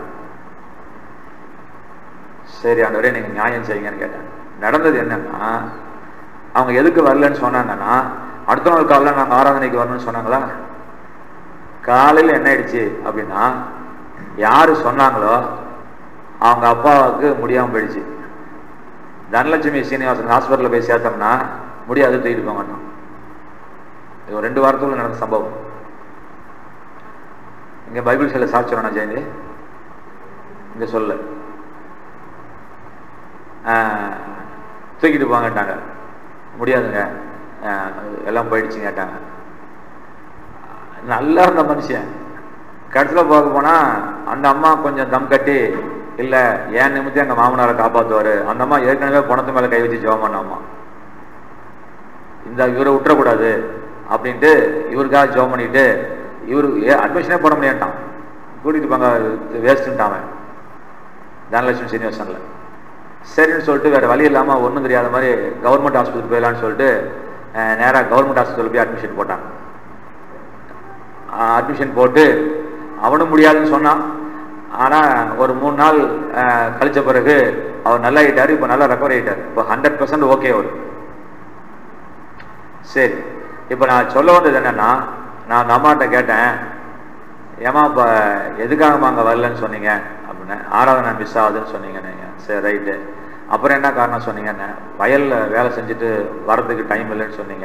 சரி ஆண்டவரே நீங்கள் நியாயம் செய்யுங்கன்னு கேட்டேன் நடந்தது என்னன்னா அவங்க எதுக்கு வரலன்னு சொன்னாங்கன்னா அடுத்த நாள் காலையில் நாங்கள் ஆராதனைக்கு வரணும்னு சொன்னாங்களா காலையில் என்ன ஆயிடுச்சு அப்படின்னா யார் சொன்னாங்களோ அவங்க அப்பாவுக்கு முடியாமல் போயிடுச்சு தனலட்சுமி சீனிவாசன் ஹாஸ்பிட்டலில் போய் சேர்த்தோம்னா முடியாது தூக்கிட்டு போக மாட்டோம் இது ஒரு ரெண்டு வாரத்துக்குள்ள நடந்த சம்பவம் இங்க பைபிள் சில சாட்சி சொல்லணும் ஜெயந்தி இங்க சொல்ல ஆஹ், தூக்கிட்டு போங்கட்டாங்க முடியாதுங்க ஆஹ், எல்லாம் போயிடுச்சுங்க கேட்டாங்க நல்லா இருந்த மனுஷன் கடைசியில் பார்க்க போனா அந்த அம்மா கொஞ்சம் தம் கட்டி இல்ல ஏன் நிமித்தி எங்க மாமனாரை காப்பாத்துவாரு அந்த அம்மா ஏற்கனவே பணத்து மேல கை வச்சு ஜெபம் பண்ண அம்மா இந்த இவரை விட்டுறக்கூடாது அப்படின்ட்டு இவருக்காக ஜெபம் பண்ணிட்டு இவரு அட்மிஷனே போட முடியாட்டான் கூட்டிட்டு போங்க வேஸ்ட்டுன்ட்டான் அவன் தனலட்சுமி சீனிவாசன்ல சரின்னு சொல்லிட்டு வேற வழி இல்லாம ஒன்றும் தெரியாத மாதிரி கவர்மெண்ட் ஹாஸ்பிட்டல் போயிடலான்னு சொல்லிட்டு அஹ், நேரா கவர்மெண்ட் ஹாஸ்பிட்டல் போய் அட்மிஷன் போட்டான் அட்மிஷன் போட்டு அவனும் முடியாதுன்னு சொன்னான் ஆனா ஒரு மூணு நாள் அஹ், கழிச்ச பிறகு அவர் நல்லா ஆயிட்டாரு இப்போ நல்லா ரெக்கவர் ஆயிட்டாரு இப்போ ஹண்ட்ரட் பர்சன்ட் ஓகே அவர் சரி இப்போ நான் சொல்ல வந்தது என்னன்னா நான் அந்த அம்மாட்ட கேட்டேன் ஏமா இப்போ எதுக்காகமா அங்கே வரலன்னு சொன்னீங்க அப்படின்னு ஆறாவது நான் மிஸ் ஆகுதுன்னு சொன்னீங்க நீங்க சரி ரைட்டு அப்புறம் என்ன காரணம் சொன்னீங்கன்னு வயலில் வேலை செஞ்சுட்டு வரதுக்கு டைம் இல்லைன்னு சொன்னீங்க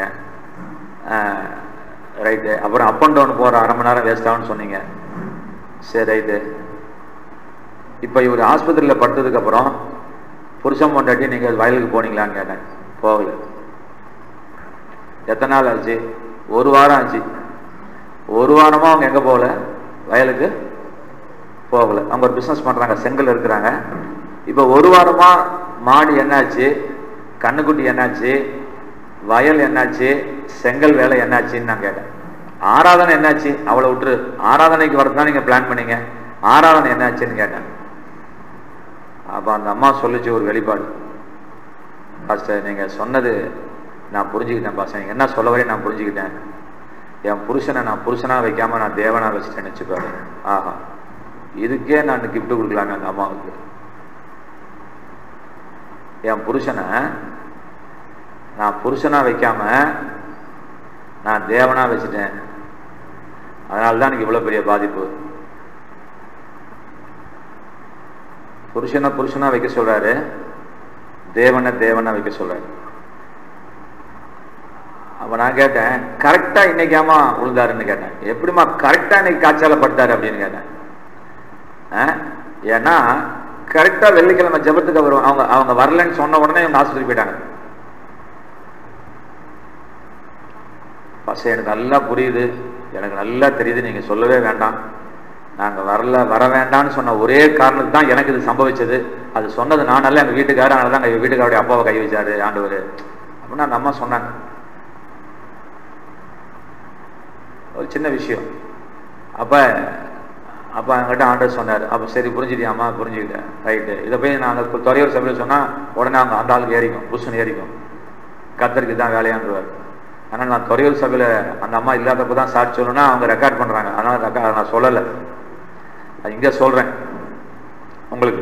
ரைட்டு அப்புறம் அப் அண்ட் டவுன் போகிற அரை மணி நேரம் வேஸ்ட் ஆகும்னு சொன்னீங்க சரி ரைட்டு இப்போ இவர் ஆஸ்பத்திரியில் படுத்ததுக்கு அப்புறம் புருஷன் பொண்டாட்டி நீங்கள் வயலுக்கு போனீங்களான்னு கேட்டேன் போகல எத்தனை நாள் ஆச்சு ஒரு வாரம் ஆச்சு ஒரு வாரமா அவங்க எங்க போகல வயலுக்கு போகல அவங்க ஒரு பிசினஸ் பண்றாங்க செங்கல் இருக்கிறாங்க இப்போ ஒரு வாரமா மாடு என்னாச்சு கண்ணுக்குட்டி என்னாச்சு வயல் என்னாச்சு செங்கல் வேலை என்னாச்சுன்னு நான் கேட்டேன் ஆராதனை என்னாச்சு அவளை விட்டுரு ஆராதனைக்கு வரது தான் நீங்க பிளான் பண்ணீங்க ஆராதனை என்னாச்சுன்னு கேட்டேன் அப்ப அந்த அம்மா சொல்லுச்சு ஒரு வெளிப்பாடு பாஸ்டர் நீங்க சொன்னது நான் புரிஞ்சுக்கிட்டேன் பாஸ்டர் நீங்க என்ன சொல்ல வரையும் நான் புரிஞ்சுக்கிட்டேன் என் புருஷனை நான் புருஷனா வைக்காம நான் தேவனா வச்சுட்டேன்னு வச்சுப்பாரு ஆஹா இதுக்கே நான் gift கொடுக்கலாங்க அந்த அம்மாவுக்கு என் புருஷனை நான் புருஷனா வைக்காம நான் தேவனா வச்சுட்டேன் அதனால தான் எனக்கு இவ்வளவு பெரிய பாதிப்பு புருஷனை புருஷனா வைக்க சொல்றாரு தேவனை தேவனா வைக்க சொல்றாரு அப்ப நான் கேட்டேன் கரெக்டா இன்னைக்காமா விழுந்தாருன்னு கேட்டேன் எப்படிம்மா கரெக்டா இன்னைக்கு காய்ச்சால பட்டாரு அப்படின்னு கேட்டேன் ஆ? ஏன்னா கரெக்டா வெள்ளிக்கிழமை ஜெபத்துக்கு வருவாங்க அவங்க அவங்க வரலன்னு சொன்ன உடனே இவங்க ஆஸ்பத்திரி போயிட்டாங்க பச எனக்கு நல்லா புரியுது எனக்கு நல்லா தெரியுது நீங்க சொல்லவே வேண்டாம் நாங்க வரல வர வேண்டாம்னு சொன்ன ஒரே காரணத்துக்கு தான் எனக்கு இது சம்பவிச்சது அது சொன்னது நான் அல்ல எங்க வீட்டுக்காரர் அதனால தான் எங்க வீட்டுக்காருடைய அப்பாவை கை வச்சாரு ஆண்டவர் அப்படின்னு அந்த அம்மா சொன்னாங்க ஒரு சின்ன விஷயம் அப்ப அப்ப என்கிட்ட ஆண்டவர் சொன்னார் அப்ப சரி புரிஞ்சுட்டியாமா புரிஞ்சுக்கிட்டேன் ரைட்டு இதை போய் நான் அந்த துறையூர் சபையில் சொன்னா உடனே அவங்க அந்த ஆளுக்கு ஏறிக்கும் புஷ்னு ஏறிக்கும் கத்தருக்கு தான் வேலையான்றுவார் ஆனால் நான் துறையூர் சபையில் அந்த அம்மா இல்லாதப்ப தான் சாட்சி சொல்லணும்னா அவங்க ரெக்கார்ட் பண்றாங்க அதனால ரெக்கார்ட் நான் சொல்லலை அது இங்கே சொல்றேன் உங்களுக்கு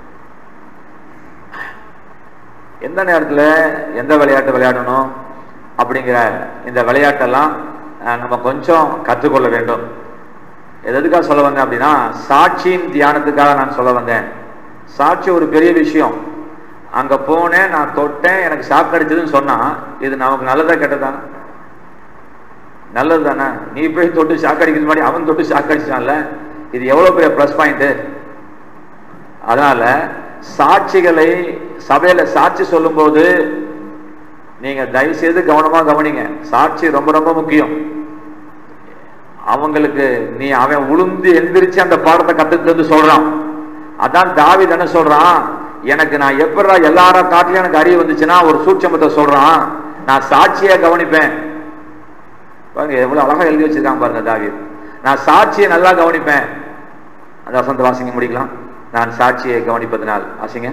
எந்த நேரத்தில் எந்த விளையாட்டு விளையாடணும் அப்படிங்கிற இந்த விளையாட்டெல்லாம் அஹ், நம்ம கொஞ்சம் கற்றுக்கொள்ள வேண்டும் இது எதுக்காக சொல்ல வந்தேன் அப்படின்னா சாட்சியின் தியானத்துக்காக நான் சொல்ல வந்தேன் சாட்சி ஒரு பெரிய விஷயம் அங்க போனேன் நான் தொட்டேன் எனக்கு ஷாக் அடிச்சதுன்னு சொன்னா இது நமக்கு நல்லதா கெட்டதா நல்லது தானே நீ போய் தொட்டு ஷாக் அடிக்கிறது மாதிரி அவன் தொட்டு ஷாக் அடிச்சான்ல இது எவ்வளவு பெரிய ப்ளஸ் பாயிண்ட் அதனால சாட்சிகளை சபையில சாட்சி சொல்லும்போது நீங்க தயவு செய்து கவனமா கவனிங்க சாட்சி ரொம்ப ரொம்ப முக்கியம் அவங்களுக்கு நீ அவன் உளுந்து எந்திரிச்சு அந்த பாடத்தை கத்துட்டு வந்து சொல்றான் அதான் தாவீது என்ன சொல்றான் எனக்கு நான் எப்படா எல்லாரும் காட்டிலும் எனக்கு அறிவு வந்துச்சுன்னா ஒரு சூட்சமத்தை சொல்றான் நான் சாட்சியை கவனிப்பேன் பாருங்க எவ்வளவு அழகா எழுதி வச்சிருக்கான் பாருங்க தாவீது நான் சாட்சியை நல்லா கவனிப்பேன் அந்த வசந்த வாசிங்க முடிக்கலாம் நான் சாட்சியை கவனிப்பதனால் வாசிங்க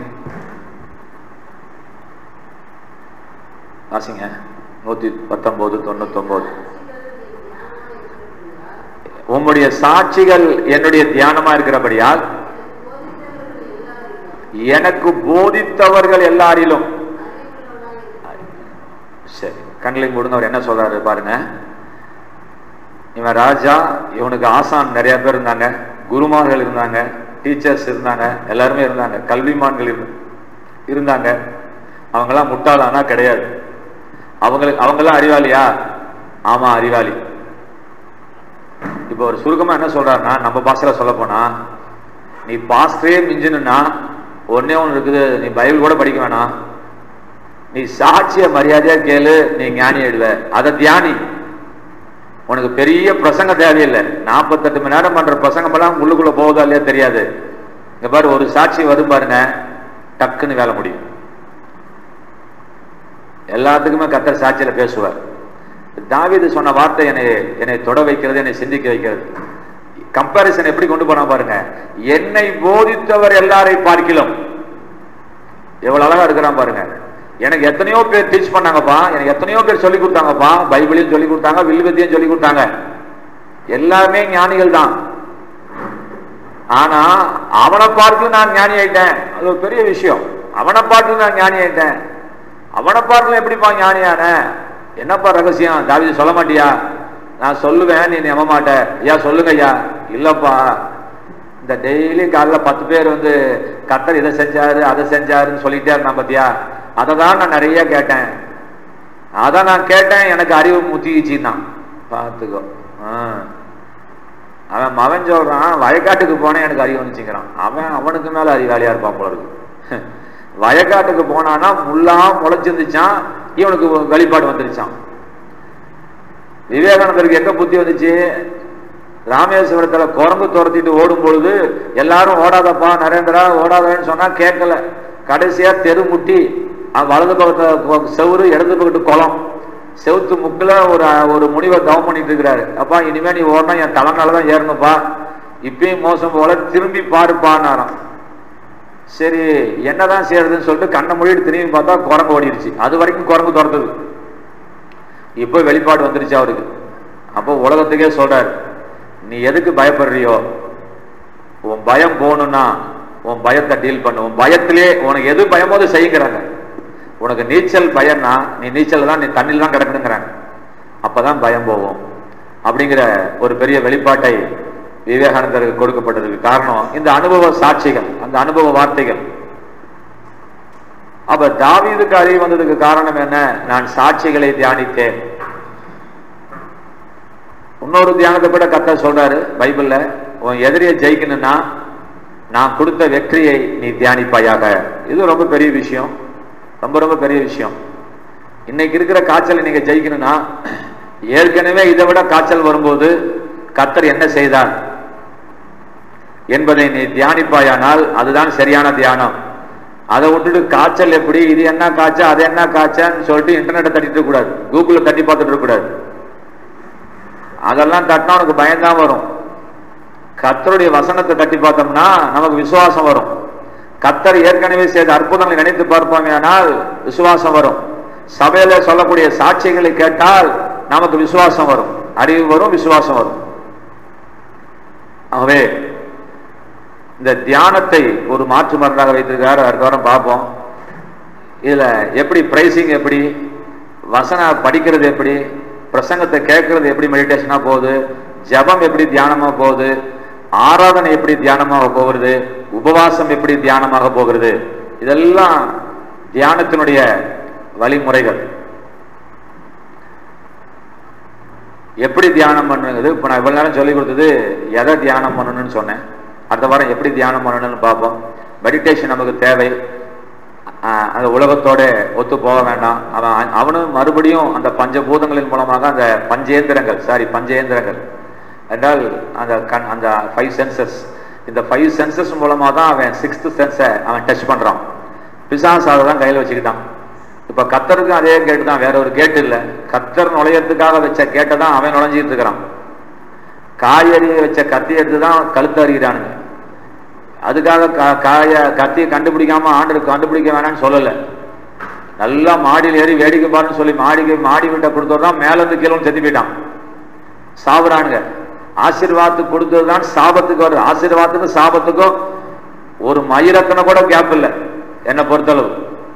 வாசிங்க நூத்தி பத்தொன்பது தொண்ணூத்தொன்பது உம்முடைய சாட்சிகள் என்னுடைய தியானமா இருக்கிறபடியால் எனக்கு போதித்தவர்கள் எல்லாரிலும் சரி கண்களை மூடுங்க அவர் என்ன சொல்றாரு பாருங்க இவன் ராஜா இவனுக்கு ஆசான் நிறைய பேர் இருந்தாங்க குருமார்கள் இருந்தாங்க டீச்சர்ஸ் இருந்தாங்க எல்லாருமே இருந்தாங்க கல்விமான்கள் இரு- இருந்தாங்க அவங்கெல்லாம் முட்டாளானா கிடையாது அவங்களுக்கு அவங்கெல்லாம் அறிவாளியா ஆமா அறிவாளி இப்போ ஒரு சுருக்கமா என்ன சொல்றாருன்னா நம்ம பாஷையில சொல்ல போனா நீ பாஸ்டரே மிஞ்சணும்னா ஒன்னே ஒன்று இருக்குது நீ பைபிள் கூட படிக்க வேணாம் நீ சாட்சிய மரியாதையா கேளு நீ ஞானி ஆயிடுவ அதை தியானி உனக்கு பெரிய பிரசங்க தேவையில்லை நாற்பத்தெட்டு மணி நேரம் பண்ற பிரசங்கம் எல்லாம் உள்ளுக்குள்ள போகுதா இல்லையா தெரியாது இங்க பாரு ஒரு சாட்சி வரும் பாருங்க டக்குன்னு வேலை முடியும் எல்லாத்துக்குமே கத்தர் சாட்சியில பேசுவார் தாவீது சொன்ன வார்த்தை என்னை என்னை தொட வைக்கிறது என்னை சிந்திக்க வைக்கிறது கம்பாரிசன் எப்படி கொண்டு போனா பாருங்க என்னை போதித்தவர் எல்லாரை பார்க்கிலும் எவ்வளவு அழகா இருக்கிறான் பாருங்க எனக்கு எத்தனையோ பேர் டீச் பண்ணாங்கப்பா எனக்கு எத்தனையோ பேர் சொல்லி கொடுத்தாங்கப்பா பைபிளையும் சொல்லி கொடுத்தாங்க வில்வித்தையும் சொல்லி கொடுத்தாங்க எல்லாமே ஞானிகள் தான் ஆனா அவனை பார்த்து நான் ஞானி ஆயிட்டேன் அது ஒரு பெரிய விஷயம் அவனை பார்த்து நான் ஞானி ஆயிட்டேன் அவனை பார்த்து எப்படிப்பா ஞானியான என்னப்பா ரகசியம் தாவிது சொல்ல மாட்டியா நான் சொல்லுவேன் நீ நம்ப மாட்ட ஐயா சொல்லுங்க ஐயா இல்லப்பா இந்த டெய்லி காலைல பத்து பேர் வந்து கத்தர் இதை செஞ்சாரு அதை செஞ்சாருன்னு சொல்லிட்டே இருந்தான் பாத்தியா அதை தான் நான் நிறைய கேட்டேன் அதை நான் கேட்டேன் எனக்கு அறிவு முத்திக்கிச்சுன்னா பார்த்துக்கோ ஆ. அவன் மவன் சொல்றான் வயக்காட்டுக்கு போனேன் எனக்கு அறிவு வந்துச்சுங்கிறான் அவன் அவனுக்கு மேல அறிவாளியா இருப்பான் போல இருக்கு வயக்காட்டுக்கு போனானா முள்ளா முளைச்சிருந்துச்சான் இவனுக்கு வெளிப்பாடு வந்துருச்சான் விவேகானந்தருக்கு எங்க புத்தி வந்துச்சு ராமேஸ்வரத்துல குரங்கு துரத்திட்டு ஓடும் பொழுது எல்லாரும் ஓடாதப்பா நரேந்திரா ஓடாதன்னு சொன்னா கேட்கல கடைசியா தெரு முட்டி அஹ் வலது பக்கத்துல செவுரு இடது பக்கத்து குளம் செவுத்து முக்குல ஒரு ஒரு முனிவர் தவம் பண்ணிட்டு இருக்கிறாரு அப்பா இனிமே நீ ஓடணும் என் தலை மேலதான் ஏறணும்ப்பா இப்பயும் மோசம் போல திரும்பி பாருப்பான்னாராம் சரி என்னதான் செய்யறதுன்னு சொல்லிட்டு கண்ணை மூடிட்டு திரும்பி பார்த்தா குரங்கு ஓடிடுச்சு அது வரைக்கும் குரங்கு துரத்துது இப்போ வெளிப்பாடு வந்துருச்சு அவருக்கு அப்போ உலகத்துக்கே சொல்றாரு நீ எதுக்கு பயப்படுறியோ உன் பயம் போகணும்னா உன் பயத்தை டீல் பண்ணு உன் பயத்திலே உனக்கு எது பயமோ அதை செய்யுங்கிறாங்க உனக்கு நீச்சல் பயம்னா நீ நீச்சல் தான் நீ தண்ணியில் தான் கிடக்கணுங்கிறாங்க அப்பதான் பயம் போகும் அப்படிங்கிற ஒரு பெரிய வெளிப்பாட்டை விவேகானந்தருக்கு கொடுக்கப்பட்டதுக்கு காரணம் இந்த அனுபவ சாட்சிகள் அந்த அனுபவ வார்த்தைகள் அப்ப தாவீதுக்கு அறிவு வந்ததுக்கு காரணம் என்ன நான் சாட்சிகளை தியானித்தேன் இன்னொரு தியானத்தை கூட கத்த சொல்றாரு பைபிள்ல உன் எதிரியை ஜெயிக்கணும்னா நான் கொடுத்த வெற்றியை நீ தியானிப்பாயாக இது ரொம்ப பெரிய விஷயம் ரொம்ப ரொம்ப பெரிய விஷயம் இன்னைக்கு இருக்கிற காய்ச்சலை நீங்க ஜெயிக்கணும்னா ஏற்கனவே இதை விட காய்ச்சல் வரும்போது கத்தர் என்ன செய்தார் என்பதை நீ தியானிப்பாயானால் அதுதான் சரியான தியானம் அதை விட்டுட்டு காய்ச்சல் எப்படி இது என்ன காய்ச்சல் அது என்ன காய்ச்சல்னு சொல்லிட்டு இன்டர்நெட்டை தட்டிட்டு இருக்க கூடாது கூகுளில் தட்டி பார்த்துட்டு இருக்க கூடாது அதெல்லாம் தட்டினா உனக்கு பயம்தான் வரும் கத்தருடைய வசனத்தை தட்டி பார்த்தோம்னா நமக்கு விசுவாசம் வரும் கத்தர் ஏற்கனவே செய்த அற்புதங்களை நினைத்து பார்ப்போமே ஆனால் விசுவாசம் வரும் சபையில சொல்லக்கூடிய சாட்சிகளை கேட்டால் நமக்கு விசுவாசம் வரும் அறிவு வரும் விசுவாசம் வரும் ஆகவே இந்த தியானத்தை ஒரு மாற்று மருந்தாக வைத்திருக்காரு அடுத்த வாரம் பார்ப்போம் இதுல எப்படி பிரைசிங் எப்படி வசன படிக்கிறது எப்படி பிரசங்கத்தை கேட்கறது எப்படி மெடிடேஷனா போகுது ஜபம் எப்படி தியானமா போகுது ஆராதனை எப்படி தியானமாக போகிறது உபவாசம் எப்படி தியானமாக போகிறது இதெல்லாம் தியானத்தினுடைய வழிமுறைகள் எப்படி தியானம் பண்ணுங்கிறது இப்போ நான் இவ்வளவு நேரம் சொல்லி கொடுத்தது எதை தியானம் பண்ணணும்னு சொன்னேன் அடுத்த வாரம் எப்படி தியானம் பண்ணணும்னு பார்ப்போம் மெடிடேஷன் நமக்கு தேவை ஆஹ் அந்த உலகத்தோட ஒத்து போக வேண்டாம் அவன் அவனும் மறுபடியும் அந்த பஞ்சபூதங்களின் மூலமாக அந்த பஞ்சேந்திரங்கள் சாரி பஞ்சேந்திரங்கள் என்றால் அந்த கண் அந்த ஃபைவ் சென்சஸ் இந்த ஃபைவ் சென்சஸ் மூலமாக தான் அவன் சிக்ஸ்த் சென்ஸை அவன் டச் பண்ணுறான் பிசாஸ் அதை தான் கையில் வச்சுக்கிட்டான் இப்போ கத்தருக்கும் அதே கேட்டு தான் வேற ஒரு கேட்டு இல்லை கத்தர் நுழையறதுக்காக வச்ச கேட்டை தான் அவன் நுழைஞ்சிட்டு இருக்கிறான் காயறிய வச்ச கத்தி எடுத்து தான் கழுத்து அறிகிறானுங்க அதுக்காக கா- காய கத்தியை கண்டுபிடிக்காம ஆண்டு கண்டுபிடிக்க வேணாம்னு சொல்லலை நல்லா மாடியில் ஏறி வேடிக்கை பாருன்னு சொல்லி மாடிக்கு மாடி வீட்டை கொடுத்தோம் மேல இருந்து கீழே செத்து போயிட்டான் சாவுறானுங்க ஆசீர்வாதத்துக்கு கொடுத்தது தான் சாபத்துக்கு வருது ஆசீர்வாதத்துக்கும் சாபத்துக்கும் ஒரு மயிரக்கனை கூட கேப் இல்லை என்னை பொறுத்தளவு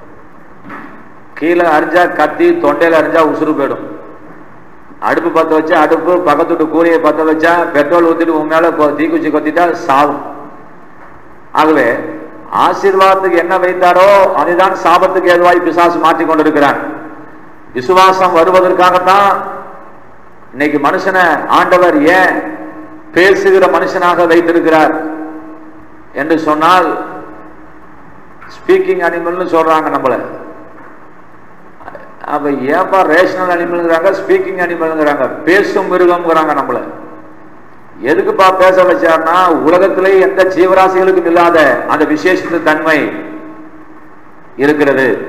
கீழே அரிஞ்சா கத்தி தொண்டையில அரிஞ்சா உசுறு போயிடும் அடுப்பு பத்த வச்சா அடுப்பு பக்கத்து வீட்டு கூரையை பத்த வச்சா பெட்ரோல் ஊத்திட்டு உன் மேல கொ- தீக்குச்சி கொத்திட்டா சாவும் ஆகவே ஆசீர்வாதத்துக்கு என்ன வைத்தாரோ அதுதான் சாபத்துக்கு ஏதுவாய் பிசாசு மாற்றிக் கொண்டிருக்கிறான் விசுவாசம் வருவதற்காகத்தான் இன்னைக்கு மனுஷனை ஆண்டவர் ஏன் பேசுகிற மனுஷனாக வைத்திருக்கிறார் என்று சொன்னால் ஸ்பீக்கிங் அனிமல்னு சொல்றாங்க நம்மள அப்ப ஏன்பா ரேஷனல் அனிமல்ங்கிறாங்க ஸ்பீக்கிங் அனிமல்ங்கிறாங்க பேசும் மிருகம்ங்கிறாங்க நம்மள எதுக்குப்பா பேச வச்சார்னா உலகத்திலே எந்த ஜீவராசிகளுக்கும் இல்லாத அந்த விசேஷித்த தன்மை இருக்கிறது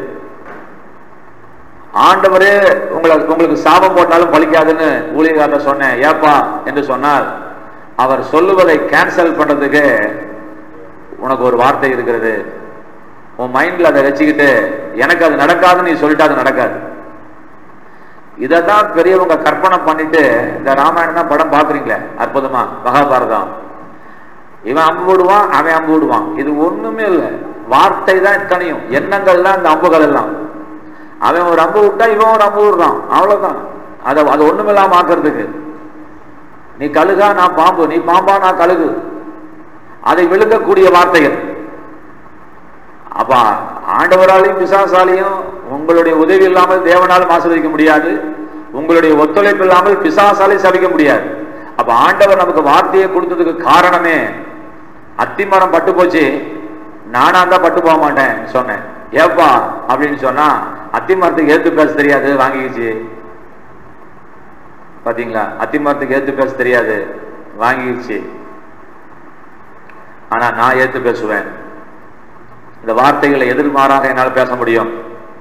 ஆண்டவரே உங்களை உங்களுக்கு சாபம் போட்டாலும் பலிக்காதுன்னு ஊழியர்காரர் சொன்னேன் ஏப்பா என்று சொன்னால் அவர் சொல்லுவதை கேன்சல் பண்றதுக்கு உனக்கு ஒரு வார்த்தை இருக்கிறது உன் மைண்ட்ல அதை வச்சுக்கிட்டு எனக்கு அது நடக்காதுன்னு நீ சொல்லிட்டு அது நடக்காது இதைத்தான் பெரியவங்க கற்பனை பண்ணிட்டு இந்த ராமாயணம் தான் படம் பாக்குறீங்களே அற்புதமா மகாபாரதம் இவன் அம்பு விடுவான் அவன் அம்பு விடுவான் இது ஒண்ணுமே இல்லை வார்த்தை தான் இத்தனையும் எண்ணங்கள் தான் இந்த அம்புகள் எல்லாம் அவன் ஒரு அம்பு விட்டா இவன் ஒரு அம்பு விடுறான் அவ்வளவுதான் அதை அது ஒண்ணுமில்லாம ஆக்குறதுக்கு நீ கழுகா நான் பாம்பு நீ பாம்பா நான் கழுகு அதை விழுங்கக்கூடிய வார்த்தைகள் அப்ப ஆண்டவராலையும் பிசாசாலையும் உங்களுடைய உதவி இல்லாமல் தேவனாலும் ஆசீர்வதிக்க முடியாது உங்களுடைய ஒத்துழைப்பு இல்லாமல் பிசாசாலையும் சபிக்க முடியாது அப்ப ஆண்டவர் நமக்கு வார்த்தையை கொடுத்ததுக்கு காரணமே அத்திமரம் பட்டு போச்சு நானா தான் பட்டு போக மாட்டேன் சொன்னேன் ஏப்பா அப்படின்னு சொன்னா அத்திமரத்துக்கு ஏத்து பேச தெரியாது வாங்கிக்கிச்சு பாத்தீங்களா அத்திமரத்துக்கு ஏத்து பேச தெரியாது வாங்கிடுச்சு ஆனா நான் ஏத்து பேசுவேன் இந்த வார்த்தைகளை எதிர்மாறாக என்னால் பேச முடியும்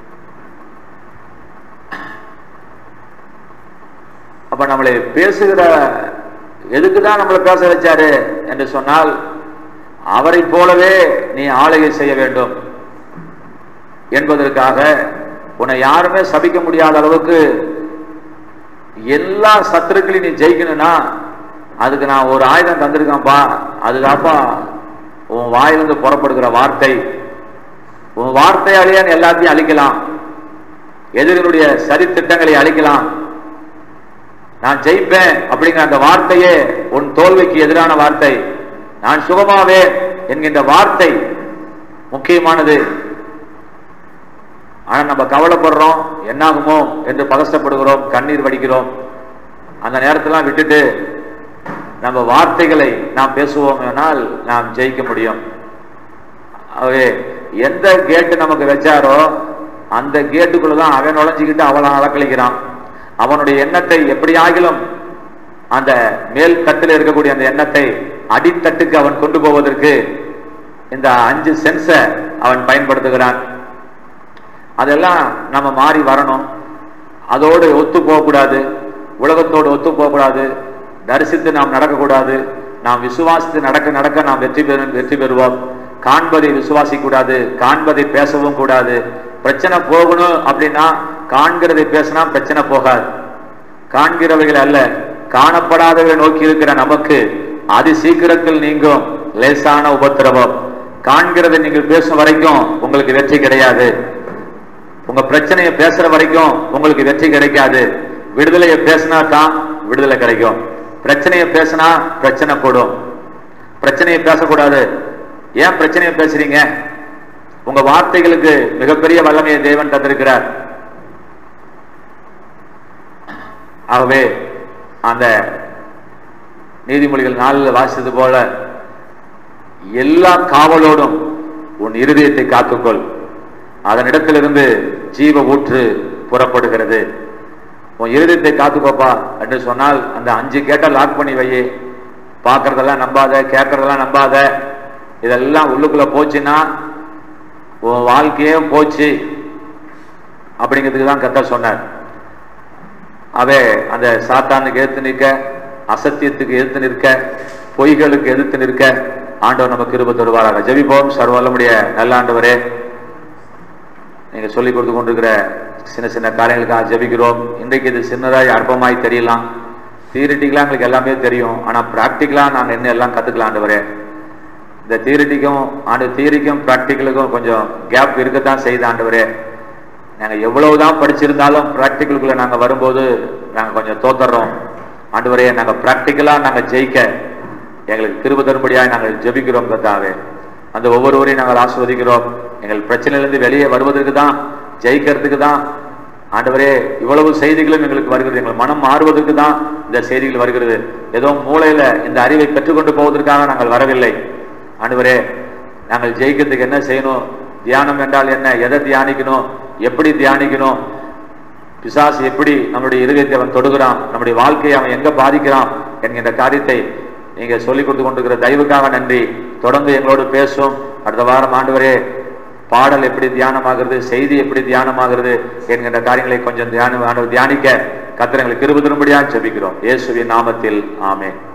அப்ப நம்மளை பேசுகிற எதுக்குதான் நம்மளை பேச வச்சாரு என்று சொன்னால் அவரை போலவே நீ ஆளுகை செய்ய வேண்டும் என்பதற்காக உன்னை யாருமே சபிக்க முடியாத அளவுக்கு எல்லா சத்துருக்களையும் நீ ஜெயிக்கணும்னா அதுக்கு நான் ஒரு ஆயுதம் தந்திருக்கேன்ப்பா அதுதான்ப்பா உன் வாயிலிருந்து புறப்படுகிற வார்த்தை உன் வார்த்தையாலேயே நீ எல்லாத்தையும் அழிக்கலாம் எதிரினுடைய சரி திட்டங்களை அழிக்கலாம் நான் ஜெயிப்பேன் அப்படிங்கிற அந்த வார்த்தையே உன் தோல்விக்கு எதிரான வார்த்தை நான் சுகமாவேன் என்கின்ற வார்த்தை முக்கியமானது ஆனா நம்ம கவலைப்படுறோம் என்னாகுமோ என்று பதஷ்டப்படுகிறோம் கண்ணீர் வடிக்கிறோம் அந்த நேரத்தெல்லாம் விட்டுட்டு நம்ம வார்த்தைகளை நாம் பேசுவோம் ஆனால் நாம் ஜெயிக்க முடியும் ஆகவே எந்த கேட்டு நமக்கு வச்சாரோ அந்த கேட்டுக்குள்ளதான் அவன் நுழைஞ்சுக்கிட்டு அவளை அலக்களிக்கிறான் அவனுடைய எண்ணத்தை எப்படி ஆகிலும் அந்த மேல் தட்டில் இருக்கக்கூடிய அந்த எண்ணத்தை அடித்தட்டுக்கு அவன் கொண்டு போவதற்கு இந்த அஞ்சு சென்ஸை அவன் பயன்படுத்துகிறான் அதெல்லாம் நம்ம மாறி வரணும் அதோடு ஒத்து போகக்கூடாது உலகத்தோடு ஒத்து போகக்கூடாது தரிசித்து நாம் நடக்கக்கூடாது நாம் விசுவாசித்து நடக்க நடக்க நாம் வெற்றி பெறு வெற்றி பெறுவோம் காண்பதை விசுவாசிக்க கூடாது காண்பதை பேசவும் கூடாது பிரச்சனை போகணும் அப்படின்னா காண்கிறதை பேசினா பிரச்சனை போகாது காண்கிறவைகள் அல்ல காணப்படாதவை நோக்கி இருக்கிற நமக்கு அதி சீக்கிரத்தில் நீங்கும் லேசான உபத்திரவம் காண்கிறதை நீங்கள் பேசும் வரைக்கும் உங்களுக்கு வெற்றி கிடையாது உங்க பிரச்சனையை பேசுற வரைக்கும் உங்களுக்கு வெற்றி கிடைக்காது விடுதலையை பேசினா தான் விடுதலை கிடைக்கும் பிரச்சனையை பேசினா பிரச்சனை கூடும் பிரச்சனையை பேசக்கூடாது ஏன் பிரச்சனையை பேசுறீங்க உங்க வார்த்தைகளுக்கு மிகப்பெரிய வல்லமையை தேவன் தந்திருக்கிறார் ஆகவே அந்த நீதிமொழிகள் நாளில் வாசித்தது போல எல்லா காவலோடும் உன் இருதயத்தை காத்துக்கொள் அதனிடத்திலிருந்து ஜீவ ஊற்று புறப்படுகிறது உன் இருதயத்தை காத்துக்கோப்பா என்று சொன்னால் அந்த அஞ்சு கேட்ட லாக் பண்ணி வையே பார்க்கறதெல்லாம் நம்பாத கேட்கறதெல்லாம் நம்பாத இதெல்லாம் உள்ளுக்குள்ள போச்சுன்னா உன் வாழ்க்கையே போச்சு அப்படிங்கிறதுக்கு தான் கத்த சொன்னார் அவே அந்த சாத்தானுக்கு எதிர்த்து நிற்க அசத்தியத்துக்கு எதிர்த்து நிற்க பொய்களுக்கு எதிர்த்து நிற்க ஆண்டவர் நமக்கு கிருப தருவாராக ஜெபிப்போம் சர்வல்லமுடைய நல்ல ஆண்டவரே நீங்க சொல்லிக் கொடுத்து கொண்டிருக்கிற சின்ன சின்ன காரியங்களுக்காக ஜெபிக்கிறோம் இன்றைக்கு இது சின்னதாய் அற்பமாய் தெரியலாம் தியரிட்டிக்கலா எங்களுக்கு எல்லாமே தெரியும் ஆனா பிராக்டிக்கலா நாங்க என்ன எல்லாம் கத்துக்கலாம் ஆண்டவரே இந்த தியரிட்டிக்கும் ஆண்டு தியரிக்கும் பிராக்டிக்கலுக்கும் கொஞ்சம் கேப் இருக்கத்தான் செய்த ஆண்டவரே நாங்க எவ்வளவுதான் படிச்சிருந்தாலும் பிராக்டிக்கலுக்குள்ள நாங்க வரும்போது நாங்க கொஞ்சம் தோத்துறோம் ஆண்டவரே நாங்க பிராக்டிக்கலா நாங்க ஜெயிக்க எங்களுக்கு கிருப தரும்படியாக நாங்கள் ஜெபிக்கிறோம் கத்தாவே அந்த ஒவ்வொருவரையும் நாங்கள் ஆஸ்வதிக்கிறோம் எங்கள் பிரச்சனையிலிருந்து வெளியே வருவதற்கு தான் ஜெயிக்கிறதுக்கு தான் ஆண்டவரே இவ்வளவு செய்திகளும் எங்களுக்கு வருகிறது எங்கள் மனம் மாறுவதற்கு தான் இந்த செய்திகள் வருகிறது ஏதோ மூளையில இந்த அறிவை பெற்றுக்கொண்டு போவதற்காக நாங்கள் வரவில்லை ஆண்டவரே நாங்கள் ஜெயிக்கிறதுக்கு என்ன செய்யணும் தியானம் என்றால் என்ன எதை தியானிக்கணும் எப்படி தியானிக்கணும் பிசாசு எப்படி நம்முடைய இருதயத்தை அவன் தொடுகிறான் நம்முடைய வாழ்க்கையை அவன் எங்க பாதிக்கிறான் என்கின்ற காரியத்தை நீங்க சொல்லிக் கொடுத்து கொண்டிருக்கிற தயவுக்காக நன்றி தொடர்ந்து எங்களோடு பேசும் அடுத்த வாரம் ஆண்டவரே பாடல் எப்படி தியானமாகிறது செய்தி எப்படி தியானமாகிறது என்கின்ற காரியங்களை கொஞ்சம் தியானம் ஆண்டவர் தியானிக்க கத்திரங்களை கிருப திரும்படியாக ஜெபிக்கிறோம் இயேசுவின் நாமத்தில் ஆமென்